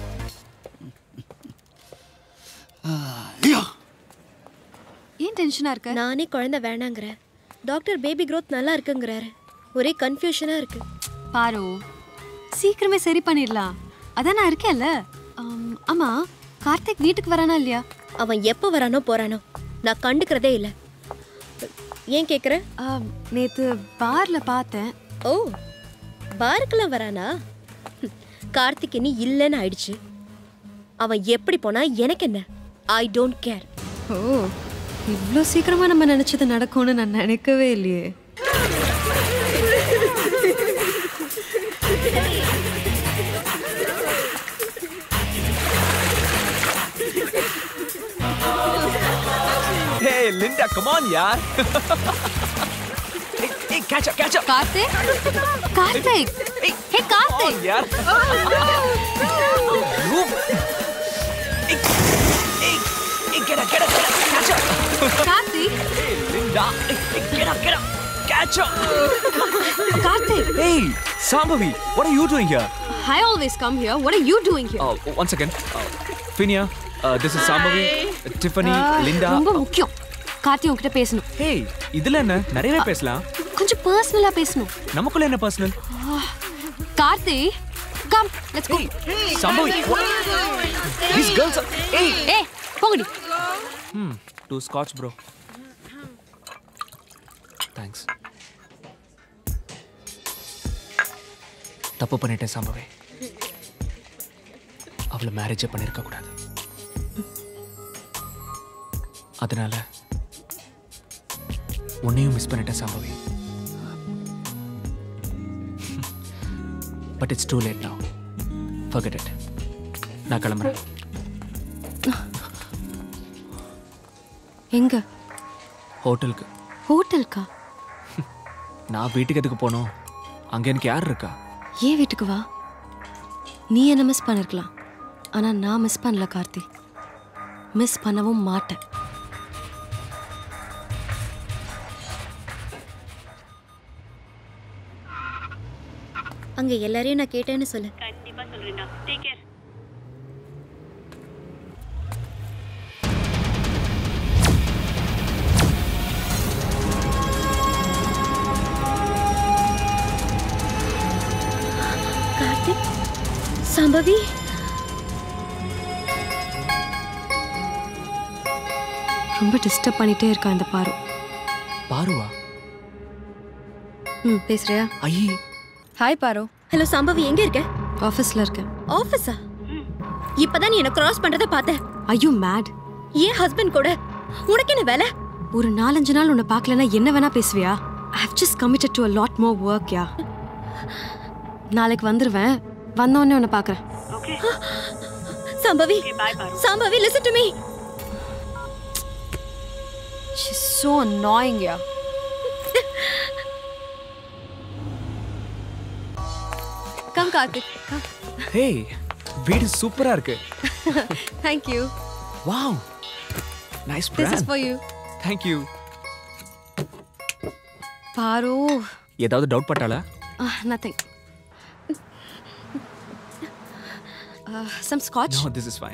ஐயோ ஏன் டென்ஷனா இருக்க நானே குழந்தை வேணாங்கிறேன் டாக்டர் பேபி growth நல்லா இருக்குங்கிறாரு ஒரே கன்ஃபியூஷனா இருக்கு பாரு சீக்கிரமே சரி பண்ணிடலாம் அதான் நான் இருக்கேன்ல ஆம், ஆமா கார்த்திக் வீட்டுக்கு வரானா இல்லையா அவன் எப்போ வரானோ போறானோ நான் கண்டுக்கிறதே இல்லை ஏன் கேட்குற ஆம், நேத்து பார்ல பார்த்தேன் ஓ பாருக்கெல்லாம் வரானா ஹம், கார்த்திக் இனி இல்லைன்னு ஆயிடுச்சு அவன் எப்படி போனா எனக்கு என்ன ஐ டோன்ட் கேர் ஓ இவ்வளோ சீக்கிரமா நம்ம நினைச்சது நடக்கும்னு நான் நினைக்கவே இல்லையே hey linda come on yaar hey, hey catch up catch up Karthik Karthik hey hey Karthik yaar you hey hey hey get up get up get up catch up Karthik hey linda hey, hey get up get up catch up Karthik hey sambhavi what are you doing here I always come here. What are you doing here? Oh, one second. Uh, Finia, uh, this is Sambhavi, uh, Tiffany, Linda. ரொம்ப முக்கியம் கார்த்தி உன்கிட்ட பேசணும் Hey, இதுல என்ன நிறையவே பேசலாம் கொஞ்சம் பர்சனலா பேசணும் நமக்குள்ள என்ன personal Karthi come let's go Sambhavi, what? These girls are. Hey! ஏய் போங்கடி Hmm, two scotch, bro. Thanks. தப்பு பண்ணிட்டேன் சம்பவே அவளை மேரேஜே பண்ணியிருக்க கூடாது அதனால உன்னையும் மிஸ் பண்ணிட்டேன் Shambhavi but it's too late now forget it நான் கிளம்புறேன் எங்க ஹோட்டலுக்கு ஹோட்டலுக்கா நான் வீட்டுக்கு எதுக்கு போனோம் அங்கே எனக்கு யார் இருக்கா ஏன் வீட்டுக்கு வா நீ என்ன மிஸ் பண்ணிருக்கலாம் ஆனா நான் மிஸ் பண்ணல கார்த்தி மிஸ் பண்ணவும் மாட்டேன் அங்க எல்லாரையும் நான் கேட்டேன்னு சொல்லு கண்டிப்பா சொல்றேன்டா டேக் கேர் கார்த்திக் சம்பவி ரொம்ப டிஸ்டர்ப் பண்ணிட்டே இருக்கா இந்த பாரு பாருவா ம் பேசுறியா ஐயே ஹாய் பாரு ஹலோ சாம்பவி எங்க இருக்க ஆஃபீஸ்ல இருக்கேன் ஆஃபீஸா இப்பதான் நீ என்ன கிராஸ் பண்றத பார்த்தேன் ஐயோ மேட் ஏன் ஹஸ்பண்ட் கூட உனக்கு என்ன வேலை ஒரு நாலஞ்சு நாள் உன்னை பார்க்கலனா என்ன வேணா பேசுவியா I have just committed to a lot more work yeah நாளைக்கு வந்துருவேன் வந்த உடனே உன்னை பார்க்கறேன் Shambhavi Shambhavi listen to me She's so annoying, yeah. Come, Karthik. Come. Hey வீடு சூப்பரா இருக்கு Thank you. Wow nice This is brand for you. Thank you Paru ஏதாவது டவுட் பட்டாளா uh, nothing. Uh, some scotch? No this is fine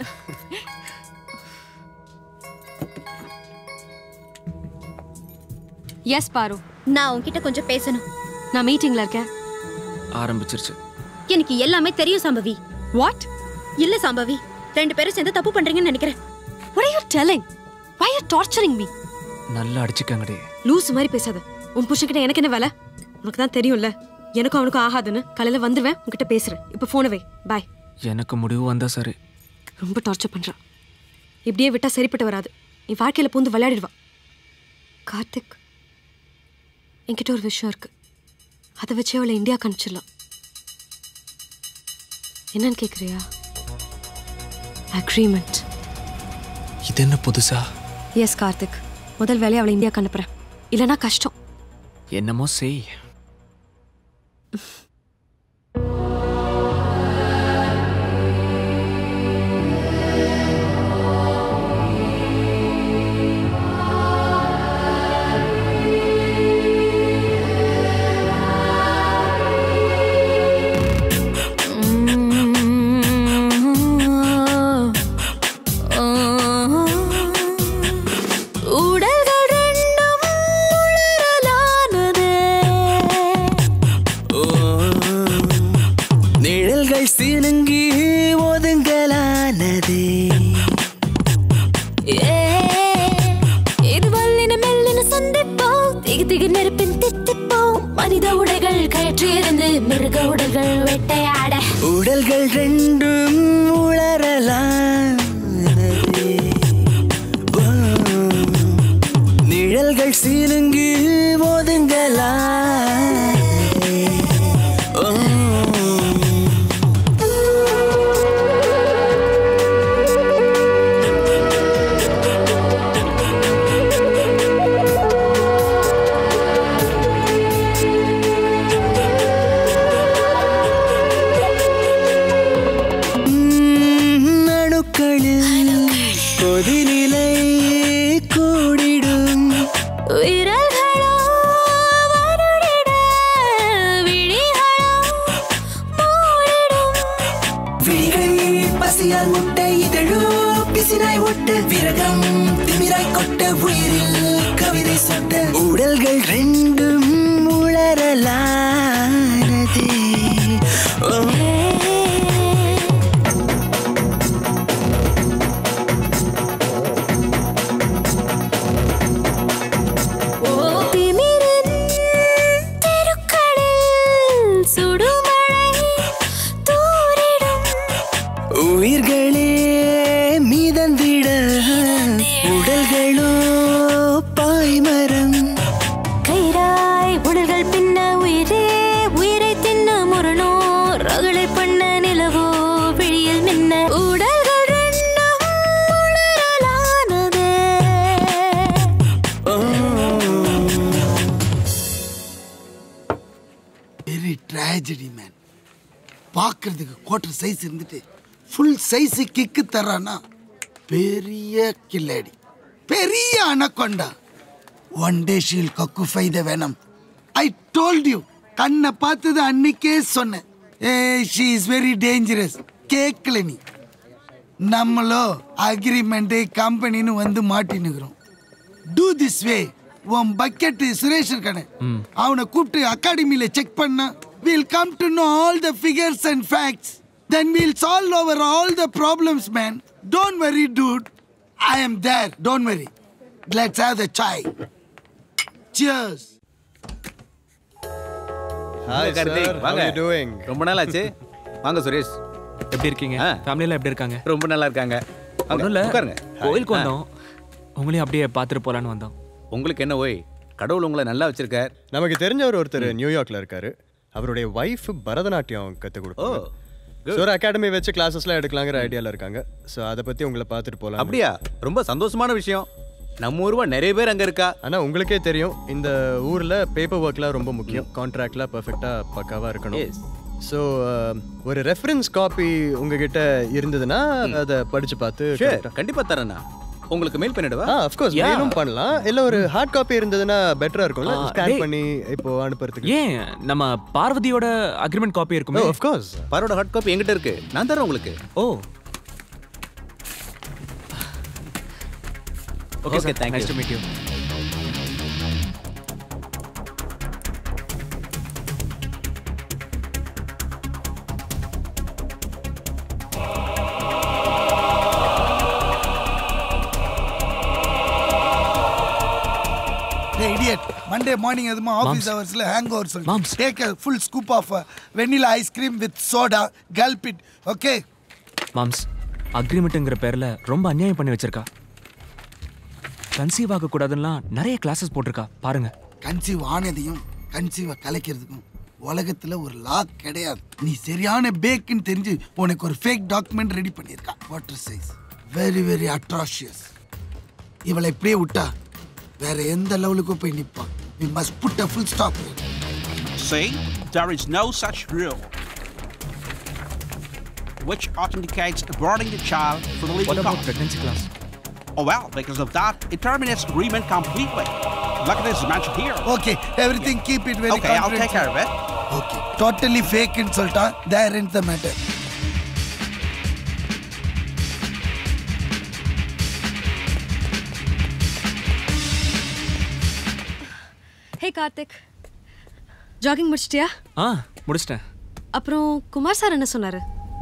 yes Paru நான் உன்கிட்ட கொஞ்சம் பேசணும் நான் மீட்டிங்ல இருக்கேன் ஆரம்பிச்சிருச்சு எனக்கு எல்லாமே தெரியும் சாம்பவி வாட் இல்ல சாம்பவி ரெண்டு பேரும் சேர்ந்து தப்பு பண்றீங்கன்னு நினைக்கிறேன் What are you telling? Why are you torturing me? நல்லா அடிச்சுக்கங்கடே லூஸ் மாதிரி பேசாத உன் புருஷன்கிட்ட எனக்கு என்ன வேலை உனக்கு தான் தெரியும்ல எனக்கும் அவனுக்கும் ஆகாதுன்னு காலையில வந்துருவேன் உன்கிட்ட பேசுறேன் இப்போ போன வை பாய் எனக்கு முடிவு வந்தா சரி ரொம்ப டார்ச்சர் பண்றான் இப்படியே விட்டா சரிப்பட்டு வராது நீ வாழ்க்கையில பூந்து விளையாடிடுவா கார்த்திக் என்கிட்ட ஒரு விஷயம் இருக்கு அதை வச்சு அவளை இந்தியா அனுப்பிச்சிடலாம் என்னன்னு கேக்குறியா அக்ரிமெண்ட் இது என்ன புதுசா எஸ் கார்த்திக் முதல் வேலையை அவளை இந்தியாவுக்கு அனுப்புறேன் இல்லைன்னா கஷ்டம் என்னமோ செய் உடல்கள் ரெண்டும் உளறலானதே நிழல்கள் சினுங்கி ஒதுங்கலானதே ஏ, இது வல்லின மெல்லின சந்திப்போம் திகு திகு நெருப்பின் தித்திப்போம் மனித உடைகள் கயற்றியிருந்து மிருக உடல்கள் வேட்டையாட உடல்கள் ரெண்டும் உளறலானதே ஓ, நிழல்கள் சினுங்கி ஒதுங்கலானதே ஓ உம், அணுக்களில் கொதிநிலை கூடிடும் விரல்களோ வருடிட விழிகளோ மூடிடும் விழிகள் பசியால் முட்டை இதழோ பிசினாய் ஒட்ட விரகம் திமிராய் கொட்ட உயிரில் கவிதை சொட்ட உடல்கள் ரெண்டும் உளறலானதே ஓ திமிரின் தெருக்களில் சுடுமழை தூரிடும் உயிர்களே மீதந்திட உடல்களோ பாய்மரம் கயிறாய் உடல்கள் பின்ன உயிரே உயிரை தின்ன முரணோ ரகளை பண்ண நிலவோ விழியில் மின்ன உடல்கள் ரெண்டும் உணரலானதே வெரி ட்ராஜடி மேன் பார்க்கறதுக்கு குவார்டர் சைஸ் இருந்துட்டு ஃபுல் சைஸ் கிக்கு தரானா பெரிய கில்லாடி பெரிய அனக்கொண்டா ஒன் டே ஷீல் கக்கு ஃபைத வேணும் ஐ டோல்ட் யூ கண்ணை பார்த்தது அன்னைக்கே சொன்னேன் ஏ ஷீ இஸ் வெரி டேஞ்சரஸ் கேட்கல நீ நம்மளோ அக்ரிமெண்ட் கம்பெனின்னு வந்து மாட்டினுக்கிறோம் டூ திஸ் வே உன் பக்கெட் சுரேஷ் இருக்கானே அவனை கூப்பிட்டு அகாடமியில செக் பண்ணா will come to know all the figures and facts then will solve over all the problems man don't worry dude I am there don't worry let's have the chai cheers Hi, வாங்க Karthik sir. How வாங்க are you doing? ரொம்ப நாள் ஆச்சு வாங்க சுரேஷ் எப்படி இருக்கீங்க ஃபேமிலியில எப்படி இருக்காங்க ரொம்ப நல்லா இருக்காங்க வாங்க, ஒன்றும் இல்லை உட்காருங்க கோயிலுக்கு ஆ. வந்தோம் உங்களையும் அப்படியே பார்த்துட்டு போலான்னு வந்தோம் உங்களுக்கு என்ன ஓய் கடவுள் உங்களை நல்லா வச்சிருக்கார் நமக்கு தெரிஞ்சவர் ஒருத்தர் நியூயார்க்ல இருக்காரு அவருடைய ஒய்ஃப் பரதநாட்டியம் கற்றுக் கொடுப்பாங்க good. ஸோ ஒரு அகாடமி வச்சு கிளாஸஸ்லாம் எடுக்கலாங்கிற ஐடியாவில் இருக்காங்க ஸோ அதை பற்றி உங்களை பார்த்துட்டு போகலாம் அப்படியா ரொம்ப சந்தோஷமான விஷயம் நம்ம ஊர்வா நிறைய பேர் அங்க இருக்கா ஆனால் உங்களுக்கே தெரியும் இந்த ஊரில் பேப்பர் ஒர்க்லாம் ரொம்ப முக்கியம் கான்ட்ராக்ட்லாம் பர்ஃபெக்டாக பக்காவாக இருக்கணும் ஸோ ஒரு ரெஃபரன்ஸ் காப்பி உங்ககிட்ட இருந்ததுன்னா அதை படிச்சு பார்த்து Sure, correct ஆ- கண்டிப்பா தரேண்ணா உங்களுக்கு மெயில் பண்ணிடவா ஆ அஃப்கோர்ஸ் Yeah. மெயிலும் பண்ணலாம் இல்ல ஒரு ஹார்ட் காப்பி இருந்ததுன்னா பெட்டரா இருக்கும்ல ஆ, ஸ்கேன் டேய். பண்ணி இப்போ அனுப்புறதுக்கு ஏன் நம்ம பார்வதியோட அக்ரிமெண்ட் காப்பி இருக்குமே ஆஃப் கோர்ஸ் பாரோட ஹார்ட் காப்பி என்கிட்ட இருக்கு நான் தரேன் உங்களுக்கு ஓ Okay, okay sir. Thank Nice you to meet you Hey idiot, Monday morning எதுமா ஆஃபீஸ் Moms. ஹவர்ஸ்ல ஹேங் ஓவர் சொல்லு take a full scoop of uh, vanilla ice cream with soda gulp it okay மாம்ஸ் அக்ரிமெண்ட்டுங்கிற பேர்ல ரொம்ப அநியாயம் பண்ணி வச்சிருக்கா கன்சீவ் ஆக கூடாதுன்னா நிறைய கிளாஸஸ் போட்டிருக்கா பாருங்க கன்சீவ் ஆனதையும் கன்சீவை கலைக்கிறதுக்கும் உலகத்துல ஒரு லா கிடையாது நீ சரியான பேக்குன்னு தெரிஞ்சு உனக்கு ஒரு ஃபேக் டாக்குமெண்ட் ரெடி பண்ணியிருக்கா water size very very atrocious இவளை இப்படியே விட்டா வேற எந்த லெவலுக்கும் போய் நிப்பான் we must put a full stop here. See, there is no such rule. Which authenticates aborting the child for the legal What about cause. pregnancy class? Oh well, because of that, it terminates agreement completely. Look at this mentioned here. Okay, everything keep it very Okay, I'll take care of it. Okay, totally fake ன்னு சொல்லிட்டா there ends the matter. Hey Karthik jogging முடிச்சிட்டியா ஆ முடிச்சிட்டேன் அப்புறம் Kumar sir என்ன சொன்னாரு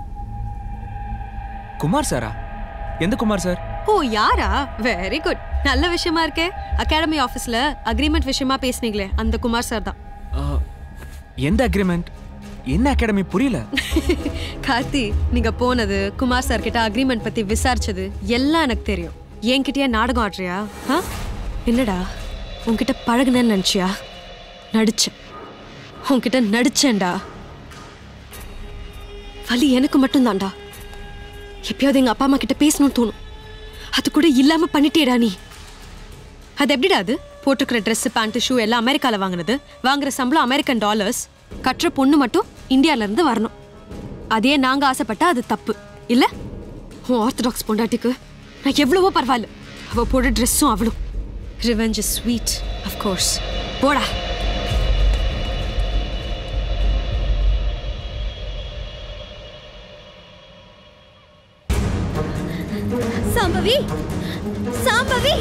குமார் சாரா எந்த Kumar sir ஓ யாரா வெரி குட் நல்ல விஷயமா இருக்கே அகாடமி ஆஃபீஸ்ல அக்ரிமெண்ட் விஷயமா பேசுனீங்களே அந்த குமார் சார் தான் ஆ, எந்த அக்ரிமெண்ட் என்ன அகாடமி புரியல கார்த்தி நீங்க போனது குமார் சார் கிட்ட அக்ரிமெண்ட் பத்தி விசாரிச்சது எல்லாம் எனக்கு தெரியும் என்கிட்டயே நாடகம் ஆடுறியா ஆ? என்னடா உன்கிட்ட பழகுனேன்னு நினைச்சியா நடிச்சேன் உன்கிட்ட நடிச்சேன்டா வலி எனக்கு மட்டும்தான்டா எப்பயாவது எங்க அப்பா அம்மா கிட்ட பேசணும்னு தோணும் அது கூட இல்லாம பண்ணிட்டேடா நீ அது எப்படிடா அது போட்டுக்கிற Dress பேண்ட் ஷூ எல்லாம் அமெரிக்கால வாங்கினது வாங்குற சம்பளம் அமெரிக்கன் டாலர்ஸ் கட்டுற பொண்ணு மட்டும் இந்தியால இருந்து வரணும் அதே நாங்க ஆசைப்பட்டா அது தப்பு இல்ல உன் ஆர்த்தடாக்ஸ் பொண்டாட்டிக்கு நான் எவ்வளவோ பரவாயில்ல அவ போட ட்ரெஸ்ஸும் அவளும் ரிவெஞ்ச் ஸ்வீட் கோர்ஸ் போடா சாம்பவி சாம்பவி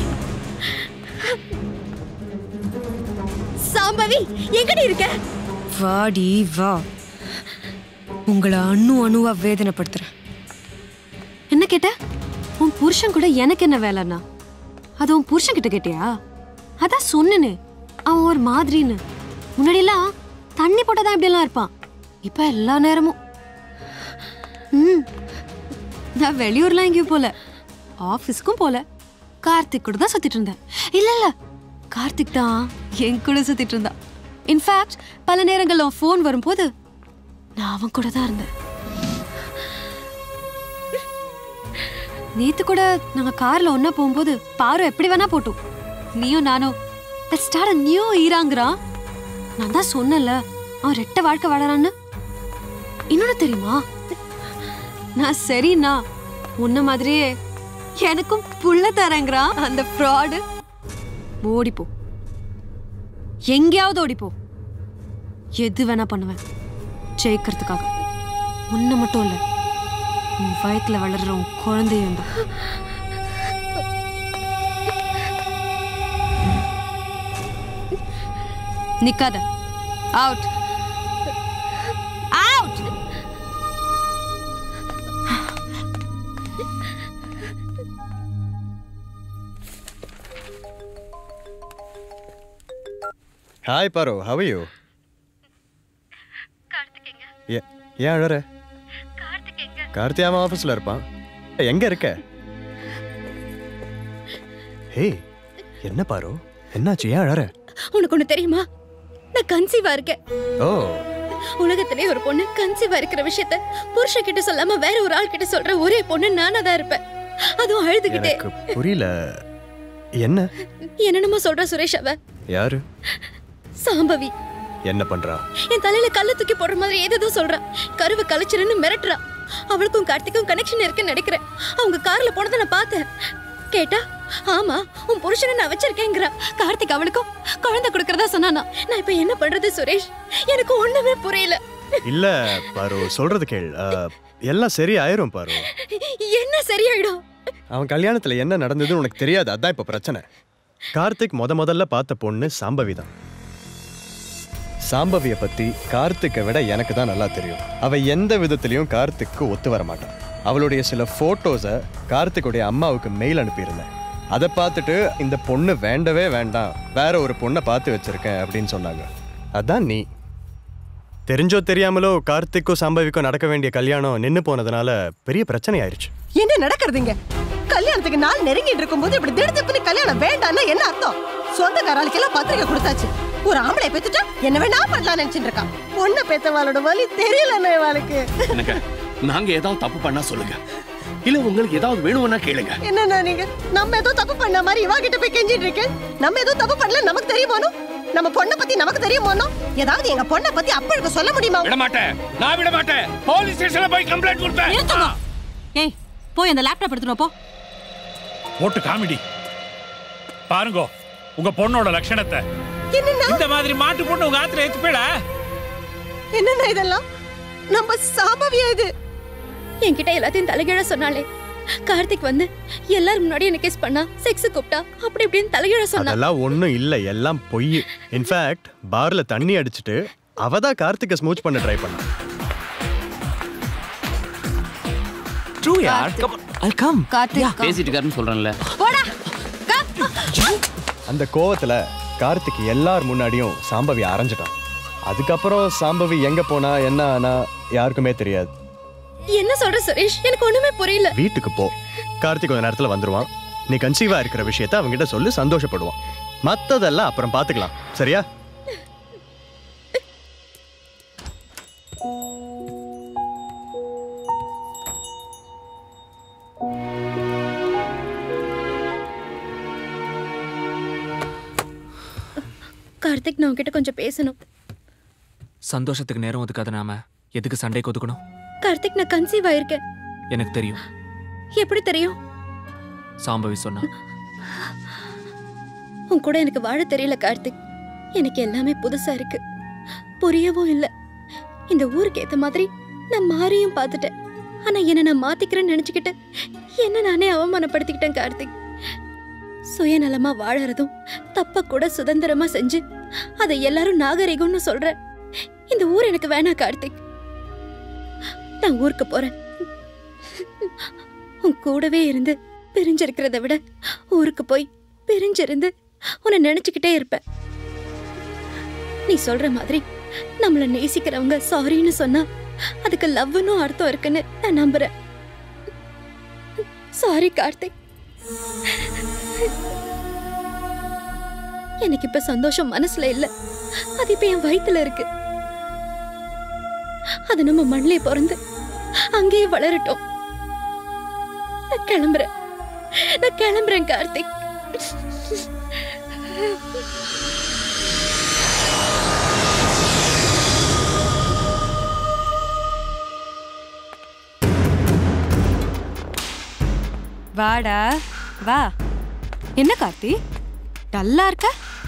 சாம்பவி எங்கடி இருக்க வாடி வா உங்களை அணு அணுவா வேதனைப்படுத்துறேன் என்ன கேட்ட உன் புருஷன் கூட எனக்கு என்ன வேலைன்னா அது உன் புருஷன் கிட்ட கேட்டியா அதான் சொன்னனே அவன் ஒரு மாதிரின்னு முன்னாடிலாம் தண்ணி போட்டாதான் இப்படியெல்லாம் இருப்பான் இப்ப எல்லா நேரமும் ம் நான் வெளியூர்லாம் எங்கேயும் போல ஆஃபீஸ்க்கும் போல கார்த்திக் கூட தான் சுத்திட்டு இருந்தேன் இல்ல இல்ல கார்த்திக் தான் என் கூட சுத்திட்டு இருந்தான் இன்ஃபேக்ட் பல நேரங்கள்ல அவன் ஃபோன் வரும்போது நான் அவன் கூட தான் இருந்தேன் நேத்து கூட நாங்க கார்ல ஒண்ணா போகும்போது பாரு எப்படி வேணா போட்டோம் நீயும் நானும் let's start a நியூ ஈராங்கிறான் நான் தான் சொன்னேன்ல அவன் ரெட்ட வாழ்க்கை வாழறான்னு இன்னொன்னு தெரியுமா நான் சரிண்ணா உன்ன மாதிரியே எனக்கும் புள்ள தரேங்கிறான் அந்த ஃப்ராடு ஓடிப்போ எங்கேயாவது ஓடிப்போ எது வேணா பண்ணுவேன் ஜெயிக்கிறதுக்காக உன்னை மட்டும் இல்ல உன் வயத்துல வளர்ற உன் குழந்தையும் தான் நிக்காத அவுட் அவுட் ஹாய் பாரோ ஹவ் யூ ஏன் அழற கார்த்தி அவன் ஆஃபீஸில் இருப்பான் எங்க இருக்க ஹே என்ன பாரு என்னாச்சு ஏன் அழற உனக்கு ஒண்ணு தெரியுமா நான் கன்சீவா இருக்கேன் ஓ உலகத்திலே ஒரு பொண்ணு கன்சீவா இருக்கிற விஷயத்த புருஷன் கிட்ட சொல்லாம வேற ஒரு ஆள் கிட்ட சொல்ற ஒரே பொண்ணு நானா தான் இருப்பேன் அதுவும் அழுதுகிட்டே எனக்கு புரியல என்ன என்னென்னமோ சொல்ற சுரேஷ் அவ யாரு சாம்பவி என்ன பண்றா என் தலையில கல்ல தூக்கி போடுற மாதிரி ஏதேதோ சொல்றா கருவை கழிச்சிருன்னு மிரட்டுறா அவளுக்கும் கார்த்திக்கும் கனெக்ஷன் இருக்குன்னு நினைக்கிறேன் அவங்க கார்ல போனதை நான் பார்த்தேன் கேட்டா ஆமா உன் புருஷனை நான் வச்சிருக்கேங்கிறா கார்த்திக் அவளுக்கும் குழந்தை கொடுக்கறதா சொன்னானா நான் இப்ப என்ன பண்றது சுரேஷ் எனக்கு ஒண்ணுமே புரியல இல்ல பாரு சொல்றது கேள் அஹ், எல்லாம் சரி ஆயிரும் பாரு என்ன சரியாயிடும் அவன் கல்யாணத்துல என்ன நடந்ததுன்னு உனக்கு தெரியாது அதான் இப்ப பிரச்சனை கார்த்திக் முத முதல்ல பார்த்த பொண்ணு சாம்பவி தான் சாம்பவிய பத்தி கார்த்திக்கை விட எனக்கு தான் நல்லா தெரியும் அவ எந்த விதத்திலையும் கார்த்திக்கு ஒத்து வர மாட்டான் அவளுடைய சில போட்டோஸை கார்த்திக்குடைய அம்மாவுக்கு மெயில் அனுப்பியிருந்தேன் அதை பார்த்துட்டு இந்த பொண்ணு வேண்டவே வேண்டாம் வேற ஒரு பொண்ணை பார்த்து வச்சிருக்கேன் அப்படின்னு சொன்னாங்க அதான் நீ தெரிஞ்சோ தெரியாமலோ கார்த்திக்கும் சாம்பவிக்கும் நடக்க வேண்டிய கல்யாணம் நின்னு போனதுனால பெரிய பிரச்சனை ஆயிருச்சு என்ன நடக்கிறதுங்க கல்யாணத்துக்கு நாள் நெருங்கிட்டு இருக்கும்போது இப்படி திடுதிப்புன்னு கல்யாணம் வேண்டாம்னா என்ன அர்த்தம் சொந்தக்காராளுக்கெல்லாம் பத்திரிக்கை கொடுத்தாச்சு ஒரு ஆம்பளை பெத்துட்டா என்ன வேணா பண்ணலாம் நினைச்சிட்டு இருக்கான் பொண்ணை பெத்தவாளோட வலி தெரியலன்னு இவாளுக்கு எனக்கு நாங்க ஏதாவது தப்பு பண்ணா சொல்லுங்க இல்ல உங்களுக்கு ஏதாவது வேணும்னா கேளுங்க என்னன்னா நீங்க நம்ம ஏதோ தப்பு பண்ண மாதிரி இவா கிட்ட போய் கெஞ்சிட்டு இருக்கேன் நம்ம ஏதோ தப்பு பண்ணல நமக்கு தெரியுமானோ நம்ம பொண்ணை பத்தி நமக்கு தெரியுமானோ ஏதாவது எங்க பொண்ணை பத்தி அப்பழுக்கு சொல்ல முடியுமா விட மாட்டேன் நான் விட மாட்டேன் போலீஸ் ஸ்டேஷன்ல போய் கம்ப்ளைண்ட் கொடுப்பேன் ஏய் போய் அந்த லேப்டாப் எடுத்துட்டு வா, போ போட்டு காமெடி பாருங்க உங்க பொண்ணோட லட்சணத்தை இந்த மாதிரி மாட்டு பொண்ணு உங்க ஆத்துல ஏத்து போயிடா என்னன்னா இதெல்லாம் நம்ம சாபவியா இது என்கிட்ட எல்லாத்தையும் தலைகீழ சொன்னாலே கார்த்திக் வந்து எல்லாரும் முன்னாடி என்ன கிஸ் பண்ணா செக்ஸ் கூப்பிட்டா அப்படி இப்படின்னு தலைகீழ சொன்னா அதெல்லாம் ஒண்ணும் இல்ல எல்லாம் பொய் இன்ஃபேக்ட் பார்ல தண்ணி அடிச்சிட்டு அவ தான் கார்த்திகை ஸ்மூச் பண்ண ட்ரை பண்ணா ட்ரூ யார் ஐ கம் கார்த்திக் பேசிட்டு இருக்காருன்னு சொல்றேன்ல போடா அந்த கோவத்துல கார்த்திக் எல்லார் முன்னாடியும் சாம்பவி அரைஞ்சிட்டான் அதுக்கப்புறம் சாம்பவி எங்க போனா என்ன ஆனா யாருக்குமே தெரியாது என்ன சொல்ற சுரேஷ் எனக்கு ஒண்ணுமே புரியல வீட்டுக்கு போ கார்த்திக் கொஞ்ச நேரத்துல வந்துருவான் நீ கன்சீவா இருக்கிற விஷயத்த அவங்கிட்ட சொல்லி சந்தோஷப்படுவான் மத்ததெல்லாம் அப்புறம் பாத்துக்கலாம் சரியா கார்த்திக் நான் உன்கிட்ட கொஞ்சம் பேசணும் சந்தோஷத்துக்கு நேரம் ஒதுக்காத நாம எதுக்கு சண்டை ஒதுக்கணும் கார்த்திக் நான் கன்சீவ் ஆயிருக்கேன் எனக்கு தெரியும் எப்படி தெரியும் சாம்பவி சொன்னா உன் கூட எனக்கு வாழ தெரியல கார்த்திக் எனக்கு எல்லாமே புதுசா இருக்கு புரியவும் இல்ல இந்த ஊருக்கு ஏத்த மாதிரி நான் மாறியும் பார்த்துட்டேன் ஆனா என்ன நான் மாத்திக்கிறேன்னு நினைச்சுக்கிட்டு என்ன நானே அவமானப்படுத்திக்கிட்டேன் கார்த்திக் சுயநலமா வாழறதும் தப்ப கூட சுதந்திரமா செஞ்சு அதை எல்லாரும் நாகரிகம்னு சொல்ற இந்த ஊர் எனக்கு வேணாம் கார்த்திக் நான் ஊருக்கு போறேன் உன் கூடவே இருந்து பிரிஞ்சிருக்கிறத விட ஊருக்கு போய் பிரிஞ்சிருந்து உன்னை நினைச்சுக்கிட்டே இருப்பேன் நீ சொல்ற மாதிரி நம்மள நேசிக்கிறவங்க சாரின்னு சொன்னா அதுக்கு லவ்னு அர்த்தம் இருக்குன்னு நான் நம்புறேன் சாரி கார்த்திக் எனக்கு இப்ப சந்தோஷம் மனசுல இல்ல அது இப்ப என் வயித்துல இருக்கு அது நம்ம மண்ணிலே பிறந்து அங்கேயே வளரட்டும் நான் கிளம்புறேன் நான் கிளம்புறேன் கார்த்திக் வாடா வா என்ன கார்த்தி டல்லா இருக்க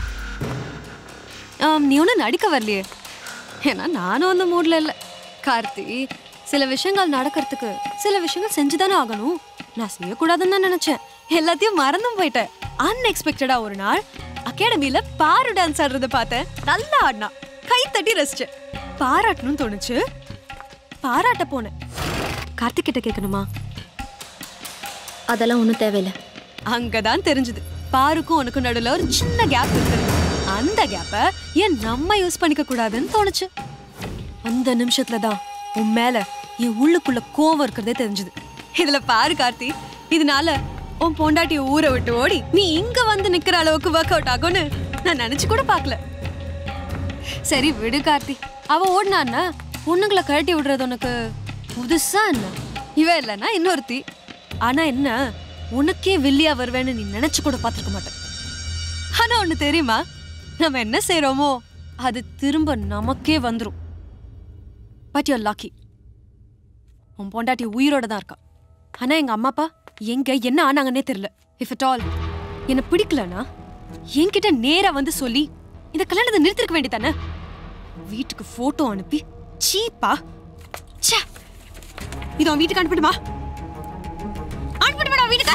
ஆம், நீ ஒன்றும் நடிக்க வரலையே ஏன்னா நானும் அந்த மூட்ல இல்லை கார்த்தி சில விஷயங்கள் நடக்கிறதுக்கு சில விஷயங்கள் செஞ்சுதானே ஆகணும் நான் செய்யக்கூடாதுன்னு தான் நினைச்சேன் எல்லாத்தையும் மறந்தும் போயிட்டேன் அன்எக்ஸ்பெக்டடா ஒரு நாள் அகாடமியில பாரு டான்ஸ் ஆடுறத பார்த்தேன் நல்லா ஆடினா கை தட்டி ரசிச்சேன் பாராட்டணும்னு தோணுச்சு பாராட்ட போனேன் கார்த்திக் கிட்ட கேட்கணுமா அதெல்லாம் ஒன்றும் தேவையில்லை அங்கதான் தெரிஞ்சது பாருக்கும் உனக்கும் நடுவுல ஒரு சின்ன கேப் இருக்கு அந்த கேப்ப ஏன் நம்ம யூஸ் பண்ணிக்க கூடாதுன்னு தோணுச்சு அந்த நிமிஷத்துல தான் உன் மேல என் உள்ளுக்குள்ள கோவம் இருக்கிறதே தெரிஞ்சது இதுல பாரு கார்த்தி இதனால உன் பொண்டாட்டிய ஊரை விட்டு ஓடி நீ இங்க வந்து நிக்கிற அளவுக்கு ஒர்க் அவுட் ஆகும்னு நான் நினைச்சு கூட பார்க்கல சரி விடு கார்த்தி அவ ஓடினான்னா பொண்ணுங்களை கழட்டி விடுறது உனக்கு புதுசா என்ன இவ இல்லைன்னா இன்னொருத்தி ஆனா என்ன உனக்கே வில்லியா வருவேன்னு நீ நினைச்சு கூட பார்த்திருக்க மாட்டேன் ஆனா ஒண்ணு தெரியுமா நம்ம என்ன செய்றோமோ அது திரும்ப நமக்கே வந்துரும் பட் யூர் லாக்கி உன் பொண்டாட்டி உயிரோட தான் இருக்கா ஆனா எங்க அம்மா அப்பா எங்க என்ன ஆனாங்கன்னே தெரியல இஃப் இட் ஆல் என்ன பிடிக்கலனா என்கிட்ட நேரா வந்து சொல்லி இந்த கல்யாணத்தை நிறுத்திருக்க வேண்டியதானே வீட்டுக்கு போட்டோ அனுப்பி சீப்பா ச்சே இது உன் வீட்டுக்கு அனுப்பிடுமா அனுப்பிடுமாடா வீட்டுக்கு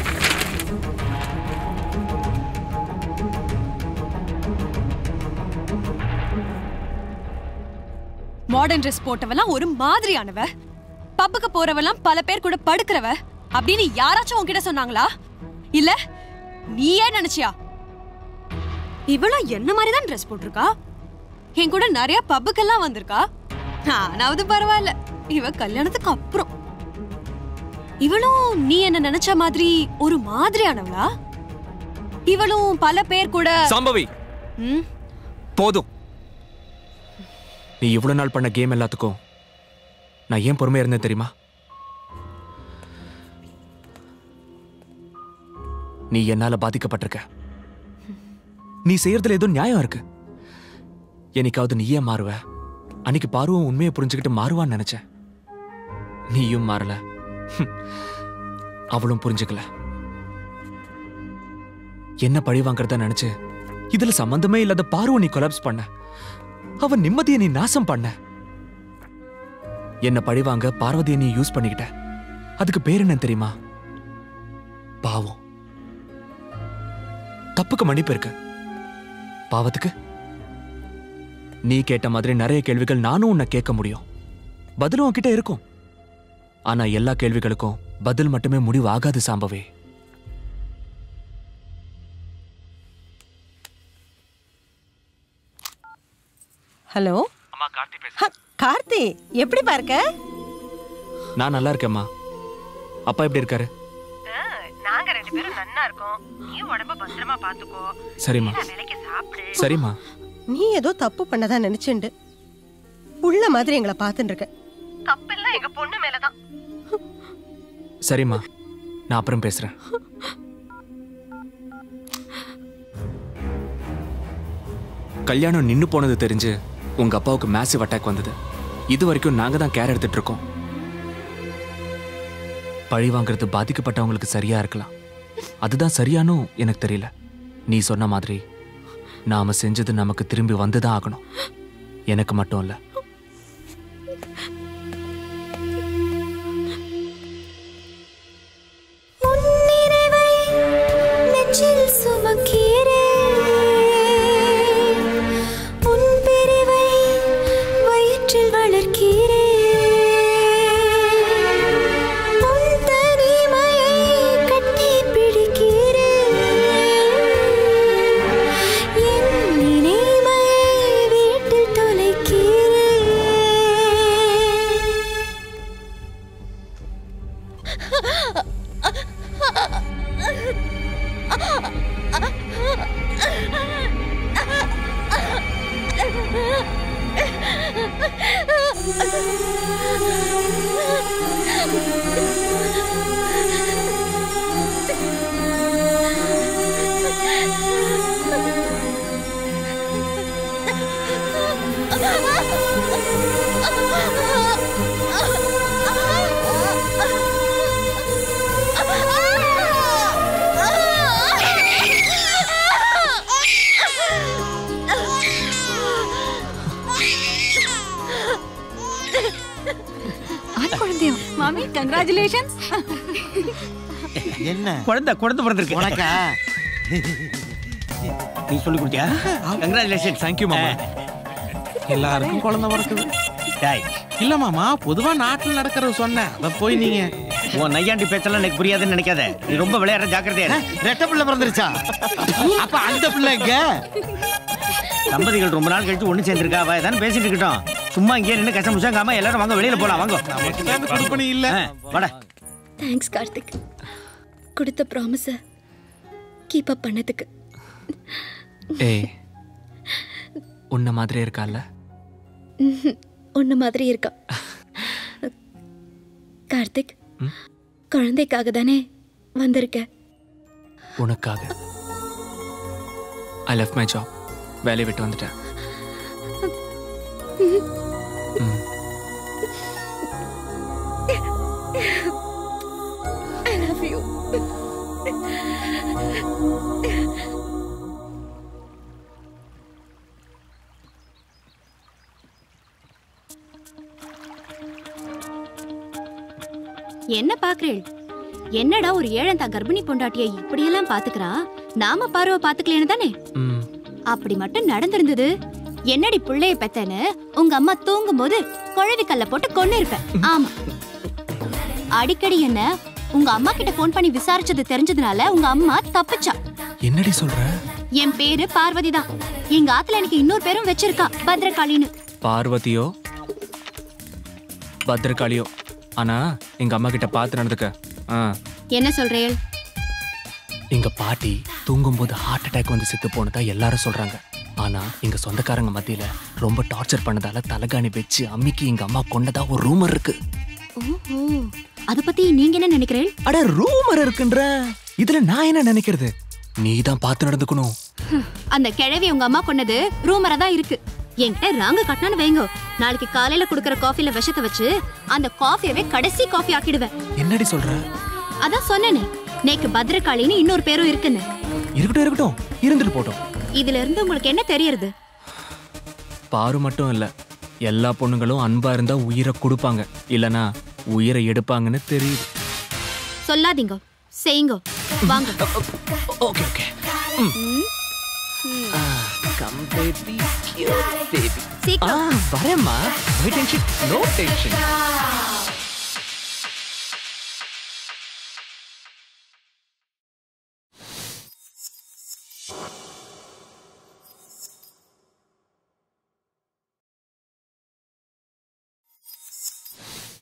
மாடர்ன் ட்ரெஸ் போட்டவெல்லாம் ஒரு மாதிரியானவ பப்புக்கு போறவெல்லாம் பல பேர் கூட படுக்கிறவ அப்படின்னு யாராச்சும் உன்கிட்ட சொன்னாங்களா இல்ல நீயே நினைச்சியா இவளும் என்ன மாதிரி தான் ட்ரெஸ் போட்டிருக்கா என் கூட நிறைய பப்புக்கெல்லாம் வந்திருக்கா ஆனாவது பரவாயில்ல இவ கல்யாணத்துக்கு அப்புறம் இவளும் நீ என்ன நினைச்ச மாதிரி ஒரு மாதிரியானவளா இவளும் பல பேர் கூட சாம்பவி ம் போதும் நீ இவ்வளவு நாள் பண்ண கேம் எல்லாத்துக்கும் நான் ஏன் பொறுமையா இருந்தேன் தெரியுமா நீ என்னால பாதிக்கப்பட்டிருக்க நீ செய்யறதுல ஏதோ நியாயம் இருக்கு என்னைக்காவது நீயே மாறுவ அன்னைக்கு பார்வம் உண்மையை புரிஞ்சுக்கிட்டு மாறுவான்னு நினைச்சேன் நீயும் மாறல ஹம். அவளும் புரிஞ்சுக்கல என்ன பழி வாங்குறதா நினைச்சு இதுல சம்பந்தமே இல்லாத பார்வம் நீ கொலாப்ஸ் பண்ண அவன் நிம்மதியை நீ நாசம் பண்ண என்ன பழி வாங்க பார்வதியை நீ யூஸ் பண்ணிக்கிட்ட அதுக்கு பேர் என்ன தெரியுமா பாவம் தப்புக்கு மன்னிப்பு இருக்கு பாவத்துக்கு நீ கேட்ட மாதிரி நிறைய கேள்விகள் நானும் உன்னை கேட்க முடியும் பதிலும் உன்கிட்ட இருக்கும் ஆனா எல்லா கேள்விகளுக்கும் பதில் மட்டுமே முடிவு ஆகாது சாம்பவே ஹலோ கார்த்தி எப்படி பார்க்க நான் நல்லா இருக்கேம்மா அப்பா எப்படி இருக்காரு நாங்க ரெண்டு பேரும் நன்னா இருக்கோம் நீ உடம்ப பத்திரமா பாத்துக்கோ சரிம்மா வேலைக்கு சாப்பிடு சரிம்மா நீ ஏதோ தப்பு பண்ணதா நினைச்சுண்டு புள்ள மாதிரி எங்களை பார்த்துட்டு இருக்க தப்பெல்லாம் எங்க பொண்ணு மேலதான் சரிம்மா நான் அப்புறம் பேசுறேன் கல்யாணம் நின்னு போனது தெரிஞ்சு உங்க அப்பாவுக்கு மேசிவ் அட்டாக் வந்தது இது வரைக்கும் நாங்க தான் கேர் எடுத்துட்டு இருக்கோம் பழி வாங்குறது பாதிக்கப்பட்டவங்களுக்கு சரியா இருக்கலாம் அதுதான் சரியானும் எனக்கு தெரியல நீ சொன்ன மாதிரி நாம செஞ்சது நமக்கு திரும்பி வந்துதான் ஆகணும் எனக்கு மட்டும் இல்ல உன்னிறைவை நெஞ்சில் சுமக்கிறேன். உன் பிரிவை வயிற்றில் வளர்க்கிறேன். உன் தனிமையை கட்டிப் பிடிக்கிறேன். என் இனிமையை வீட்டில் தொலைக்கிறேன் ஆண் குழந்தையும் மாமி கங்க்ராச்சுலேஷன்ஸ் என்ன குழந்தை குழந்தை பிறந்திருக்கு உனக்கா நீ சொல்லி கொடுத்தியா கங்க்ராச்சுலேஷன் தேங்க்யூ மாமா எல்லாருக்கும் குழந்தை பிறக்குது டாய் இல்ல மாமா பொதுவா நாட்டுல நடக்கிறது சொன்னேன் அத போய் நீங்க உன் நையாண்டி பேச்செல்லாம் எனக்கு புரியாதுன்னு நினைக்காத நீ ரொம்ப விளையாடுற ஜாக்கிரதையா இரு. ரெட்ட பிள்ளை பிறந்துருச்சா அப்ப அந்த பிள்ளை எங்க தம்பதிகள் ரொம்ப நாள் கழிச்சு ஒண்ணு சேர்ந்திருக்கா அவ ஏதாவது பேசிட்டு இருக்கட்டும் சும்மா இங்கே நின்று கஷ்டம் முஷங்காம எல்லாரும் வாங்க வெளியில போலாம் வாங்க கொடுப்பனி இல்ல வாடா தேங்க்ஸ் கார்த்திக் கொடுத்த ப்ராமிஸை கீப் அப் பண்ணதுக்கு ஏய் உன்ன மாதிரியே இருக்கால உன்ன மாதிரி இருக்கா கார்த்திக் குழந்தைக்காக தானே வந்திருக்க உனக்காக ஐ லெஃப்ட் மை ஜாப் வேலையை விட்டு வந்துட்டேன் I love you. என்ன பாக்குறேள் என்னடா ஒரு ஏழந்தா கர்ப்பிணி பொண்டாட்டிய இப்படியெல்லாம் பாத்துக்கிறா நாம பார்வை பாத்துக்கலேன்னு தானே ம் அப்படி மட்டும் நடந்திருந்தது என்னடி புள்ளைய பெத்தேன்னு உங்க அம்மா தூங்கும் போது குழவி கல்ல போட்டு கொண்டு இருப்பேன் ஆமா அடிக்கடி என்ன உங்க அம்மா கிட்ட ஃபோன் பண்ணி விசாரிச்சது தெரிஞ்சதுனால உங்க அம்மா தப்பிச்சா என்னடி சொல்ற என் பேரு பார்வதி தான் எங்க ஆத்துல எனக்கு இன்னொரு பேரும் வச்சிருக்கா பத்ரகாளின்னு பார்வதியோ பத்ரகாளியோ ஆனா எங்க அம்மா கிட்ட பார்த்து நடந்துக்க ஆ என்ன சொல்றேள் எங்க பாட்டி தூங்கும்போது ஹார்ட் அட்டாக் வந்து செத்து போனதா எல்லாரும் சொல்றாங்க ஆனா எங்க சொந்தக்காரங்க மத்தியில ரொம்ப டார்ச்சர் பண்ணதால தலகாணி வச்சு அம்மிக்கு எங்க அம்மா கொண்டதா ஒரு ரூமர் இருக்கு ஓஹோ அத பத்தி நீங்க என்ன நினைக்கிறேள் அட ரூமர் இருக்குன்ற இதுல நான் என்ன நினைக்கிறது நீ தான் பார்த்து நடந்துக்கணும் அந்த கிழவி உங்க அம்மா கொன்னது ரூமரா தான் இருக்கு என்கிட்ட ராங்க கட்டினான்னு வைங்க நாளைக்கு காலையில குடுக்கற காஃபில விஷத்தை வச்சு அந்த காஃபியவே கடைசி காஃபி ஆக்கிடுவேன் என்னடி சொல்ற அதான் சொன்னேனே நேக்கு பத்ரகாளின்னு இன்னொரு பேரும் இருக்குன்னு இருக்கட்டும் இருக்கட்டும் இருந்துட்டு போட்டோம் இதுல இருந்து உங்களுக்கு என்ன தெரியறது பாரு மட்டும் இல்ல எல்லா பொண்ணுங்களும் அன்பா இருந்தா உயிரை கொடுப்பாங்க இல்லனா உயிரை எடுப்பாங்கன்னு தெரியுது சொல்லாதீங்க செய்யுங்க வாங்க ஓகே ஓகே கம் பேபி சீக்கிரம் வரேம்மா நோ டென்ஷன் நோ டென்ஷன்